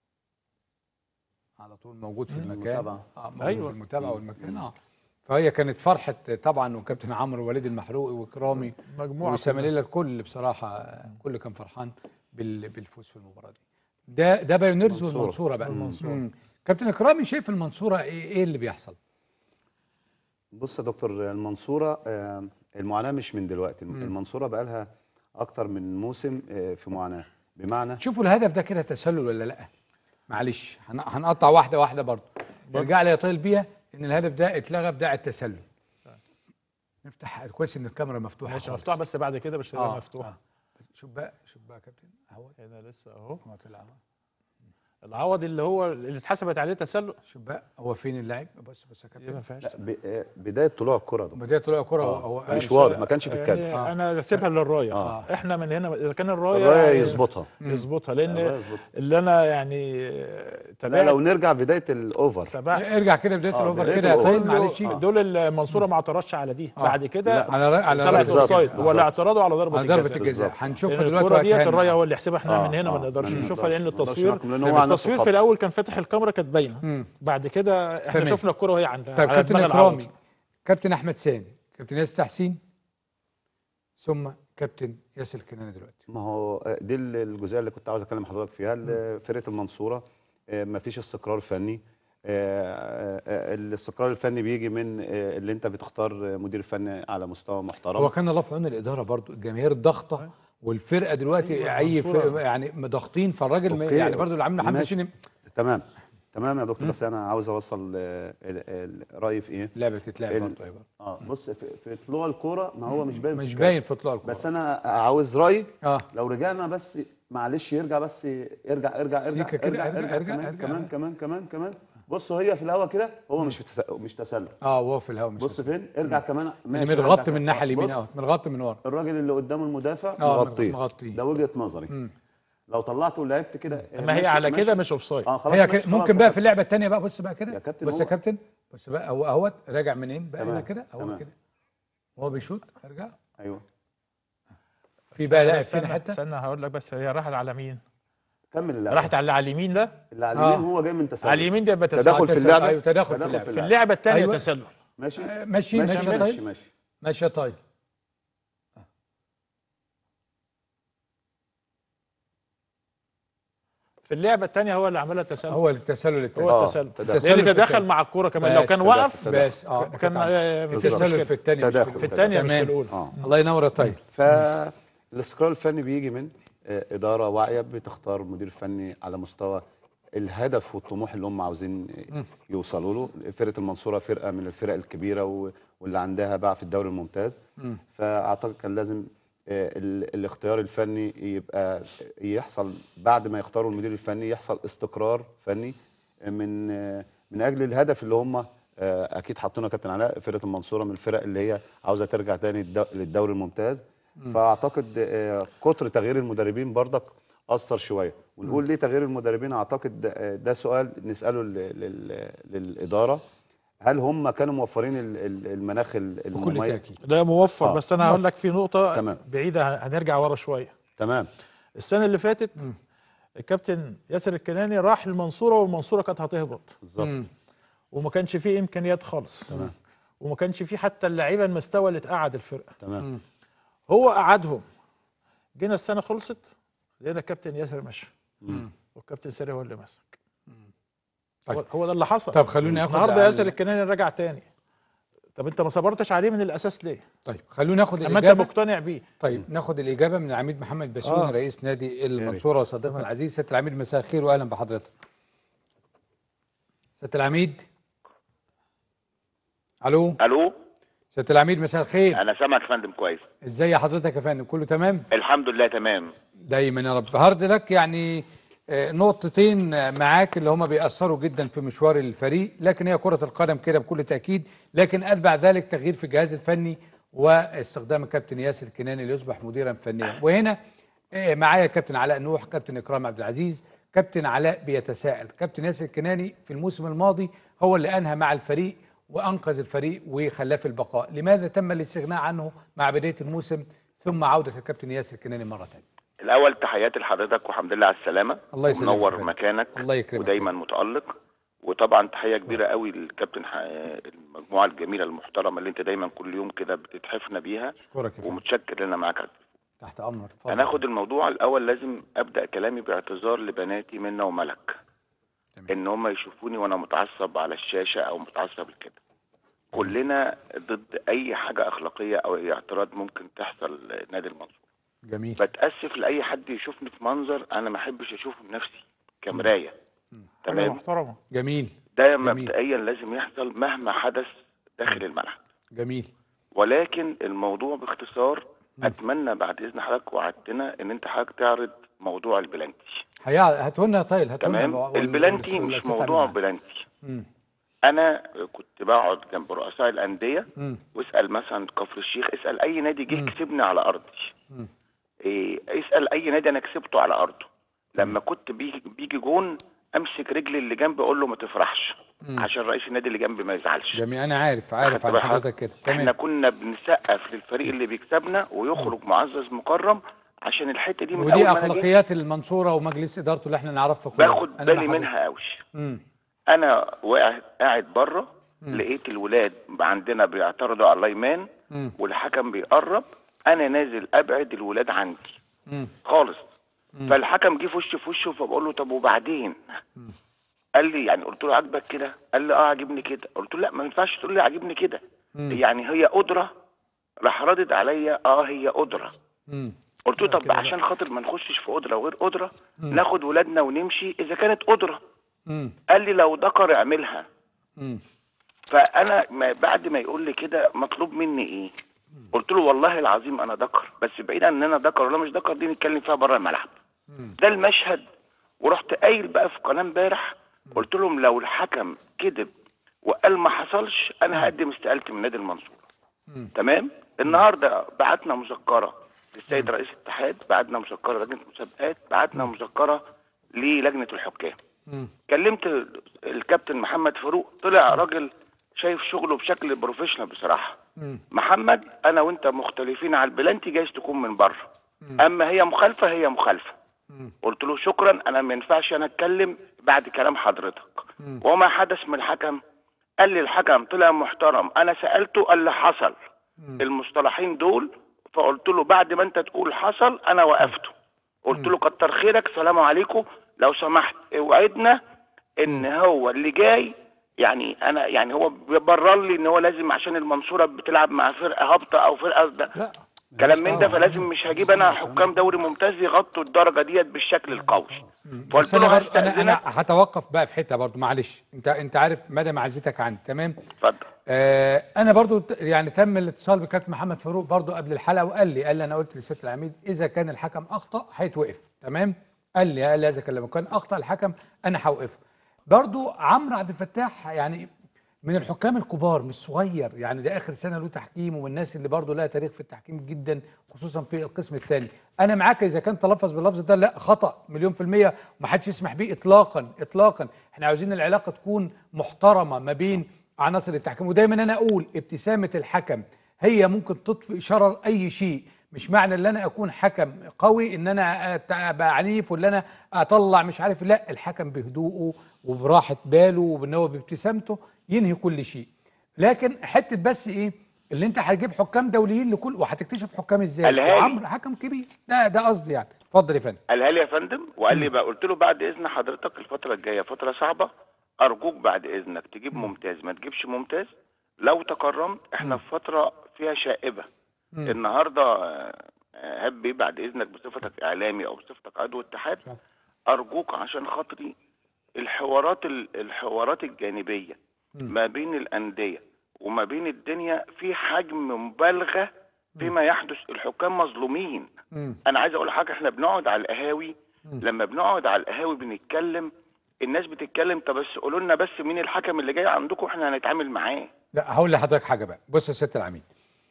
على طول موجود في مم. المكان المتابعة. اه موجود أيوة. في المتابعه والمكان اه فهي كانت فرحه طبعا وكابتن عمرو ووليد المحروقي وكرامي مجموعه وساماليلا الكل بصراحه الكل كان فرحان بال- بالفوز في المباراه دي ده ده بايونيرز المنصورة. والمنصوره بقى المنصورة. مم. كابتن اكرامي شايف المنصوره ايه, إيه اللي بيحصل بص يا دكتور المنصوره آه، المعاناه مش من دلوقتي مم. المنصوره بقى لها اكتر من موسم آه، في معاناه بمعنى شوفوا الهدف ده كده تسلل ولا لا معلش هن- هنقطع واحده واحده برضه ارجع لي يا طيل بيها ان الهدف ده اتلغى بداعي التسلل نفتح كويس ان الكاميرا مفتوحه ماشي خالص. مفتوح بس بعد كده مش هيبقى آه، مفتوح آه. شوف بقى شوف بقى يا كابتن اهو هنا لسه اهو هو طلع اهو العوض اللي هو اللي اتحسبت عليه تسلل شوف بقى هو فين اللاعب بص بص يا دي ما كابتن فيهاش لا ب- آه، بدايه طلوع الكره ده بدايه طلع كره آه. هو مش بس- واضح ما كانش في الكادر يعني آه. انا اسيبها للرايه آه. احنا من هنا اذا كان الرايه الرايه يعني يظبطها يظبطها لان الراية يظبطها. اللي انا يعني لا تابعت لو نرجع بدايه الاوفر سبع ارجع كده بدايه آه، الاوفر بداية كده يا طيل الأوفر. معلش دول دول المنصوره ما اعترضش على دي آه. بعد كده لا، على رأي- على طلعت ضربة اوفسايد الجزاء. هو اللي اعتراضه على ضربه على ضربه الجزاء الجزاء بالظبط. هنشوفها لأن دلوقتي الكره ديت وهتهنى. الرايه هو اللي يحسبها احنا آه، من هنا ما آه، نقدرش ما نشوفها لان نقدرش التصوير نحكم، لان إحنا هو عنده التصوير الخط. في الاول كان فاتح الكاميرا كانت باينه مم. بعد كده احنا تمام. شفنا الكره وهي عند طيب على كابتن دماغ اكرامي العوض. كابتن احمد سامي كابتن ياسر تحسين ثم كابتن ياسر الكناني دلوقتي ما هو دي ال- الجزئيه اللي كنت عاوز اكلم حضرتك فيها ال- فرقه المنصوره ما فيش استقرار فني آه، آه، الاستقرار الفني بيجي من آه، اللي انت بتختار مدير فني على مستوى محترم هو كان الله في عون الاداره برضو الجماهير الضغطه والفرقه دلوقتي أيوة، اي المنصورة. فرقة يعني ضاغطين فالراجل ما- أوكي. يعني برضو اللي عامل محمد ماشي. هاشم تمام تمام يا دكتور بس انا عاوز اوصل آه، ال- ال- رايي في ايه لعبه تتلعب ال- برضو ايوه اه بص في, في طلوع الكوره ما هو مش باين مش في باين في طلوع الكوره بس انا عاوز رايي اه لو رجعنا بس معلش يرجع بس يرجع ارجع ارجع سيكة كده، ارجع ارجع، ارجع, ارجع، كمان ارجع. كمان كمان كمان كمان بص هي في الهوا كده هو مش في تس... مش تسلل اه وهو في الهواء مش بص فين ارجع كمان يعني ماشي متغطي ارجع من الناحيه كمان. اليمين بص، اه متغطي من ورا الراجل اللي قدام المدافع اه مغطيه مغطيه ده وجهه نظري مم. لو طلعته ولعبت كده اما هي ماشي- على ماشي. كده مش اوف سايد اه خلاص هي ماشي، كده خلاص ممكن يا بقى في كابتن. اللعبه الثانيه بقى بص بقى يا كده كابتن بص يا هو- كابتن بص بقى هو اهوت راجع منين بقى هنا تمام، كده هو تمام. كده هو بيشوط ارجع ايوه في بقى لاعب استنى فينا حته استنى هقول لك بس هي راحت على مين؟ كمل اللعبه راحت على اللي على اليمين ده اللي على آه. اليمين هو جاي من تسلل على اليمين ده يبقى تسلل تداخل في تسلل، اللعبه أيوة، تداخل في اللعبة. في اللعبه الثانيه أيوة. تسلل ماشي آه، ماشي ماشي ماشي يا ماشي طيب ماشي ماشي يا طيب في اللعبه الثانيه هو اللي عملها تسلل هو التسلل التاني هو آه، التسلل تداخل. لان في تدخل التاني. مع الكوره كمان لو بس كان تدخل، وقف تدخل. بس اه كان آه، مفيش التسلل مشكله في الثاني مش تداخل. في الثانيه مش في تمام. الاولى اه الله ينور يا طيب فالاستقرار الفني بيجي من آه، اداره واعيه بتختار مدير فني على مستوى الهدف والطموح اللي هم عاوزين آه، يوصلوا له فرقه المنصوره فرقه من الفرق الكبيره و- واللي عندها باع في الدوري الممتاز مم. فاعتقد كان لازم آه، ال- الاختيار الفني يبقى يحصل بعد ما يختاروا المدير الفني يحصل استقرار فني من آه، من اجل الهدف اللي هم آه، اكيد حاطينه كابتن علاء فرقه المنصوره من الفرق اللي هي عاوزه ترجع تاني الدو- للدوري الممتاز فاعتقد آه، كتر تغيير المدربين برضك اثر شويه ونقول ليه تغيير المدربين اعتقد ده- آه، ده سؤال نساله لل- لل- للاداره هل هم كانوا موفرين ال- ال- المناخ ال- بكل المميز تاكيد ده موفر آه، بس انا هقول لك في نقطه تمام. بعيده هنرجع ورا شويه تمام السنه اللي فاتت الكابتن ياسر الكناني راح المنصوره والمنصوره كانت هتهبط بالظبط مم. وما كانش فيه امكانيات خالص تمام. وما كانش فيه حتى اللعيبه المستوى اللي تقعد الفرقه تمام مم. هو قعدهم جينا السنه خلصت لقينا الكابتن ياسر مشى مم. والكابتن ساري هو اللي مسك طيب. هو- هو ده اللي حصل طب خلوني اخد النهارده على- ياسر الكناني رجع تاني طب انت ما صبرتش عليه من الاساس ليه؟ طيب خلوني ناخد اما انت الاجابه مقتنع بيه طيب ناخد الاجابه من العميد محمد بسيوني آه. رئيس نادي المنصوره وصديقنا العزيز سياده العميد مساء الخير واهلا بحضرتك سياده العميد الو الو سياده العميد مساء الخير انا سامعك يا فندم كويس ازاي حضرتك يا فندم كله تمام الحمد لله تمام دايما يا رب هارد لك يعني آه، نقطتين آه، معاك اللي هما بيأثروا جدا في مشوار الفريق لكن هي كرة القدم كده بكل تأكيد لكن أتبع ذلك تغيير في الجهاز الفني واستخدام الكابتن ياسر الكناني ليصبح مديرا فنيا وهنا آه، معايا كابتن علاء نوح كابتن إكرام عبد العزيز كابتن علاء بيتساءل كابتن ياسر الكناني في الموسم الماضي هو اللي أنهى مع الفريق وأنقذ الفريق وخلاه في البقاء لماذا تم الاستغناء عنه مع بداية الموسم ثم عودة الكابتن ياسر الكناني مرة ثانية الاول تحياتي لحضرتك والحمد لله على السلامه الله يسلمك يا منور فندم. مكانك الله يكرمك ودايما متالق وطبعا تحيه كبيره قوي للكابتن ح- المجموعه الجميله المحترمه اللي انت دايما كل يوم كده بتتحفنا بيها أشكرك يا فندم ومتشكر لنا معاك تحت امرك اتفضل. هناخد الموضوع الاول لازم ابدا كلامي باعتذار لبناتي منى وملك تمام. ان هم يشوفوني وانا متعصب على الشاشه او متعصب كده كلنا ضد اي حاجه اخلاقيه او اي اعتراض ممكن تحصل نادي المنصور جميل بتاسف لاي حد يشوفني في منظر انا ما احبش اشوفه بنفسي كمرايه حاجه تمام محترمه جميل ده جميل. مبدئيا لازم يحصل مهما حدث داخل الملعب جميل ولكن الموضوع باختصار اتمنى بعد اذن حضرتك وعدتنا ان انت حضرتك تعرض موضوع البلانتي هيا هاتوا لنا طيل هاتوا لنا تمام وال- البلانتي وال- مش والستة موضوع عملنا. بلانتي مم. انا كنت بقعد جنب رؤساء الانديه مم. واسال مثلا كفر الشيخ اسال اي نادي جه مم. كسبني على ارضي مم. إيه اسال اي نادي انا كسبته على ارضه لما كنت بيجي, بيجي جون امسك رجلي اللي جنبي اقول له ما تفرحش مم. عشان رئيس النادي اللي جنبي ما يزعلش جميل انا عارف عارف أخدت عن بال حضرتك كده احنا تمام كنا بنسقف للفريق اللي بيكسبنا ويخرج معزز مكرم عشان الحته دي من ودي اول ما أنا جيت اخلاقيات المنصوره ومجلس ادارته اللي احنا نعرفها كلنا باخد أنا بالي مع حضرتك. منها قوي مم. انا واقع- قاعد بره لقيت الولاد عندنا بيعترضوا على الايمان مم. والحكم بيقرب انا نازل ابعد الولاد عندي مم. خالص فالحكم جه في وشي في وشه فبقول له طب وبعدين قال لي يعني قلت له عاجبك كده قال لي اه عاجبني كده قلت له لا ما ينفعش تقول لي عاجبني كده يعني هي قدره راح ردد عليا اه هي قدره مم. قلت له طب عشان خاطر ما نخشش في قدره وغير قدره ناخد ولادنا ونمشي اذا كانت قدره مم. قال لي لو ذكر اعملها مم. فانا ما بعد ما يقول لي كده مطلوب مني ايه قلت له والله العظيم انا ذكر بس بعيد عن ان انا ذكر ولا مش ذكر دي نتكلم فيها بره الملعب ده المشهد ورحت قايل بقى في قناه امبارح قلت لهم لو الحكم كذب وقال ما حصلش انا هقدم استقالتي من نادي المنصوره تمام النهارده بعتنا مذكره للسيد رئيس الاتحاد بعتنا مذكره لجنه المسابقات بعتنا مذكره للجنه الحكام مم. كلمت ال- الكابتن محمد فاروق طلع راجل شايف شغله بشكل بروفيشنال بصراحه مم. محمد انا وانت مختلفين على البلانتي جايز تكون من بره اما هي مخالفه هي مخالفه قلت له شكرا انا ما ينفعش انا اتكلم بعد كلام حضرتك وما حدث من الحكم قال لي الحكم طلع محترم انا سالته قال لي حصل المصطلحين دول فقلت له بعد ما انت تقول حصل انا وقفته قلت له كتر خيرك سلام عليكم لو سمحت اوعدنا ان هو اللي جاي يعني انا يعني هو بيبرر لي ان هو لازم عشان المنصوره بتلعب مع فرقه هابطه او فرقه ده لا كلام من ده فلازم مش هجيب انا حكام دوري ممتاز يغطوا الدرجه ديت بالشكل القوي بس فقلت انا له برضه انا انا هستأذنك. هتوقف بقى في حته برضه معلش انت انت عارف مدى معزتك عندي تمام اتفضل آه انا برضو ت- يعني تم الاتصال بكابتن محمد فاروق برضو قبل الحلقه وقال لي قال لي انا قلت لسياده العميد اذا كان الحكم اخطا هيتوقف تمام قال لي قال لي هذا الكلام كان اخطا الحكم انا هوقفه برضو عمرو عبد الفتاح يعني من الحكام الكبار مش صغير يعني ده اخر سنه له تحكيم ومن الناس اللي برضو لها تاريخ في التحكيم جدا خصوصا في القسم الثاني انا معاك اذا كان تلفظ باللفظ ده لا خطا مليون في الميه ومحدش يسمح بيه اطلاقا اطلاقا احنا عاوزين العلاقه تكون محترمه ما بين عناصر التحكيم ودايما انا اقول ابتسامه الحكم هي ممكن تطفئ شرر اي شيء مش معنى ان انا اكون حكم قوي ان انا أت- ابقى عنيف ولا انا اطلع مش عارف لا الحكم بهدوءه وبراحه باله وبان هو بابتسامته ينهي كل شيء لكن حته بس ايه اللي انت هتجيب حكام دوليين لكل وهتكتشف حكام ازاي قالها لي. وعمرو حكم كبير ده ده قصدي يعني اتفضل يا فندم قالها لي يا فندم وقال لي بقى قلت له بعد اذن حضرتك الفتره الجايه فتره صعبه ارجوك بعد اذنك تجيب ممتاز ما تجيبش ممتاز لو تكرمت احنا في فتره فيها شائبه النهارده آه، آه، هبي بعد اذنك بصفتك اعلامي او بصفتك عضو اتحاد ارجوك عشان خاطري الحوارات ال- الحوارات الجانبيه ما بين الانديه وما بين الدنيا في حجم مبالغه فيما يحدث الحكام مظلومين مم. انا عايز اقول حاجه احنا بنقعد على القهاوي لما بنقعد على القهاوي بنتكلم الناس بتتكلم طب بس قولوا لنا بس مين الحكم اللي جاي عندكم احنا هنتعامل معاه لا هقول لحضرتك حاجه بقى بص يا سياده العميد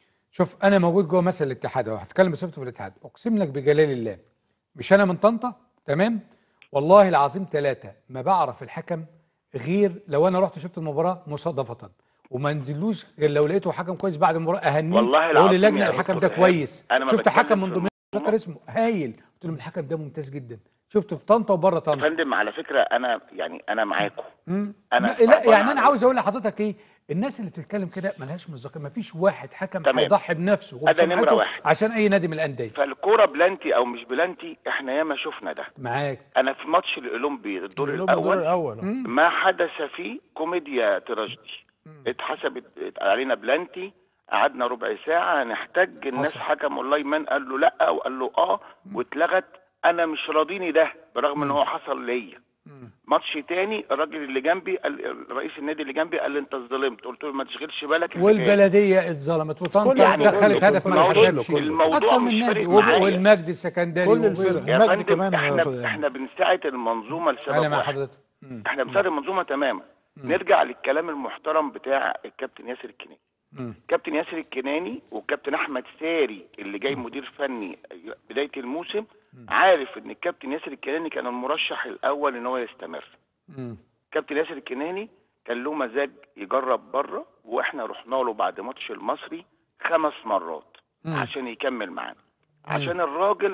شوف انا موجود جوه مثلا الاتحاد اهو هتكلم بصفته في الاتحاد اقسم لك بجلال الله مش انا من طنطا تمام والله العظيم ثلاثه ما بعرف الحكم غير لو انا رحت شفت المباراه مصادفه وما نزلوش غير لو لقيته حكم كويس بعد المباراه اهنيه والله واقول العظيم للجنه يا الحكم دكتور ده إيهاب، كويس أنا ما شفت بتكلم حكم في من ضمن المنظومة. فاكر اسمه هايل قلت لهم الحكم ده ممتاز جدا شفته في طنطا وبره يا طنطا فندم على فكره انا يعني انا معاكم مم. أنا لا, لا صعبان يعني انا عليا. عاوز اقول لحضرتك ايه الناس اللي بتتكلم كده ملهاش مصداقيه ما فيش واحد حكم تمام. هيضحي بنفسه هذا نمرة وبسمعته واحد. عشان اي نادي من الانديه فالكوره بلانتي او مش بلانتي احنا ياما شفنا ده معاك انا في ماتش الاولمبي الدور اللي هم الدور الاول الاول ما حدث فيه كوميديا تراجيدي اتحسبت علينا بلانتي قعدنا ربع ساعة نحتاج الناس حصل. حكم واللايمان قال له لا وقال له اه واتلغت انا مش راضيني ده برغم ان هو حصل ليا ماتش تاني الراجل اللي جنبي قال رئيس النادي اللي جنبي قال لي انت اتظلمت قلت له ما تشغلش بالك اللي جاي. والبلديه اتظلمت وطنطا كل الفرق- دخلت كل- هدف كل ما الفرق- اتحسبش كل- الموضوع اكتر مش من نادي فارق وب- معايا. والمجد السكندري كل وب- الفرق. يا المجد فندم كمان احنا يعني. احنا بنساعد المنظومه لسبب انا مع واحد حضرتك مم. احنا بنساعد المنظومه تماما نرجع للكلام المحترم بتاع الكابتن ياسر الكناني مم. كابتن ياسر الكناني والكابتن احمد ساري اللي جاي مدير فني بدايه الموسم عارف ان الكابتن ياسر الكناني كان المرشح الاول ان هو يستمر مم. كابتن ياسر الكناني كان له مزاج يجرب بره واحنا رحنا له بعد ماتش المصري خمس مرات مم. عشان يكمل معانا عشان الراجل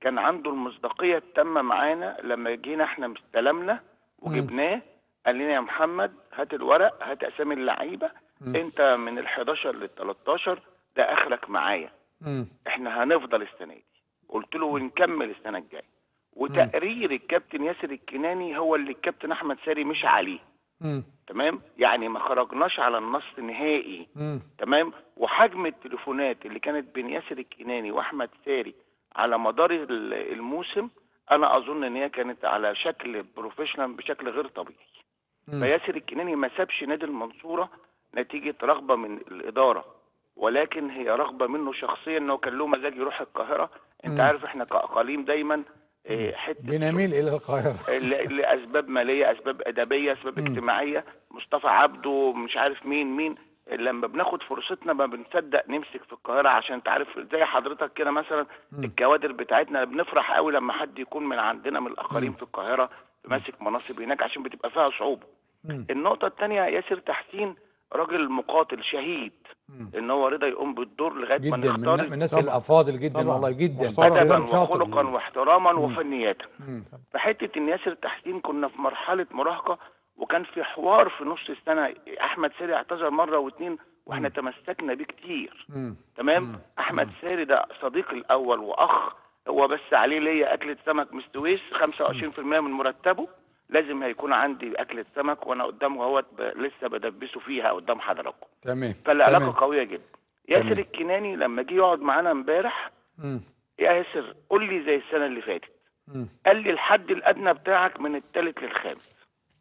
كان عنده المصداقيه التامه معانا لما جينا احنا استلمنا وجبناه قال لنا يا محمد هات الورق هات اسامي اللعيبه انت من ال 11 لل 13 ده اخرك معايا مم. احنا هنفضل السنه دي قلت له ونكمل السنه الجايه وتقرير الكابتن ياسر الكناني هو اللي الكابتن احمد ساري مش عليه مم. تمام يعني ما خرجناش على النص نهائي مم. تمام وحجم التليفونات اللي كانت بين ياسر الكناني واحمد ساري على مدار ال- الموسم انا اظن ان هي كانت على شكل بروفيشنال بشكل غير طبيعي مم. فياسر الكناني ما سابش نادي المنصوره نتيجه رغبه من الاداره ولكن هي رغبه منه شخصيا انه كان له مزاج يروح القاهره انت مم. عارف احنا كاقاليم دايما آه، حته بنميل الى القاهره ل- لاسباب ماليه اسباب ادبيه اسباب مم. اجتماعيه مصطفى عبده مش عارف مين مين لما بناخد فرصتنا ما بنصدق نمسك في القاهره عشان تعرف زي حضرتك كده مثلا مم. الكوادر بتاعتنا بنفرح قوي لما حد يكون من عندنا من الاقاليم مم. في القاهره ماسك مناصب هناك عشان بتبقى فيها صعوبه مم. النقطه الثانيه ياسر تحسين راجل مقاتل شهيد مم. ان هو رضى يقوم بالدور لغايه ما جدا من, نختار من الناس طبعاً. الافاضل جدا طبعاً. والله جدا محترم. ادبا كلام شاطر. وخلقا واحتراما وفنياتا مم. في حته ان ياسر تحسين كنا في مرحله مراهقه وكان في حوار في نص السنه احمد ساري اعتذر مره واتنين واحنا تمسكنا بيه كتير مم. تمام احمد ساري ده صديقي الاول واخ هو بس عليه ليا اكله سمك مستويس 25% من مرتبه لازم هيكون عندي اكله سمك وانا قدامه اهوت ب- لسه بدبسه فيها قدام حضراتكم تمام فالعلاقه تمام. قويه جدا ياسر تمام. الكناني لما جه يقعد معانا امبارح مم. يا ياسر قول لي زي السنه اللي فاتت مم. قال لي الحد الادنى بتاعك من الثالث للخامس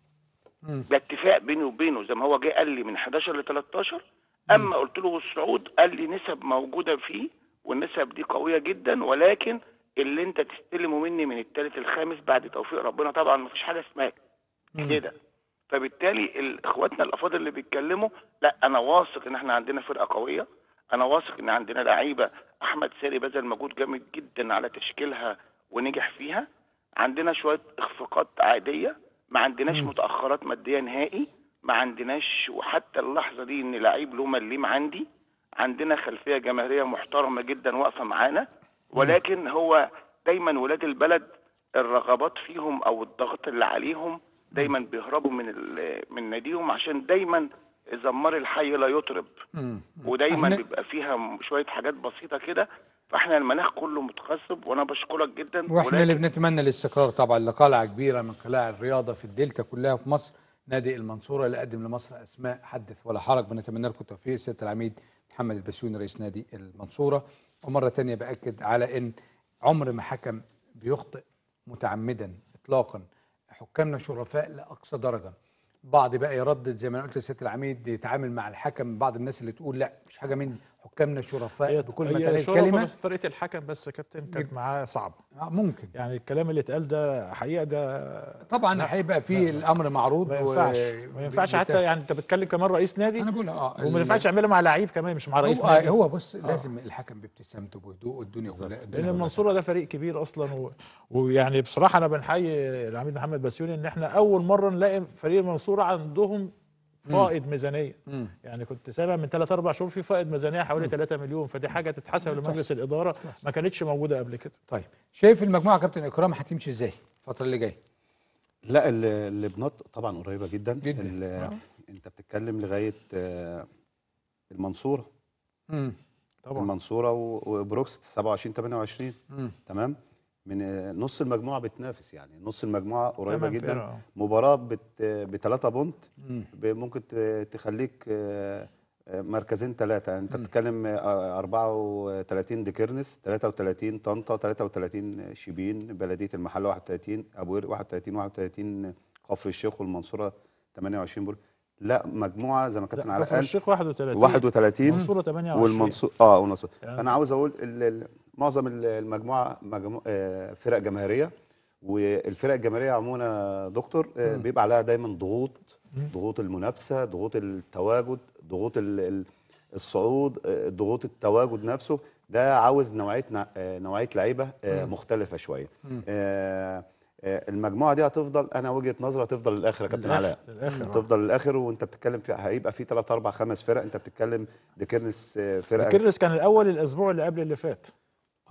مم. ده اتفاق بيني وبينه زي ما هو جه قال لي من 11 ل 13 اما قلت له الصعود قال لي نسب موجوده فيه والنسب دي قويه جدا ولكن اللي انت تستلمه مني من الثالث الخامس بعد توفيق ربنا طبعا مفيش حاجه اسمها مم. كده فبالتالي ال- اخواتنا الافاضل اللي بيتكلموا لا انا واثق ان احنا عندنا فرقه قويه انا واثق ان عندنا لعيبه احمد ساري بذل مجهود جامد جدا على تشكيلها ونجح فيها عندنا شويه اخفاقات عاديه ما عندناش مم. متاخرات ماديه نهائي ما عندناش وحتى اللحظه دي ان لعيب له مليم عندي عندنا خلفيه جماهيريه محترمه جدا واقفه معانا ولكن هو دايما ولاد البلد الرغبات فيهم او الضغط اللي عليهم دايما بيهربوا من ال- من ناديهم عشان دايما زمار الحي لا يطرب مم. ودايما احنا- بيبقى فيها م- شويه حاجات بسيطه كده فاحنا المناخ كله متخصب وانا بشكرك جدا واحنا اللي ولكن بنتمنى الاستقرار طبعا لقلعه كبيره من قلاع الرياضه في الدلتا كلها في مصر نادي المنصوره اللي قدم لمصر اسماء حدث ولا حرج بنتمنى لكم التوفيق سياده العميد محمد البسيوني رئيس نادي المنصوره ومره تانية باكد على ان عمر ما حكم بيخطئ متعمدا اطلاقا حكامنا شرفاء لاقصى درجه بعض بقى يردد زي ما أنا قلت لسياده العميد يتعامل مع الحكم بعض الناس اللي تقول لا مفيش حاجه مني حكامنا شرفاء هي بكل هي مكان شرف الكلمه بس طريقه الحكم بس يا كابتن كانت معاه صعبه آه، ممكن يعني الكلام اللي اتقال ده حقيقه ده طبعا لا، هيبقى في الامر معروض ما و- ينفعش ما ينفعش بت- حتى يعني انت بتتكلم كمان رئيس نادي انا بقول اه وما ينفعش يعملها مع لعيب كمان مش مع رئيس هو, نادي هو بص لازم الحكم بابتسامته بهدوء الدنيا كلها الدنيا لان كلها المنصوره ده فريق كبير اصلا و... ويعني بصراحه انا بنحيي العميد محمد بسيوني ان احنا اول مره نلاقي فريق المنصوره عندهم فائض ميزانيه مم. يعني كنت سامع من 3 4 شهور في فائض ميزانيه حوالي 3 مليون فدي حاجه تتحسب لمجلس الاداره ما كانتش موجوده قبل كده طيب شايف المجموعه كابتن اكرام هتمشي ازاي الفتره اللي جايه لا ال- اللبنات طبعا قريبه جدا, جداً. ال- آه. انت بتتكلم لغايه آه، المنصوره امم طبعا المنصوره و- وبروكس 27 28 امم تمام من آه، نص المجموعه بتنافس يعني نص المجموعه قريبه تمام جدا فرقة. مباراه بت بثلاثه بونت امم ب- ممكن ت- تخليك آه، آه، مركزين ثلاثه انت بتتكلم آه، 34 ديكيرنس 33 طنطا 33 شبين بلديه المحله 31 ابو قير 31 31 كفر الشيخ والمنصوره 28 بول لا مجموعه زي ما كابتن لا علاء كفر قال الشيخ 31 31 المنصوره 28 والمنصور اه والمنصور يعني- فانا عاوز اقول ال- ال- معظم ال- المجموعه مجموع آه، فرق جماهيريه والفرق الجماهيريه عموما يا دكتور آه، بيبقى عليها دايما ضغوط ضغوط المنافسه ضغوط التواجد ضغوط ال- ال- الصعود آه، ضغوط التواجد نفسه ده عاوز نوعيه نع- آه، نوعيه لعيبه آه، مختلفه شويه آه، آه، المجموعه دي هتفضل انا وجهه نظري هتفضل للاخر يا كابتن للآخر، علاء للآخر، آه. تفضل للاخر وانت بتتكلم في هيبقى في 3 4 5 فرق انت بتتكلم ديكيرنس آه، فرقه كيرلس كان الاول الاسبوع اللي قبل اللي فات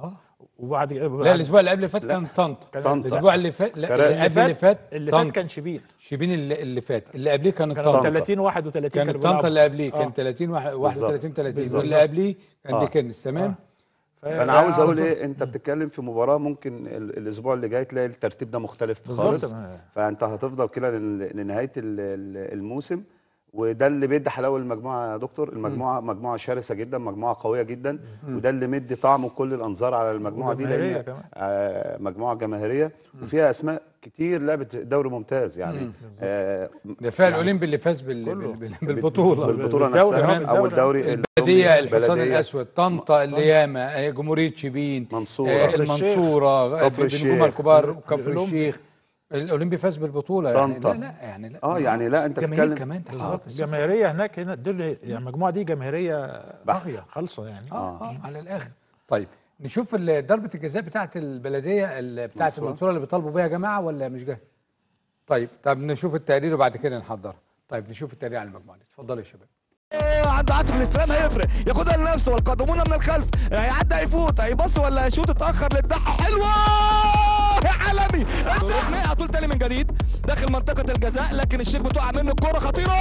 وبعد لا الاسبوع اللي قبل اللي فات كان طنطا طنطا. الاسبوع اللي فات لا فرق. اللي قبل اللي فات اللي فات طنطا. كان شبين شبين اللي, اللي فات اللي قبليه كانت كانوا طنطا 30 31 كانت كانوا طنطا بيلعبوا. اللي قبليه آه. كان 30 واحد- 31 30 بالظبط. واللي قبليه كان آه. دي كنس تمام فانا عاوز اقول ايه انت بتتكلم في مباراه ممكن ال- الاسبوع اللي جاي تلاقي الترتيب ده مختلف بالظبط. خالص ما- فانت هتفضل كده لل- لنهايه ال- ال- الموسم وده اللي بيدي حلاوه المجموعه يا دكتور المجموعه مجموعه شرسه جدا مجموعه قويه جدا مم. وده اللي مدي طعم كل الانظار على المجموعه دي وجماهيرية لان كمان. آه، مجموعه جماهيريه وفيها اسماء كتير لعبت دوري ممتاز يعني مم. آه ده فيها يعني الاولمبي اللي فاز بال... بال... بال... بالبطوله بالبطوله بالدوري، نفسها آه، او بالدوري. الدوري البلديه الحصان البلدية. الاسود طنطا الياما آه، جمهوريه شبين منصورة. آه، كفر الشيخ. المنصوره آه، كفر في النجوم الشيخ. الكبار وكفر الأولمبي. الشيخ الاولمبي فاز بالبطوله يعني طنطا. لا لا يعني لا اه يعني لا انت جماهير بتتكلم كمان تحت بالظبط الصفر. الجماهيريه هناك هنا دول يعني المجموعه دي جماهيريه باغيه خالصه يعني اه اه على الاخر طيب نشوف ال- ضربه الجزاء بتاعه البلديه ال- بتاعه منصورة. المنصوره اللي بيطالبوا بيها يا جماعه ولا مش جاي طيب طب نشوف التقرير وبعد كده نحضرها طيب نشوف التقرير على المجموعه دي اتفضلوا يا شباب عند عاطف الاستلام هيفرق ياخدها لنفسه والقادمون من الخلف هيعدي هيفوت هيبص ولا هيشوط اتاخر للدحة حلوه يا عالمي ركنيه طول تاني من جديد داخل منطقه الجزاء لكن الشيخ بتقع منه الكوره خطيره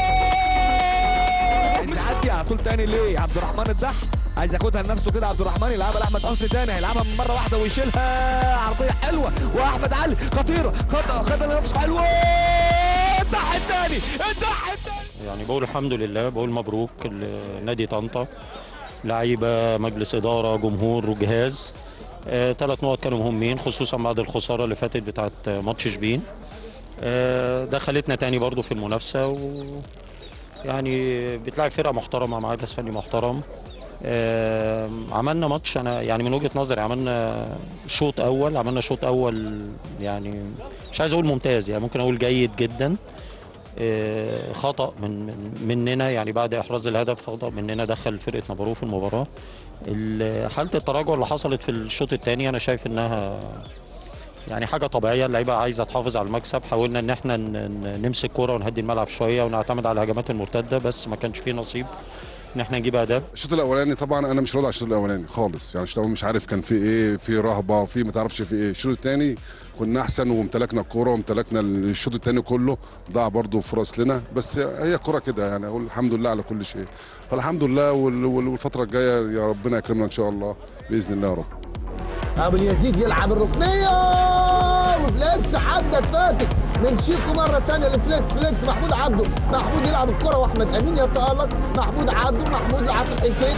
مش عدي على طول تاني ليه عبد الرحمن الدح عايز ياخدها لنفسه كده عبد الرحمن يلعبها لاحمد اصلي تاني هيلعبها من مره واحده ويشيلها عرضيه حلوه واحمد علي خطيره خطا خدها لنفسه حلوه الدح التاني الدح التاني يعني بقول الحمد لله بقول مبروك لنادي طنطا لعيبه مجلس اداره جمهور وجهاز ثلاث نقط كانوا مهمين خصوصا بعد الخساره اللي فاتت بتاعت ماتش شبين آه، دخلتنا تاني برضو في المنافسه و يعني بتلعب فرقه محترمه مع جهاز فني محترم آه، عملنا ماتش انا يعني من وجهه نظري عملنا شوط اول عملنا شوط اول يعني مش عايز اقول ممتاز يعني ممكن اقول جيد جدا آه، خطا من من- مننا يعني بعد احراز الهدف خطا مننا دخل فرقه نبارو في المباراه ال- حاله التراجع اللي حصلت في الشوط الثاني انا شايف انها يعني حاجه طبيعيه اللعيبه عايزه تحافظ على المكسب حاولنا ان احنا ن- ن- نمسك كوره ونهدي الملعب شويه ونعتمد على الهجمات المرتده بس ما كانش فيه نصيب ان احنا نجيب اهداف الشوط الاولاني طبعا انا مش راضي على الشوط الاولاني خالص يعني الشوط الاولاني مش عارف كان في ايه في رهبه في ما تعرفش في ايه الشوط الثاني كنا احسن وامتلكنا الكوره وامتلكنا الشوط الثاني كله ضاع برضه فرص لنا بس هي كوره كده يعني اقول الحمد لله على كل شيء فالحمد لله وال- وال- والفتره الجايه يا ربنا يكرمنا ان شاء الله باذن الله يا رب ابو اليزيد يلعب الركنيه وفليكس عدت فاتت من شيكو مره ثانيه لفليكس فليكس محمود عبده محمود يلعب الكره واحمد امين يتالق محمود عبده محمود لعاطف حسين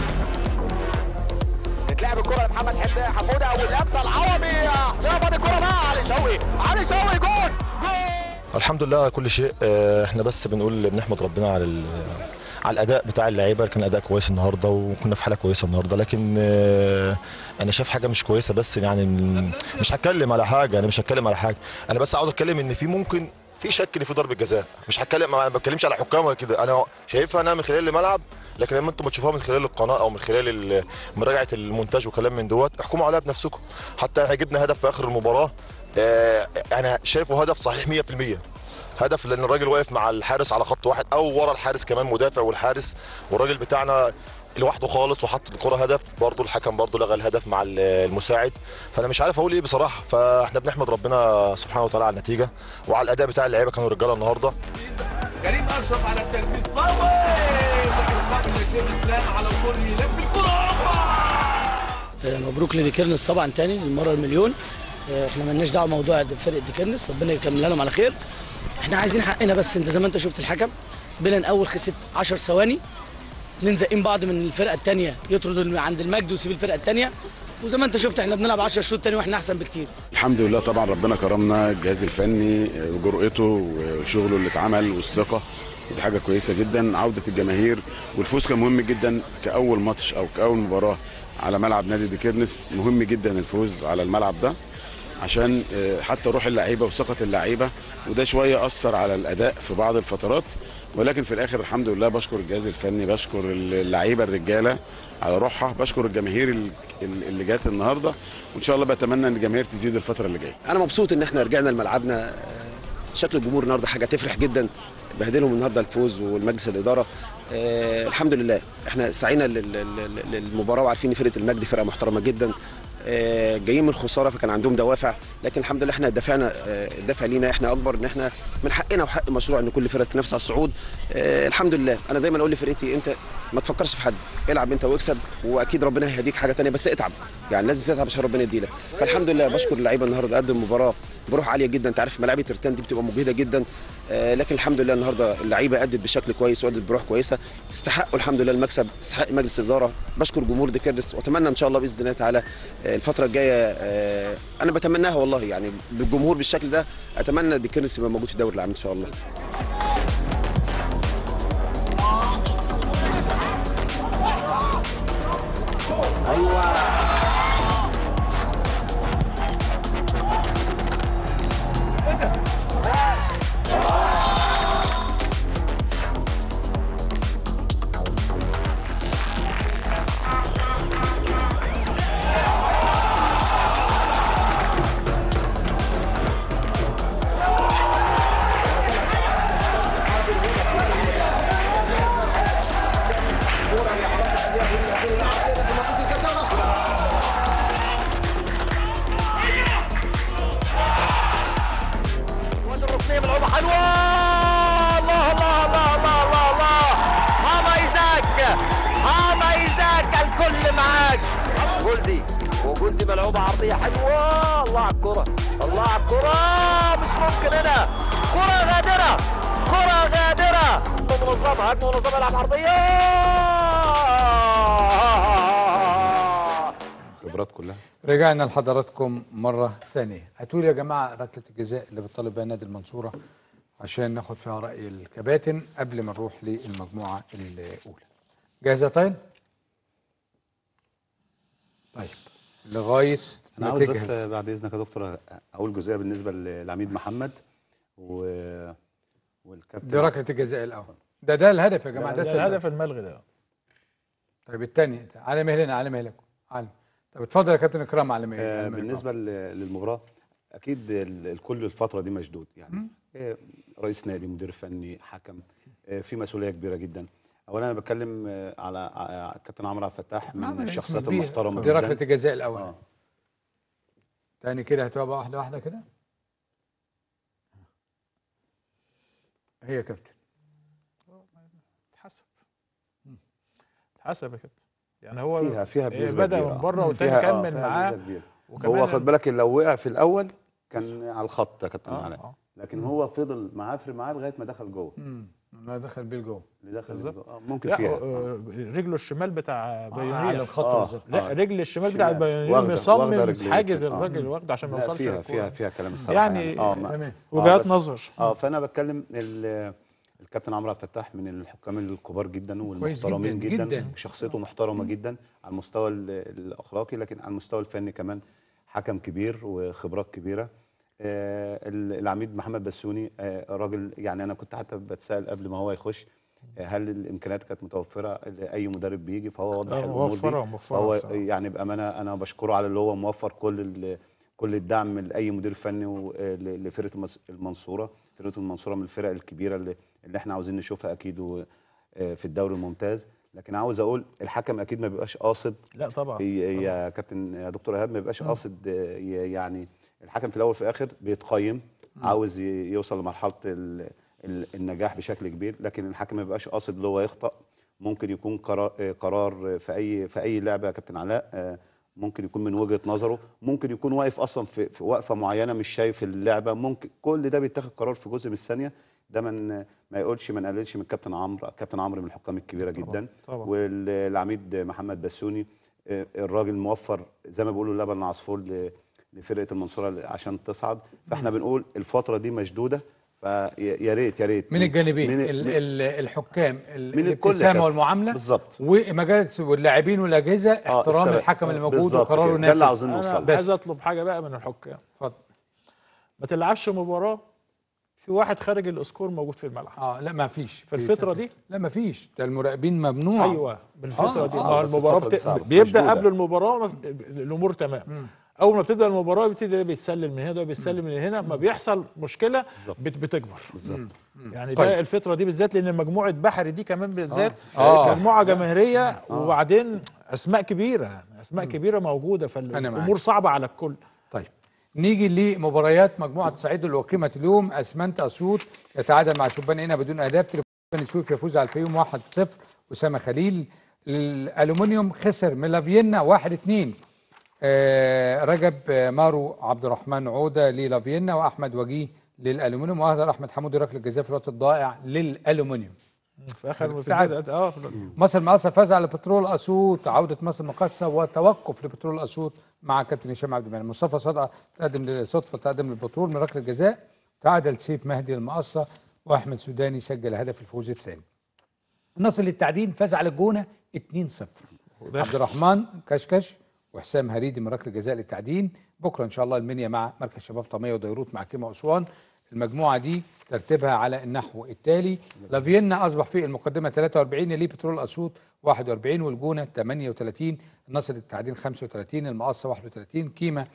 تتلعب الكرة لمحمد حمدان حمودة واللمسة العربي حسام ادي الكرة بقى علي شوقي علي شوقي جول الحمد لله على كل شيء آه، احنا بس بنقول بنحمد ربنا على ال- على الاداء بتاع اللعيبه كان اداء كويس النهارده وكنا في حاله كويسه النهارده لكن آه، انا شايف حاجه مش كويسه بس يعني م- مش هتكلم على حاجه انا مش هتكلم على حاجه انا بس عاوز اتكلم ان في ممكن في شك ان في ضربه جزاء مش هتكلم انا ما بتكلمش على حكام ولا كده انا شايفها انا من خلال الملعب لكن لما انتم بتشوفوها من خلال القناه او من خلال ال- مراجعه المونتاج وكلام من دوت احكموا عليها بنفسكم حتى احنا جبنا هدف في اخر المباراه آه، انا شايفه هدف صحيح 100% هدف لان الراجل واقف مع الحارس على خط واحد او ورا الحارس كمان مدافع والحارس والراجل بتاعنا لوحده خالص وحط الكره هدف برضه الحكم برضه لغى الهدف مع ال- المساعد فانا مش عارف اقول ايه بصراحه فاحنا بنحمد ربنا سبحانه وتعالى على النتيجه وعلى الاداء بتاع اللعيبه كانوا رجاله النهارده كريم اشرف على التنفيذ صوي القادم لشيخ اسلام على طول يلف الكره آه، مبروك لديكيرنس طبعا تاني المره المليون آه، احنا مالناش دعوه بموضوع فرقه ديكيرنس ربنا يكملها لهم على خير احنا عايزين حقنا بس انت زي ما انت شفت الحكم بيلن اول ست 10 ثواني اتنين زقين بعض من الفرقه الثانيه يطردوا اللي عند المجد ويسيب الفرقه الثانيه وزي ما انت شفت احنا بنلعب 10 شوط تاني واحنا احسن بكتير الحمد لله طبعا ربنا كرمنا الجهاز الفني وجرأته وشغله اللي اتعمل والثقة ودي حاجة كويسة جدا عودة الجماهير والفوز كان مهم جدا كأول ماتش أو كأول مباراة على ملعب نادي ديكيرنس مهم جدا الفوز على الملعب ده عشان آه، حتى روح اللعيبة وثقة اللعيبة وده شوية أثر على الأداء في بعض الفترات ولكن في الآخر الحمد لله بشكر الجهاز الفني بشكر اللعيبة الرجالة على روحها بشكر الجماهير ال- ال- اللي جات النهارده وان شاء الله بتمنى ان الجماهير تزيد الفتره اللي جايه انا مبسوط ان احنا رجعنا لملعبنا آه، شكل الجمهور النهارده حاجه تفرح جدا بهدلهم النهارده الفوز والمجلس الاداره آه الحمد لله احنا سعينا لل- لل- للمباراه وعارفين ان فرقه المجد فرقه محترمه جدا آه، جايين من خساره فكان عندهم دوافع لكن الحمد لله احنا دافعنا آه، الدافع لينا احنا اكبر ان احنا من حقنا وحق المشروع ان كل فرقه تنافس على الصعود آه، الحمد لله انا دايما اقول لفرقتي انت ما تفكرش في حد العب انت واكسب واكيد ربنا هيهديك حاجه تانية بس اتعب يعني لازم تتعب عشان ربنا يديلك فالحمد لله بشكر اللعيبه النهارده قدم مباراه بروح عاليه جدا انت عارف ملاعب الترتان دي بتبقى مجهده جدا آه، لكن الحمد لله النهارده اللعيبه ادت بشكل كويس وادت بروح كويسه استحقوا الحمد لله المكسب استحق مجلس الاداره بشكر جمهور ديكيرنس واتمنى ان شاء الله باذن الله تعالى آه، الفتره الجايه آه، انا بتمناها والله يعني بالجمهور بالشكل ده اتمنى ديكيرنس يبقى موجود في الدوري العام ان شاء الله الركنيه ملعوبه حلوه الله الله الله الله الله الله ماما ايزاك ماما ايزاك الكل معاك جولدي وجولدي ملعوبه عرضيه حلوه الله على الكره الله على الكره مش ممكن هنا كره غادره كره غادره منظمه هات منظمه يلعب عرضيه خبرات كلها رجعنا لحضراتكم مرة ثانية هاتوا لي يا جماعة ركلة الجزاء اللي بتطالب بها نادي المنصورة عشان ناخد فيها رأي الكباتن قبل ما نروح للمجموعة الأولى جاهزة طيب؟ طيب لغاية انا ما عاوز بس تجهز بعد اذنك يا دكتور اقول جزئيه بالنسبه للعميد محمد و والكابتن دي ركلة الجزاء الأول ده ده الهدف يا جماعة ده ده الهدف التسلل. الملغي ده طيب الثاني على مهلنا على مهلكم على طب اتفضل يا كابتن إكرام على مهلك آه على مهلك. بالنسبه ل- للمباراه اكيد ال- الكل الفتره دي مشدود يعني مم. آه، رئيس نادي مدير فني حكم آه، في مسؤوليه كبيره جدا اولا انا بتكلم آه، على على الكابتن عمرو عبد الفتاح نعم، من اسم الشخصيات كبير. المحترمه دي جدا ركلة الجزاء الأول آه. تاني كده هتبقى واحدة واحدة كده هي يا كابتن اتحسب اتحسب يا كابتن يعني هو فيها فيها إيه، بنسبه بدا كبيرة. من بره آه. والتاني فيها- آه، كمل فيها معاه بنسبة كبيرة. وكمان هو خد بالك لو وقع في الاول كان على الخط يا كابتن آه، علاء آه. لكن مم. هو فضل معافر معاه لغايه ما دخل جوه امم ما دخل بيه لجوه اللي دخل بالظبط. جوه. آه، ممكن لا فيها آه، رجله الشمال بتاع على بايونير الخط آه. بالظبط لا آه. رجل الشمال بتاع شمال. بايونير واخدة- واخدة مصمم رجليه حاجز كده. آه. الراجل واخده عشان ما لا، يوصلش فيها للكورة. فيها فيها كلام الصراحه يعني اه ما- تمام. آه، وجهات بس- نظر اه فانا بتكلم ال- الكابتن عمرو عبد الفتاح من الحكام الكبار جدا والمحترمين جداً، جدا, جداً. وشخصيته محترمه جدا على المستوى ال- الاخلاقي لكن على المستوى الفني كمان حكم كبير وخبرات كبيره آه، ال- العميد محمد بسوني آه، راجل يعني انا كنت حتى بتسال قبل ما هو يخش آه، هل الامكانيات كانت متوفره لاي مدرب بيجي فهو وضح آه، الامور دي موفرة- موفرة فهو بصراحة. يعني بامانه انا بشكره على اللي هو موفر كل ال- كل الدعم لاي مدير فني و- آه، ل- لفرقه المس- المنصوره فرقه المنصوره من الفرق الكبيره اللي, اللي احنا عاوزين نشوفها اكيد و- آه، في الدوري الممتاز لكن عاوز اقول الحكم اكيد ما بيبقاش قاصد لا طبعا ي- يا كابتن يا دكتور ايهاب ما بيبقاش مم. قاصد آه، ي- يعني الحكم في الاول وفي الاخر بيتقيم مم. عاوز ي- يوصل لمرحله ال- ال- النجاح بشكل كبير لكن الحكم ما بيبقاش قاصد اللي هو يخطأ ممكن يكون قرار آه، قرار في اي في اي لعبه يا كابتن علاء آه، ممكن يكون من وجهه نظره ممكن يكون واقف اصلا في, في وقفه معينه مش شايف اللعبه ممكن كل ده بيتاخد قرار في جزء من الثانيه ده من ما يقولش ما نقللش من الكابتن عمرو الكابتن عمرو من الحكام الكبيره جدا طبعا. والعميد محمد بسوني آه، الراجل موفر زي ما بيقولوا لبن عصفور ل- لفرقه المنصوره عشان تصعد فاحنا بنقول الفتره دي مشدوده فيا ريت يا ريت من الجانبين من- ال- من- ال- الحكام ال- من الكل يا الابتسامه كابتن. والمعامله بالظبط ومجالس واللاعبين والاجهزه احترام السبب. الحكم اللي موجود بالظبط وقراره كده. ده اللي نافذ عاوزين انا نوصل عايز اطلب حاجه بقى من الحكام اتفضل ما تلعبش مباراه في واحد خارج الاسكور موجود في الملعب اه لا ما فيش في الفتره دي لا ما فيش ده المراقبين ممنوع ايوه بالفتره آه، دي آه، ما هو بس المباراه الفترة دي بت... صعبة. بيبدا مشدودة. قبل المباراه ما في- الامور تمام مم. اول ما بتبدا المباراه بيبتدي ده بيتسلم من هنا ده بيتسلم من هنا ما بيحصل مشكله بت... بتكبر بالظبط يعني طيب. ده الفتره دي بالذات لان مجموعه بحري دي كمان بالذات آه. مجموعه جماهيريه وبعدين اسماء كبيره يعني اسماء كبيره موجوده أنا معاك. فالامور صعبه على الكل طيب نيجي لمباريات مجموعه صعيد اللي اقيمت اليوم اسمنت اسيوط يتعادل مع شبان هنا بدون اهداف تليفون بني سويف يفوز على الفيوم 1-0 اسامه خليل الالومنيوم خسر من لافيينا 1-2 آه رجب آه، مارو عبد الرحمن عوده للافيينا واحمد وجيه للالومنيوم واهدر احمد حمودي ركله جزاء في الوقت الضائع للالومنيوم في اخر في تعادل. البداية- اه في- مصر المقاصة فاز على بترول اسيوط عودة مصر المقاصة وتوقف لبترول اسيوط مع كابتن هشام عبد المنعم مصطفى صدقة تقدم صدفة تقدم للبترول من ركلة جزاء تعادل سيف مهدي المقاصة واحمد سوداني سجل هدف الفوز الثاني النصر للتعدين فاز على الجونة 2-0 عبد الرحمن كشكش وحسام هريدي من ركله جزاء للتعدين بكره ان شاء الله المنيا مع مركز شباب طميه وديروت مع كيما اسوان المجموعه دي ترتيبها على النحو التالي لافيينا اصبح في المقدمه 43 ليه بترول اسيوط 41 والجونه 38 النصر للتعدين 35 المقصه 31 كيما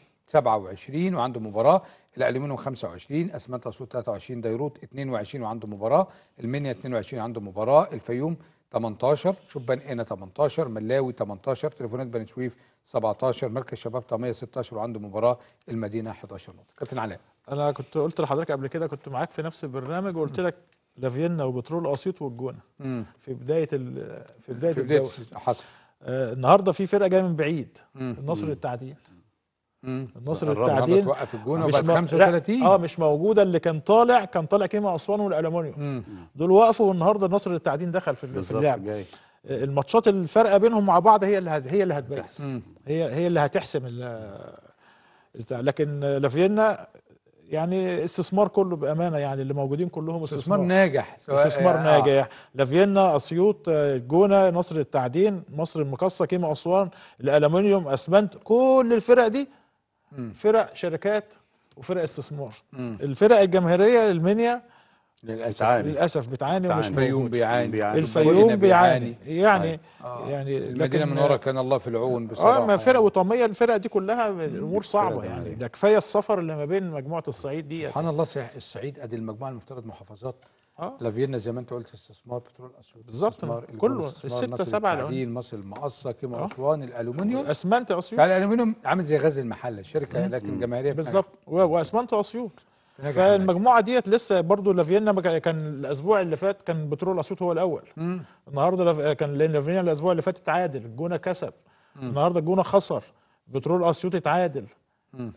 27 وعنده مباراه الالومنيوم 25 اسمنت اسيوط 23 ديروت 22 وعنده مباراه المنيا 22 عنده مباراه الفيوم 18 شبان قنا 18 ملاوي 18 تليفونات بني سويف 17 مركز شباب طميه 16 وعنده مباراه المدينه 11 نقطه كابتن علاء انا كنت قلت لحضرتك قبل كده كنت معاك في نفس البرنامج وقلت لك لافيينا وبترول اسيوط والجونه مم. في بدايه ال- في بدايه في بدايه الدوري حصل آه النهارده في فرقه جايه من بعيد مم. النصر مم. للتعدين مم. النصر قربت. للتعدين النهارده توقف الجونة مش وبقت مو- 35. لا، اه مش موجوده اللي كان طالع كان طالع كيما اسوان والالومنيوم دول وقفوا والنهارده النصر للتعدين دخل في, في بالظبط اللعب جاي. آه، الماتشات الفرقه بينهم مع بعض هي اللي هت- هي اللي هتبين مم. هي هي اللي هتحسم ال- البتاع. لكن لافيينا يعني استثمار كله بامانه يعني اللي موجودين كلهم استثمار استثمار ناجح سواء- استثمار آه. ناجح لافيينا اسيوط آه، الجونه نصر التعدين مصر المقاصه كيما اسوان الالومنيوم اسمنت كل الفرق دي مم. فرق شركات وفرق استثمار مم. الفرق الجماهيريه المنيا للاسف للاسف بتعاني ومش الفيوم موجودة. بيعاني الفيوم كلنا بيعاني يعني طيب. آه. يعني المدينه لكن- من ورا كان الله في العون بصراحه اه ما فرق وطنيه الفرق دي كلها الامور صعبه يعني ده كفايه السفر اللي ما بين مجموعه الصعيد دي سبحان الله صحيح الصعيد ادي المجموعه المفترض محافظات اه لافيينا زي ما انت قلت استثمار بترول اسيوط بالظبط. استثمار كله الجونة، استثمار الستة مصر سبعة التعدين مصر المقصه كيما آه. اسوان الالومنيوم اسمنت اسيوط يعني الالومنيوم عامل زي غزل المحله شركه مم. لكن جماهيريه في بالظبط و- واسمنت اسيوط نجح فالمجموعه ديت لسه برضو لافيينا ما كان- كان الاسبوع اللي فات كان بترول اسيوط هو الاول مم. النهارده لف... كان لان لافيينا الاسبوع اللي فات اتعادل الجونه كسب النهارده الجونه خسر بترول اسيوط اتعادل مم.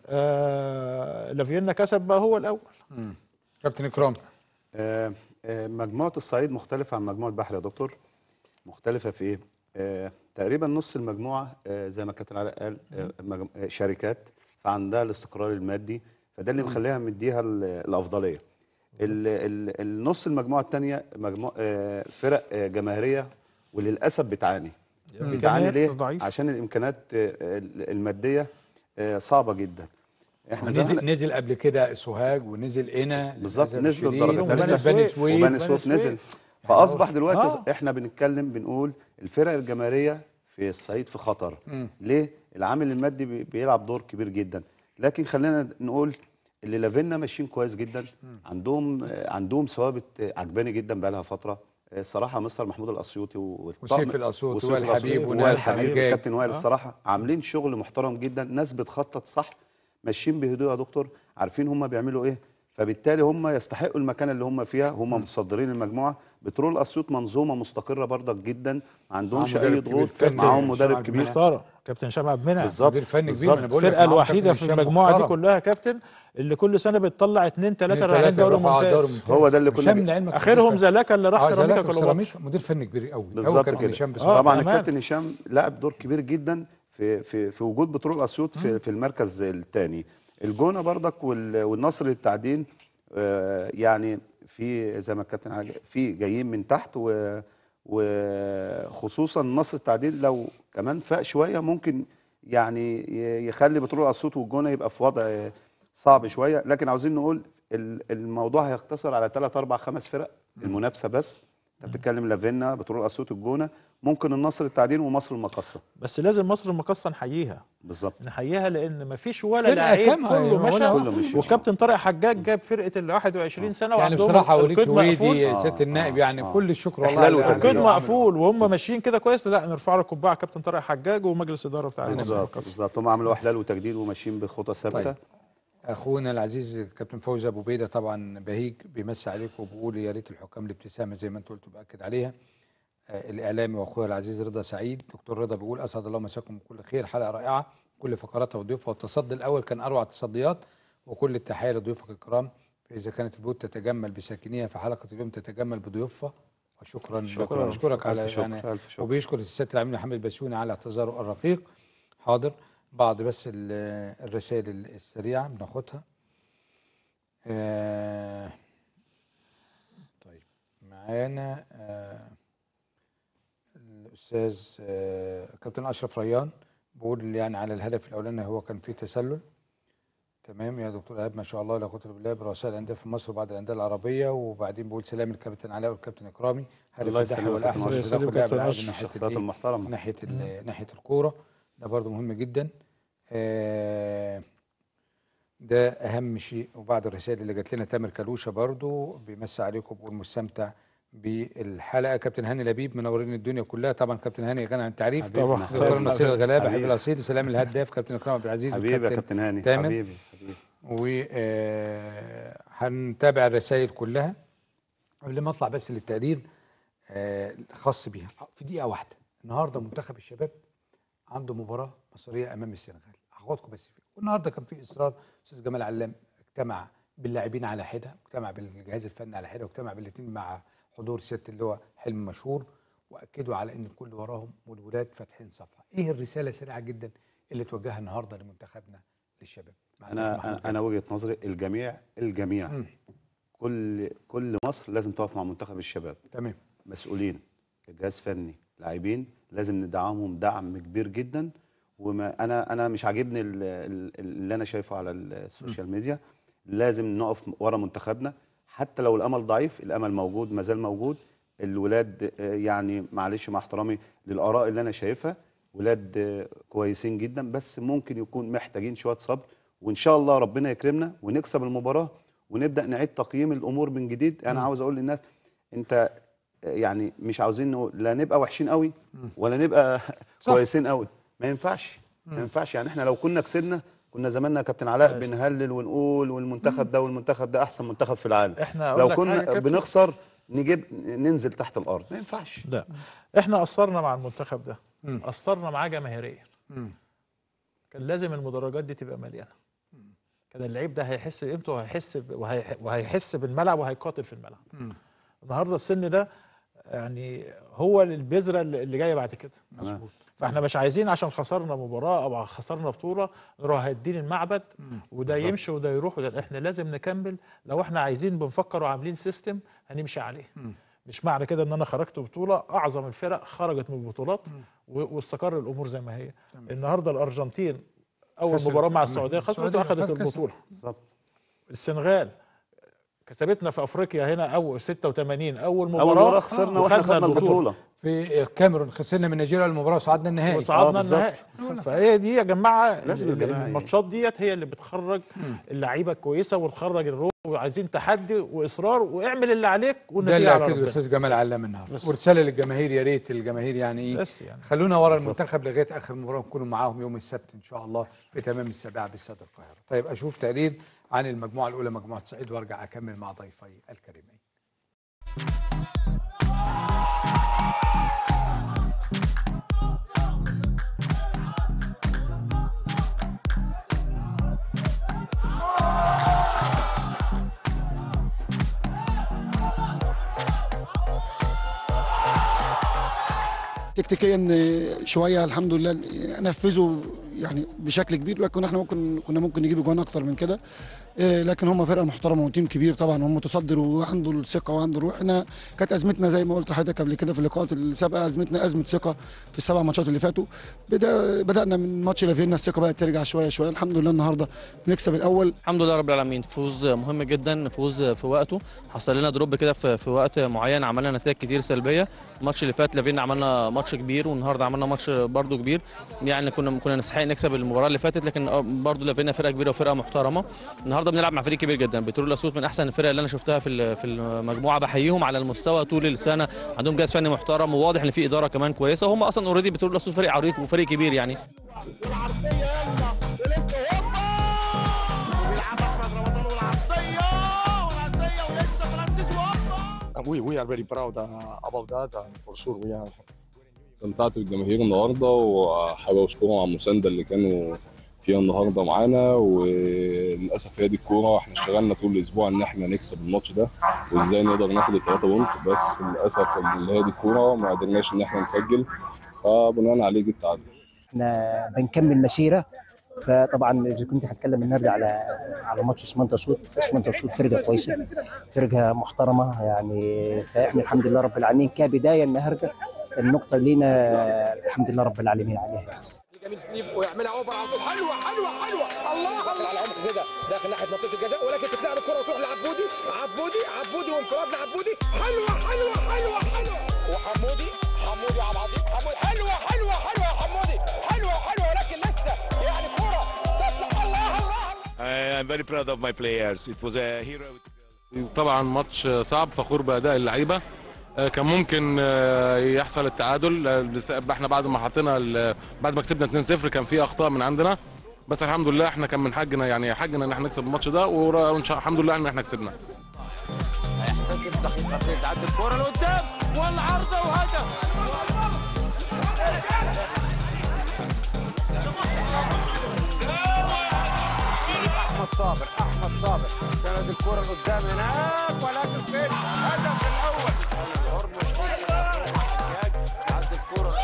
آه لافيينا كسب بقى هو الاول مم. كابتن اكرام آه، آه، مجموعة الصعيد مختلفة عن مجموعة بحر يا دكتور مختلفة في ايه؟ آه، تقريبا نص المجموعة آه، زي ما الكابتن علاء قال آه، مجم- آه، شركات فعندها الاستقرار المادي فده اللي مم. مخليها مديها ال- الأفضلية ال- ال- النص المجموعة الثانية مجموعة آه، فرق آه، جماهيرية وللأسف بتعاني بتعاني إمكانيات ليه؟ ضعيفة. عشان الإمكانيات آه، المادية آه، صعبة جدا احنا زي ما نزل احنا- نزل قبل كده سوهاج ونزل قنا بالظبط للأسف نزلوا الشديد، الدرجه ونزل الثالثه بني سويف وبني سويف نزل فاصبح دلوقتي احنا بنتكلم بنقول الفرق الجماهيريه في الصعيد في خطر مم. ليه العامل المادي بي- بيلعب دور كبير جدا لكن خلينا نقول اللي لافينا ماشيين كويس جدا عندهم آه، عندهم ثوابت آه، عجباني جدا بقى لها فتره آه، الصراحه مستر محمود الاسيوطي والطاقم- وسيف الأسيوطي وسيف وائل الأسيوطي حبيب وائل ونائل حبيب حجاج. كابتن وائل آه. الصراحه عاملين شغل محترم جدا ناس بتخطط صح ماشيين بهدوء يا دكتور عارفين هم بيعملوا ايه فبالتالي هم يستحقوا المكان اللي هم فيها هم متصدرين المجموعه بترول اسيوط منظومه مستقره برضك جدا ما عندهمش معاهم اي مدرب كبير ضغوط فني معاهم هشام مدرب عبد كبير المنعم. كابتن هشام عبد المنعم بالظبط مدير فني كبير، بالظبط. ما أنا بقول لك الفرقه معاهم الوحيده كابتن في هشام المجموعه دي محترم. كلها كابتن اللي كل سنه بتطلع اثنين ثلاثه اتنين رايحين تلاتة دوري يروحوا على دوري ممتاز ممتاز. هو ده اللي كنا هشام بن- لعلمك اخرهم مدير زلاكا اللي راح آه، سيراميكا زلاكا كليوباترا وسيراميكا، مدير فني كبير قوي هو بالظبط كابتن كده هشام بصراحه طبعا بأمانة. الكابتن هشام لعب دور كبير جدا في في في وجود بترول اسيوط في, في المركز الثاني الجونه برضك وال- والنصر للتعدين آه، يعني في زي ما الكابتن عاج- في جايين من تحت و وخصوصا نصر التعدين لو كمان فاق شويه ممكن يعني ي- يخلي بترول اسيوط والجونه يبقى في وضع صعب شويه لكن عاوزين نقول ال- الموضوع هيقتصر على ثلاث اربع خمس فرق المنافسه بس انت بتتكلم لافينا بترول اسيوط الجونه ممكن النصر التعدين ومصر المقصه بس لازم مصر المقصه نحييها بالظبط نحييها لان ما فيش ولا فرقة لعيب كاملة، كله ولا- مشى كله مشي. وكابتن طارق حجاج جاب فرقه ال 21 سنه يعني وعندهم بصراحه وليد القيد مقفول. سويدي سياده النائب يعني كل الشكر والله إحلال على- على القيد اللي عمله. مقفول وهم ماشيين كده كويس لا نرفع له قبعه كابتن طارق حجاج ومجلس اداره بتاع مصر بالظبط المقصه بالظبط هم عملوا احلال وتجديد وماشيين بخطى ثابته طيب. اخونا العزيز كابتن فوزي ابو بيده طبعا بهيج بيمسي عليكم وبيقول يا ريت الحكام الابتسامه زي ما انت قلت باكد عليها آه الاعلامي واخويا العزيز رضا سعيد دكتور رضا بيقول اسعد الله مساكم بكل خير حلقه رائعه كل فقراتها وضيوفها والتصدي الاول كان اروع التصديات وكل التحيه لضيوفك الكرام فاذا كانت البيوت تتجمل بساكنيها فحلقه اليوم تتجمل بضيوفها وشكرا شكراً. بشكرك ألف على شكر، يعني ألف شكر. وبيشكر السيد العميد محمد البسيوني على اعتذاره الرقيق حاضر بعض بس ال- الرسائل السريعه بناخدها آه طيب معانا آه الاستاذ آه كابتن اشرف ريان بيقول يعني على الهدف الاولاني هو كان فيه تسلل تمام يا دكتور ايهاب ما شاء الله لا قوه الا بالله برؤساء الانديه في مصر وبعد الانديه العربيه وبعدين بيقول سلام الكابتن علاء والكابتن اكرامي هدف الله الدحي يسلمك يا والاحسن كابتن في أشرف. تدخل لاعب كابتن العالم أشرف. ناحيه الشخصيات الإيه؟ المحترمة. ناحيه ال- ناحيه الكوره ده برضو مهم جدا آه ده اهم شيء وبعد الرسائل اللي جات لنا تامر كالوشه برضو بيمسي عليكم بيقول مستمتع بالحلقه كابتن هاني لبيب منورين الدنيا كلها طبعا كابتن هاني غني عن التعريف حبيبي، طبعا. دكتور طبعا. نصير الغلابه حبيب حبيبي. الاصيل سلام الهداف كابتن اكرام عبد العزيز حبيبي يا والكابتن كابتن هاني تامر حبيبي حبيبي و آه، هنتابع الرسائل كلها قبل ما اطلع بس للتقرير آه، خاص بيها في دقيقه واحده النهارده منتخب الشباب عنده مباراه مصريه امام السنغال هاخدكم بس فيه والنهارده كان في اصرار استاذ جمال علام اجتمع باللاعبين على حده واجتمع بالجهاز الفني على حده واجتمع بالاثنين مع حضور سياده اللواء حلمي مشهور واكدوا على ان الكل وراهم والولاد فاتحين صفحه ايه الرساله سريعه جدا اللي توجهها النهارده لمنتخبنا للشباب مع الكابتن انا محمود انا انا وجهه نظري الجميع الجميع مم. كل كل مصر لازم تقف مع منتخب الشباب تمام مسؤولين جهاز فني لاعبين لازم ندعمهم دعم كبير جدا وما انا انا مش عاجبني ال- ال- اللي انا شايفه على السوشيال ميديا لازم نقف ورا منتخبنا حتى لو الامل ضعيف الامل موجود ما زال موجود الولاد آه، يعني معلش مع احترامي للاراء اللي انا شايفها ولاد آه، كويسين جدا بس ممكن يكون محتاجين شويه صبر وان شاء الله ربنا يكرمنا ونكسب المباراه ونبدا نعيد تقييم الامور من جديد انا مم. عاوز اقول للناس انت يعني مش عاوزين نقول لا نبقى وحشين قوي ولا نبقى صح. كويسين قوي ما ينفعش مم. ما ينفعش يعني احنا لو كنا كسبنا كنا زماننا يا كابتن علاء بنهلل ونقول والمنتخب ده والمنتخب ده احسن منتخب في العالم احنا أقول لو لك حاجة كنا يا كابتن؟ بنخسر نجيب ننزل تحت الارض ما ينفعش لا احنا قصرنا مع المنتخب ده مم. قصرنا معاه جماهيريا مم. كان لازم المدرجات دي تبقى مليانه كان اللعيب ده هيحس بقيمته وهيحس ب- وهي- وهيحس بالملعب وهيقاتل في الملعب مم. النهارده السن ده يعني هو البذره اللي اللي جايه بعد كده مظبوط فاحنا مش عايزين عشان خسرنا مباراه او خسرنا بطوله نروح هادين المعبد وده بالظبط. يمشي وده يروح وده احنا لازم نكمل لو احنا عايزين بنفكر وعاملين سيستم هنمشي عليه مم. مش معنى كده ان انا خرجت بطوله اعظم الفرق خرجت من البطولات و- واستقر الامور زي ما هي النهارده الارجنتين اول خسرت. مباراه مع مم. السعوديه خسرت السعودية واخدت خدت كأس. البطوله بالظبط السنغال كسبتنا في افريقيا هنا اول 86 اول مباراه اول مباراه خسرنا واحنا وخدنا خدنا البطوله في الكاميرون خسرنا من نيجيريا المباراه وصعدنا النهائي وصعدنا آه، بالظبط. النهائي فهي دي يا جماعه لازم ال- ال- الجماعة الماتشات ديت هي اللي بتخرج اللعيبه الكويسه وتخرج الروح وعايزين تحدي واصرار واعمل اللي عليك ده والنتيجه اللي على اكده ربنا الاستاذ جمال بس. علام النهارده بس. ورساله للجماهير يا ريت الجماهير يعني ايه بس يعني خلونا ورا المنتخب لغايه اخر مباراه نكونوا معاهم يوم السبت ان شاء الله في تمام السابعه باستاد القاهره طيب اشوف تقرير عن المجموعه الاولى مجموعه سعيد وارجع اكمل مع ضيفي الكريمين تكتيكيا شويه الحمد لله نفذوا يعني بشكل كبير لكن احنا ممكن كنا ممكن نجيب جوان اكتر من كده إيه، لكن هم فرقه محترمه وتيم كبير طبعا هم متصدر وعنده الثقه وعنده الروح احنا كانت ازمتنا زي ما قلت لحضرتك قبل كده في اللقاءات السابقه ازمتنا ازمه ثقه في السبع ماتشات اللي فاتوا بدا بدانا من ماتش لافينا الثقه بقت ترجع شويه شويه الحمد لله النهارده بنكسب الاول الحمد لله رب العالمين فوز مهم جدا فوز في وقته حصل لنا دروب كده في, في وقت معين عملنا نتائج كتير سلبيه الماتش اللي فات لافينا عملنا ماتش كبير والنهارده عملنا ماتش برده كبير يعني كنا كنا نستحق نكسب المباراه اللي فاتت لكن برده لافينا فرقه كبيره وفرقه محترمه النهارده بنلعب مع فريق كبير جدا بترول الاسيوط من احسن الفرق اللي انا شفتها في ال- في المجموعه بحييهم على المستوى طول السنه عندهم جهاز فني محترم وواضح ان في اداره كمان كويسه وهم اصلا اوريدي بترول الاسيوط فريق عريق وفريق كبير يعني we, we are very proud uh, about that and for sure we are استمتعت بالجماهير النهارده وحابب اشكرهم على المسانده اللي كانوا فيها النهارده معانا وللاسف هي دي الكوره احنا اشتغلنا طول الاسبوع ان احنا نكسب الماتش ده وازاي نقدر ناخد الثلاثه بونت بس للاسف اللي هي دي الكوره ما قدرناش ان احنا نسجل فبناء عليه جه التعادل احنا بنكمل مسيره فطبعا اذا كنت هتكلم النهارده على على ماتش اسمنت اسود اسمنت اسود فرقه كويسه فرقه محترمه يعني فاحنا الحمد لله رب العالمين كبدايه النهارده النقطه لينا الحمد لله رب العالمين عليها جميل سليف ويعملها اوفر على طول حلوه حلوه حلوه الله الله على عمق كده داخل ناحيه منطقه الجزاء ولكن تتلعب الكره وتروح لعبودي عبودي عبودي وانفراد لعبودي حلوه حلوه حلوه حلوه وحمودي حمودي عبد العظيم حمودي حلوه حلوه حلوه يا حمودي حلوه حلوه ولكن لسه يعني كره تطلع الله الله I'm very proud of my players. It was a hero. طبعا ماتش صعب فخور باداء اللعيبه آه، كان ممكن آه، يحصل التعادل آه، بس احنا بعد ما حطينا ال- بعد ما كسبنا 2-0 كان في اخطاء من عندنا بس الحمد لله احنا كان من حقنا يعني حقنا ان احنا نكسب الماتش ده ورا- وان شاء الحمد لله ان احنا كسبنا هيحتسب دقيقتين تعدي الكره لقدام والعارضه وهدف احمد صابر احمد صابر سند الكره لقدام هناك ولكن فين الهدف الاول هرمش تعدي الكره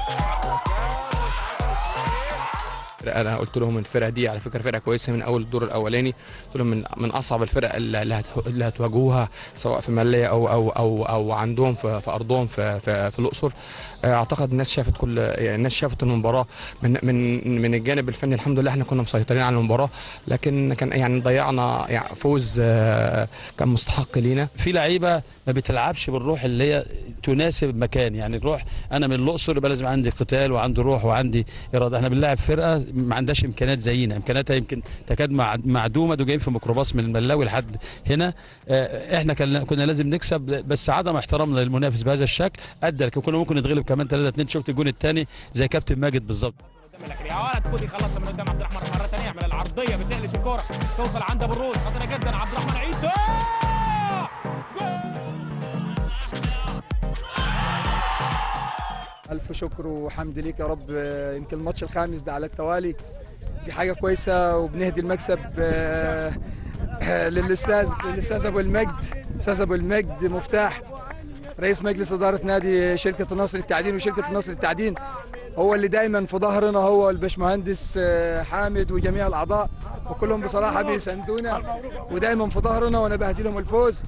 انا قلت لهم الفرقه دي على فكره فرقه كويسه من اول الدور الاولاني قلت لهم من من اصعب الفرق اللي اللي هت- اللي هتواجهوها سواء في ماليه او او او او عندهم في, في ارضهم في في, في الاقصر آه، اعتقد الناس شافت كل يعني الناس شافت المباراه من من من الجانب الفني الحمد لله احنا كنا مسيطرين على المباراه لكن كان يعني ضيعنا يعني فوز آه، كان مستحق لينا في لعيبه ما بتلعبش بالروح اللي هي تناسب مكان يعني الروح انا من الاقصر يبقى لازم عندي قتال وعندي روح وعندي اراده احنا بنلاعب فرقه ما عندهاش امكانيات زينا امكانياتها يمكن تكاد مع- معدومه دول جايين في ميكروباص من الملاوي لحد هنا آه، احنا كان كنا لازم نكسب بس عدم احترامنا للمنافس بهذا الشكل ادى لكن كنا ممكن نتغلب كمان 3 2 شفت الجون الثاني زي كابتن ماجد بالظبط يا ولد كودي خلصها من قدام عبد الرحمن مره ثانيه يعمل العرضيه بتقلش الكوره توصل عند ابو الروس خطيره جدا عبد الرحمن عيسى ألف شكر وحمد ليك يا رب آه، يمكن الماتش الخامس ده على التوالي دي حاجة كويسة وبنهدي المكسب آه، للأستاذ للأستاذ أبو المجد أستاذ أبو المجد مفتاح رئيس مجلس إدارة نادي شركة النصر التعدين وشركة النصر التعدين هو اللي دايما في ظهرنا هو الباشمهندس آه، حامد وجميع الأعضاء وكلهم بصراحة بيساندونا ودايما في ظهرنا وأنا بهدي لهم الفوز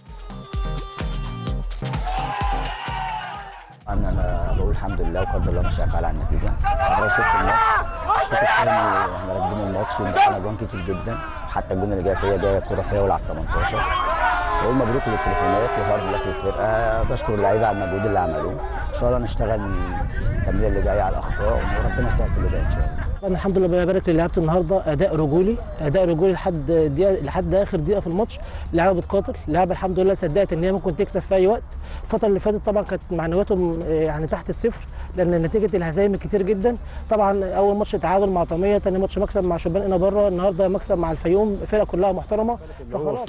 انا انا بقول الحمد لله وقدر الله ما شاء فعل على النتيجه انا شفت الماتش الشوط الثاني احنا راكبين الماتش ودخلنا جوان كتير جدا حتى الجون اللي جاي فيا جايه كوره فاول على 18 بقول مبروك للتليفونات وهارد لك للفرقه بشكر اللعيبه على المجهود اللي عملوه ان شاء الله نشتغل التمرين اللي جاي على الاخطاء وربنا يسهل في اللي جاي ان شاء الله انا الحمد لله ببارك للعيبه النهارده اداء رجولي اداء رجولي لحد دقيقه لحد اخر دقيقه في الماتش اللعيبه بتقاتل اللعيبه الحمد لله صدقت ان هي ممكن تكسب في اي وقت الفتره اللي فاتت طبعا كانت معنوياتهم آه، يعني تحت الصفر لان نتيجه الهزايم كتير جدا طبعا اول ماتش تعادل مع طميه ثاني ماتش مكسب مع شبان هنا بره النهارده مكسب مع الفيوم فرقه كلها محترمه فخلاص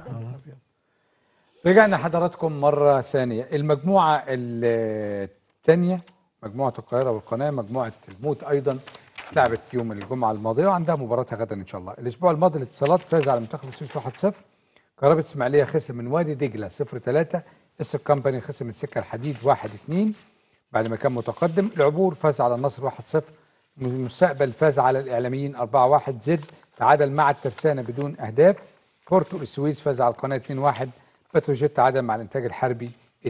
رجعنا حضراتكم مرة ثانية المجموعة الثانية مجموعة القاهرة والقناة مجموعة الموت أيضا لعبت يوم الجمعة الماضية وعندها مباراتها غدا إن شاء الله الأسبوع الماضي الاتصالات فاز على منتخب السويس 1-0 قرابة إسماعيلية خسر من وادي دجلة 0-3 اس كامباني خسر من سكة الحديد 1-2 بعد ما كان متقدم العبور فاز على النصر 1-0 المستقبل فاز على الاعلاميين 4-1 زد تعادل مع الترسانه بدون اهداف بورتو السويس فاز على القناه 2-1 بتروجيت تعادل مع الانتاج الحربي 2-2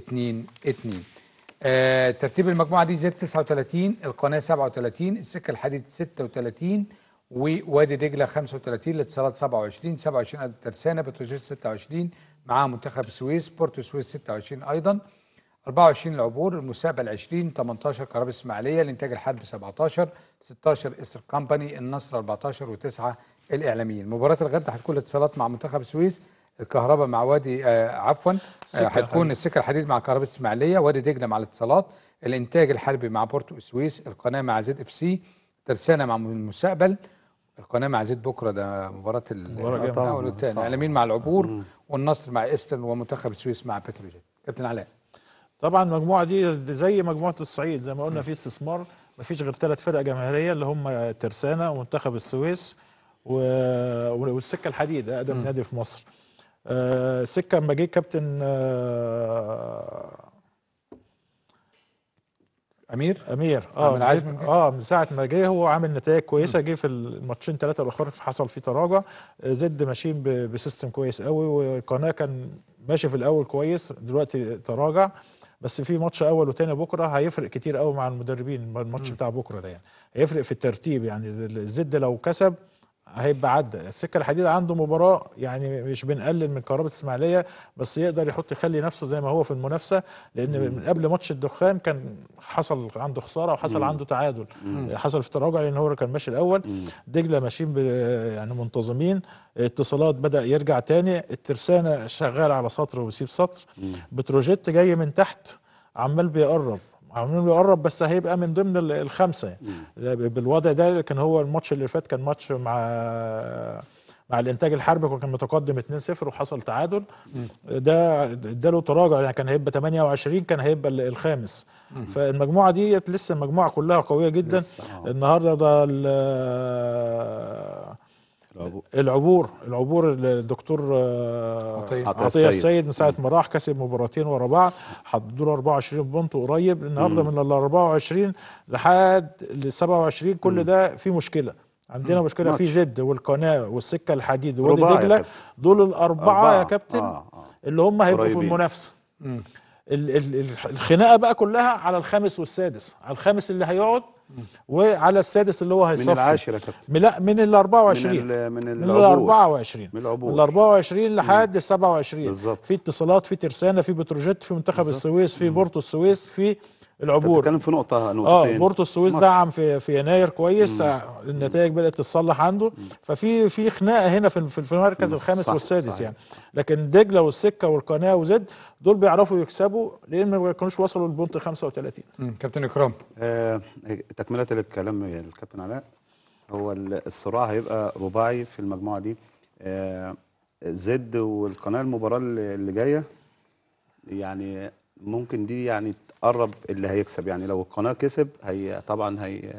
آه ترتيب المجموعه دي زد 39 القناه 37 السكه الحديد 36 ووادي دجله 35 الاتصالات 27 27 قد الترسانه بتروجيت 26 معاها منتخب السويس بورتو السويس 26 ايضا 24 العبور المستقبل 20 18 قراب اسماعيليه الانتاج الحربي 17 16 اسر كامباني النصر 14 و9 الاعلاميين مباراه الغد هتكون الاتصالات مع منتخب السويس الكهرباء مع وادي آه عفوا آه السكة هتكون الحديد. السكه الحديد مع كهرباء اسماعيليه وادي دجله مع الاتصالات الانتاج الحربي مع بورتو السويس القناه مع زد اف سي ترسانه مع المستقبل القناه مع زد بكره ده مباراه مباراة ال- جامدة. الأول والثاني صح. الاعلاميين مع العبور والنصر مع ايسترن ومنتخب السويس مع بتروجيت كابتن علاء طبعا المجموعه دي زي مجموعه الصعيد زي ما قلنا في استثمار مفيش غير ثلاث فرق جماهيريه اللي هم ترسانه ومنتخب السويس و... والسكه الحديد اقدم مم. نادي في مصر آه سكه اما جه كابتن آه امير امير عامل اه عايز جه- من جه؟ اه من ساعه ما جه هو عامل نتائج كويسه جه في الماتشين ثلاثه الاخر حصل فيه تراجع آه، زد ماشيين ب- بسيستم كويس قوي والقناه كان ماشي في الاول كويس دلوقتي تراجع بس في ماتش اول وتاني بكره هيفرق كتير قوي مع المدربين الماتش بتاع بكره ده يعني هيفرق في الترتيب يعني الزد لو كسب هيبقى عدى السكه الحديد عنده مباراه يعني مش بنقلل من كهرباء اسماعيليه بس يقدر يحط يخلي نفسه زي ما هو في المنافسه لان من قبل ماتش الدخان كان حصل عنده خساره وحصل مم. عنده تعادل مم. حصل في تراجع لان هو كان ماشي الاول دجله ماشيين ب- يعني منتظمين اتصالات بدا يرجع تاني الترسانه شغال على سطر وبيسيب سطر بتروجيت جاي من تحت عمال بيقرب عمال بيقرب بس هيبقى من ضمن ال- الخمسه يعني بالوضع ده لكن هو الماتش اللي فات كان ماتش مع مع الانتاج الحربي وكان متقدم 2-0 وحصل تعادل ده اداله تراجع يعني كان هيبقى 28 كان هيبقى ال- الخامس مم. فالمجموعه دي لسه المجموعه كلها قويه جدا النهارده ده ال- العبور العبور الدكتور آه، عطية. عطيه, عطية السيد, السيد. من ساعه ما راح كسب مباراتين ورا بعض حددوا له 24 بونت قريب النهارده مم. من ال 24 لحد ال 27 كل ده في مشكله عندنا مم. مشكله في ماتش. زد والقناه والسكه الحديد ووادي رباعي يا دجله كابتن. دول الاربعه أربعة. يا كابتن آه، اللي هم هيبقوا في قريبين. المنافسه ال- ال- ال- الخناقه بقى كلها على الخامس والسادس على الخامس اللي هيقعد وعلى السادس اللي هو هيصفي العاشر يا كابتن. من لا من ال 24 من ال- من من ال العبور. 24 من العبور. من ال 24 لحد ال 27 بالظبط. في اتصالات في ترسانه في بتروجيت في منتخب بالظبط. السويس في بورتو السويس في العبور بتتكلم في نقطه اه نقطتين بورتو السويس ماتش. دعم في في يناير كويس مم. آه، النتائج بدات تتصلح عنده ففي في خناقه هنا في في في المركز مم. الخامس صح، والسادس صحيح. يعني لكن دجله والسكه والقناه وزد دول بيعرفوا يكسبوا لان ما كانوش وصلوا للبونت 35 كابتن اكرام آه تكمله للكلام يا الكابتن علاء هو ال- الصراع هيبقى رباعي في المجموعه دي آه زد والقناه المباراه اللي اللي جايه يعني ممكن دي يعني تقرب اللي هيكسب يعني لو القناه كسب هي طبعا هي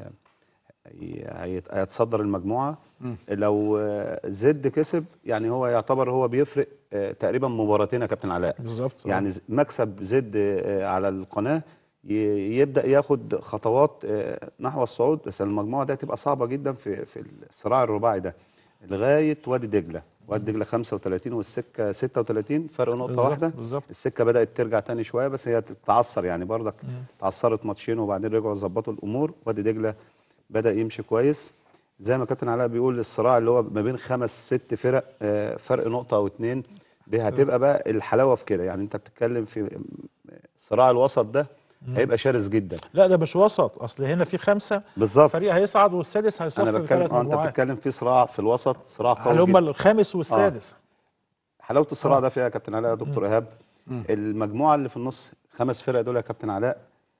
هي- هي- هيتصدر المجموعه مم. لو آه، زد كسب يعني هو يعتبر هو بيفرق آه، تقريبا مباراتين يا كابتن علاء بالظبط يعني ز- مكسب زد آه، على القناه ي- يبدا ياخد خطوات آه، نحو الصعود بس المجموعه دي هتبقى صعبه جدا في في الصراع الرباعي ده لغايه وادي دجله وادي دجله 35 والسكه 36 فرق نقطه بالظبط، واحده بالظبط. السكه بدات ترجع تاني شويه بس هي تتعثر يعني برضك مم. تعثرت ماتشين وبعدين رجعوا ظبطوا الامور وادي دجله بدا يمشي كويس زي ما كابتن علاء بيقول الصراع اللي هو ما بين خمس ست فرق آه، فرق نقطه او اتنين دي هتبقى بقى الحلاوه في كده يعني انت بتتكلم في صراع الوسط ده مم. هيبقى شرس جدا لا ده مش وسط اصل هنا في خمسه بالظبط فريق هيصعد والسادس انا هيصفي بتكلم ثلاث اه انت مجموعات بتتكلم في صراع في الوسط صراع قوي اللي هم جدا. الخامس والسادس حلاوه الصراع آه. ده فيها يا كابتن علاء يا دكتور ايهاب مم. المجموعه اللي في النص خمس فرق دول يا كابتن علاء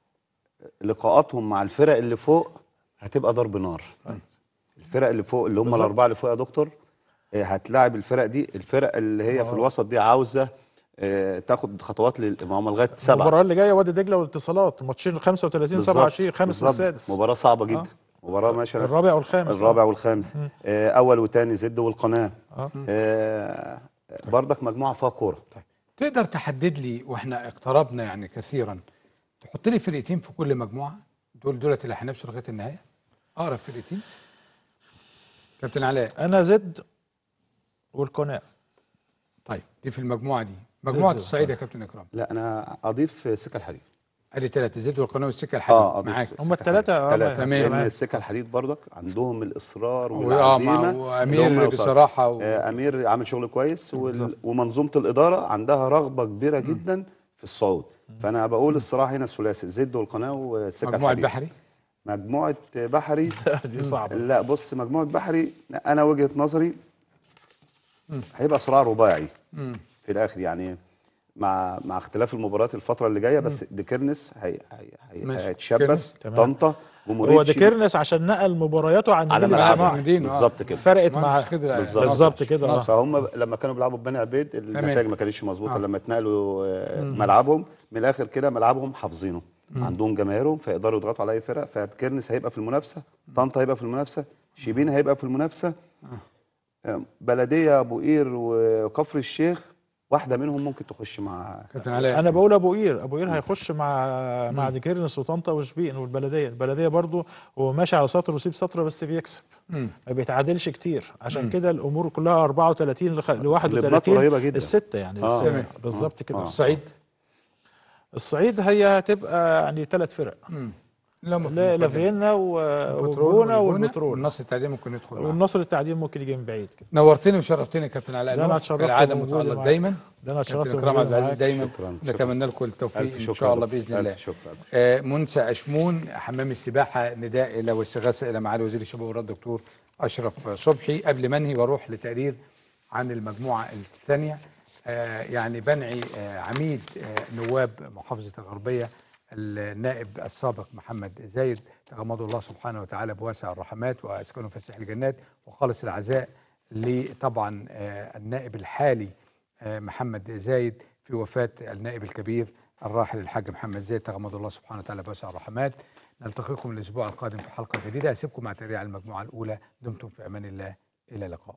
لقاءاتهم مع الفرق اللي فوق هتبقى ضرب نار الفرق اللي فوق اللي هم بالظبط. الاربعه اللي فوق يا دكتور آه، هتلاعب الفرق دي الفرق اللي هي في آه. الوسط دي عاوزه آه، تاخد خطوات لل- ما هم لغايه سبعه المباراه اللي جايه وادي دجله والاتصالات ماتشين 35 بالظبط، 27 الخامس بالظبط. والسادس مباراه صعبه جدا آه. مباراه ماشيه الرابع والخامس الرابع آه. والخامس مم. آه، اول وثاني زد والقناه آه. آه، برضك مجموعه فيها كوره تقدر تحدد لي واحنا اقتربنا يعني كثيرا تحط لي فرقتين في كل مجموعه دول دولت اللي هينافسوا لغايه النهايه اقرب فرقتين كابتن علاء انا زد والقناع طيب دي في المجموعه دي مجموعه ضد الصعيد يا كابتن اكرام لا انا اضيف سكه الحديد ادي ثلاثه زيت والقناه والسكه الحديد اه أضيف معاك سكة هما التلاتة، آه، الحديد. تمام. لان تمام. السكه الحديد برضك عندهم الاصرار و- آه، مع- والعزيمه وأمير إن هم يوصلوا. بصراحة و- آه، امير عامل شغل كويس وال... بالظبط. ومنظومه الاداره عندها رغبه كبيره جدا في الصعود فانا بقول الصراحه هنا الثلاثي زد والقناه والسكه مجموعه الحديد بحري مجموعه بحري دي صعبه لا بص مجموعه بحري انا وجهه نظري هيبقى صراع رباعي مم. في الاخر يعني مع مع اختلاف المباريات الفتره اللي جايه بس ديكيرنس هي هي هي ماشي. هيتشبث كيرنس، تمام. طنطا هو جمهوريه ديكيرنس عشان نقل مبارياته عن على نادي ملعبهم الصناعي بالظبط كده فرقت مع بالظبط بالظبط كده آه. فهم لما كانوا بيلعبوا بني عبيد النتائج ما كانتش مظبوطه آه. لما اتنقلوا آه، مم. ملعبهم من الاخر كده ملعبهم حافظينه مم. عندهم جماهيرهم فيقدروا يضغطوا على اي فرق فكيرنس هيبقى في المنافسه طنطا هيبقى في المنافسه شيبين هيبقى في المنافسه آه، بلديه ابو قير وكفر الشيخ واحده منهم ممكن تخش مع انا بقول ابو قير ابو قير هيخش مع مع ديكيرنس وطنطا وشبين والبلديه البلديه برضو هو ماشي على سطر ويسيب سطر بس بيكسب مم. ما بيتعادلش كتير عشان مم. كده الامور كلها 34 ل اللبنات 31 قريبة جدا. السته يعني آه. السته. تمام. بالظبط كده آه. الصعيد الصعيد هي هتبقى يعني ثلاث فرق مم. لا ما في لا المقدمة. لافينا و- البترول والجونه والجونة والبترول والنصر التعدين ممكن يدخل معاهم. والنصر التعدين ممكن يجي من بعيد كده نورتني وشرفتني يا كابتن علاء ده أنا نور. اتشرفت كالعاده بوجودي متالق معاك. دايما ده أنا اتشرفت كابتن اكرام عبد بوجودي العزيز معاك. دايما شكراً. نتمنى لكم التوفيق ألف ان شكر شاء يا الله دكتور. باذن الله ألف شكر. آه، منسى اشمون حمام السباحه نداء الى واستغاثه الى معالي وزير الشباب والرياضه الدكتور اشرف صبحي قبل ما انهي واروح لتقرير عن المجموعه الثانيه آه، يعني بنعي آه، عميد آه، نواب محافظه الغربيه النائب السابق محمد زايد تغمده الله سبحانه وتعالى بواسع الرحمات واسكنه فسيح الجنات وخالص العزاء لطبعا آه، النائب الحالي آه، محمد زايد في وفاه النائب الكبير الراحل الحاج محمد زايد تغمد الله سبحانه وتعالى بواسع الرحمات نلتقيكم الاسبوع القادم في حلقه جديده اسيبكم مع تريع المجموعه الاولى دمتم في امان الله الى اللقاء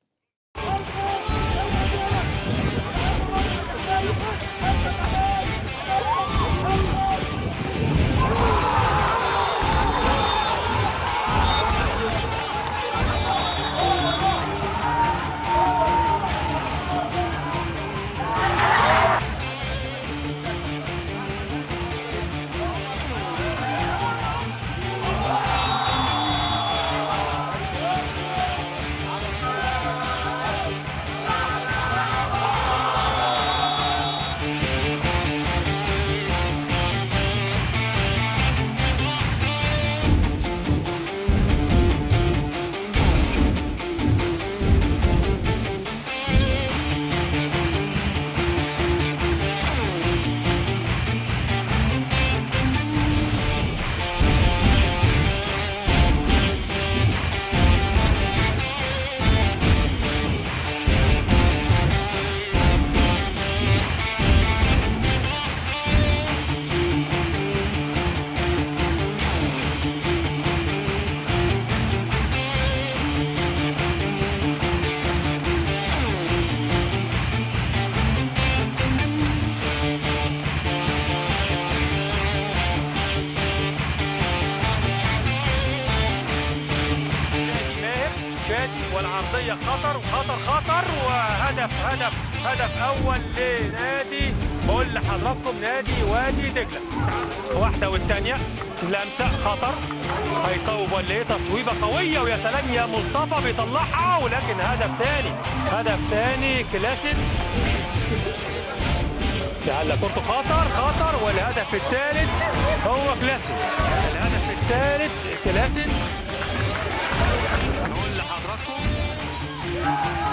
ماهر شادي والعرضية خطر خطر خطر وهدف هدف هدف أول لنادي بقول لحضراتكم نادي وادي دجلة واحدة والتانية لمسة خطر هيصوب ولا ايه تصويبة قوية ويا سلام يا مصطفى بيطلعها ولكن هدف تاني هدف تاني كلاسيك لعل كورته خطر خطر والهدف الثالث هو كلاسيك الهدف الثالث كلاسيك نقول لحضراتكم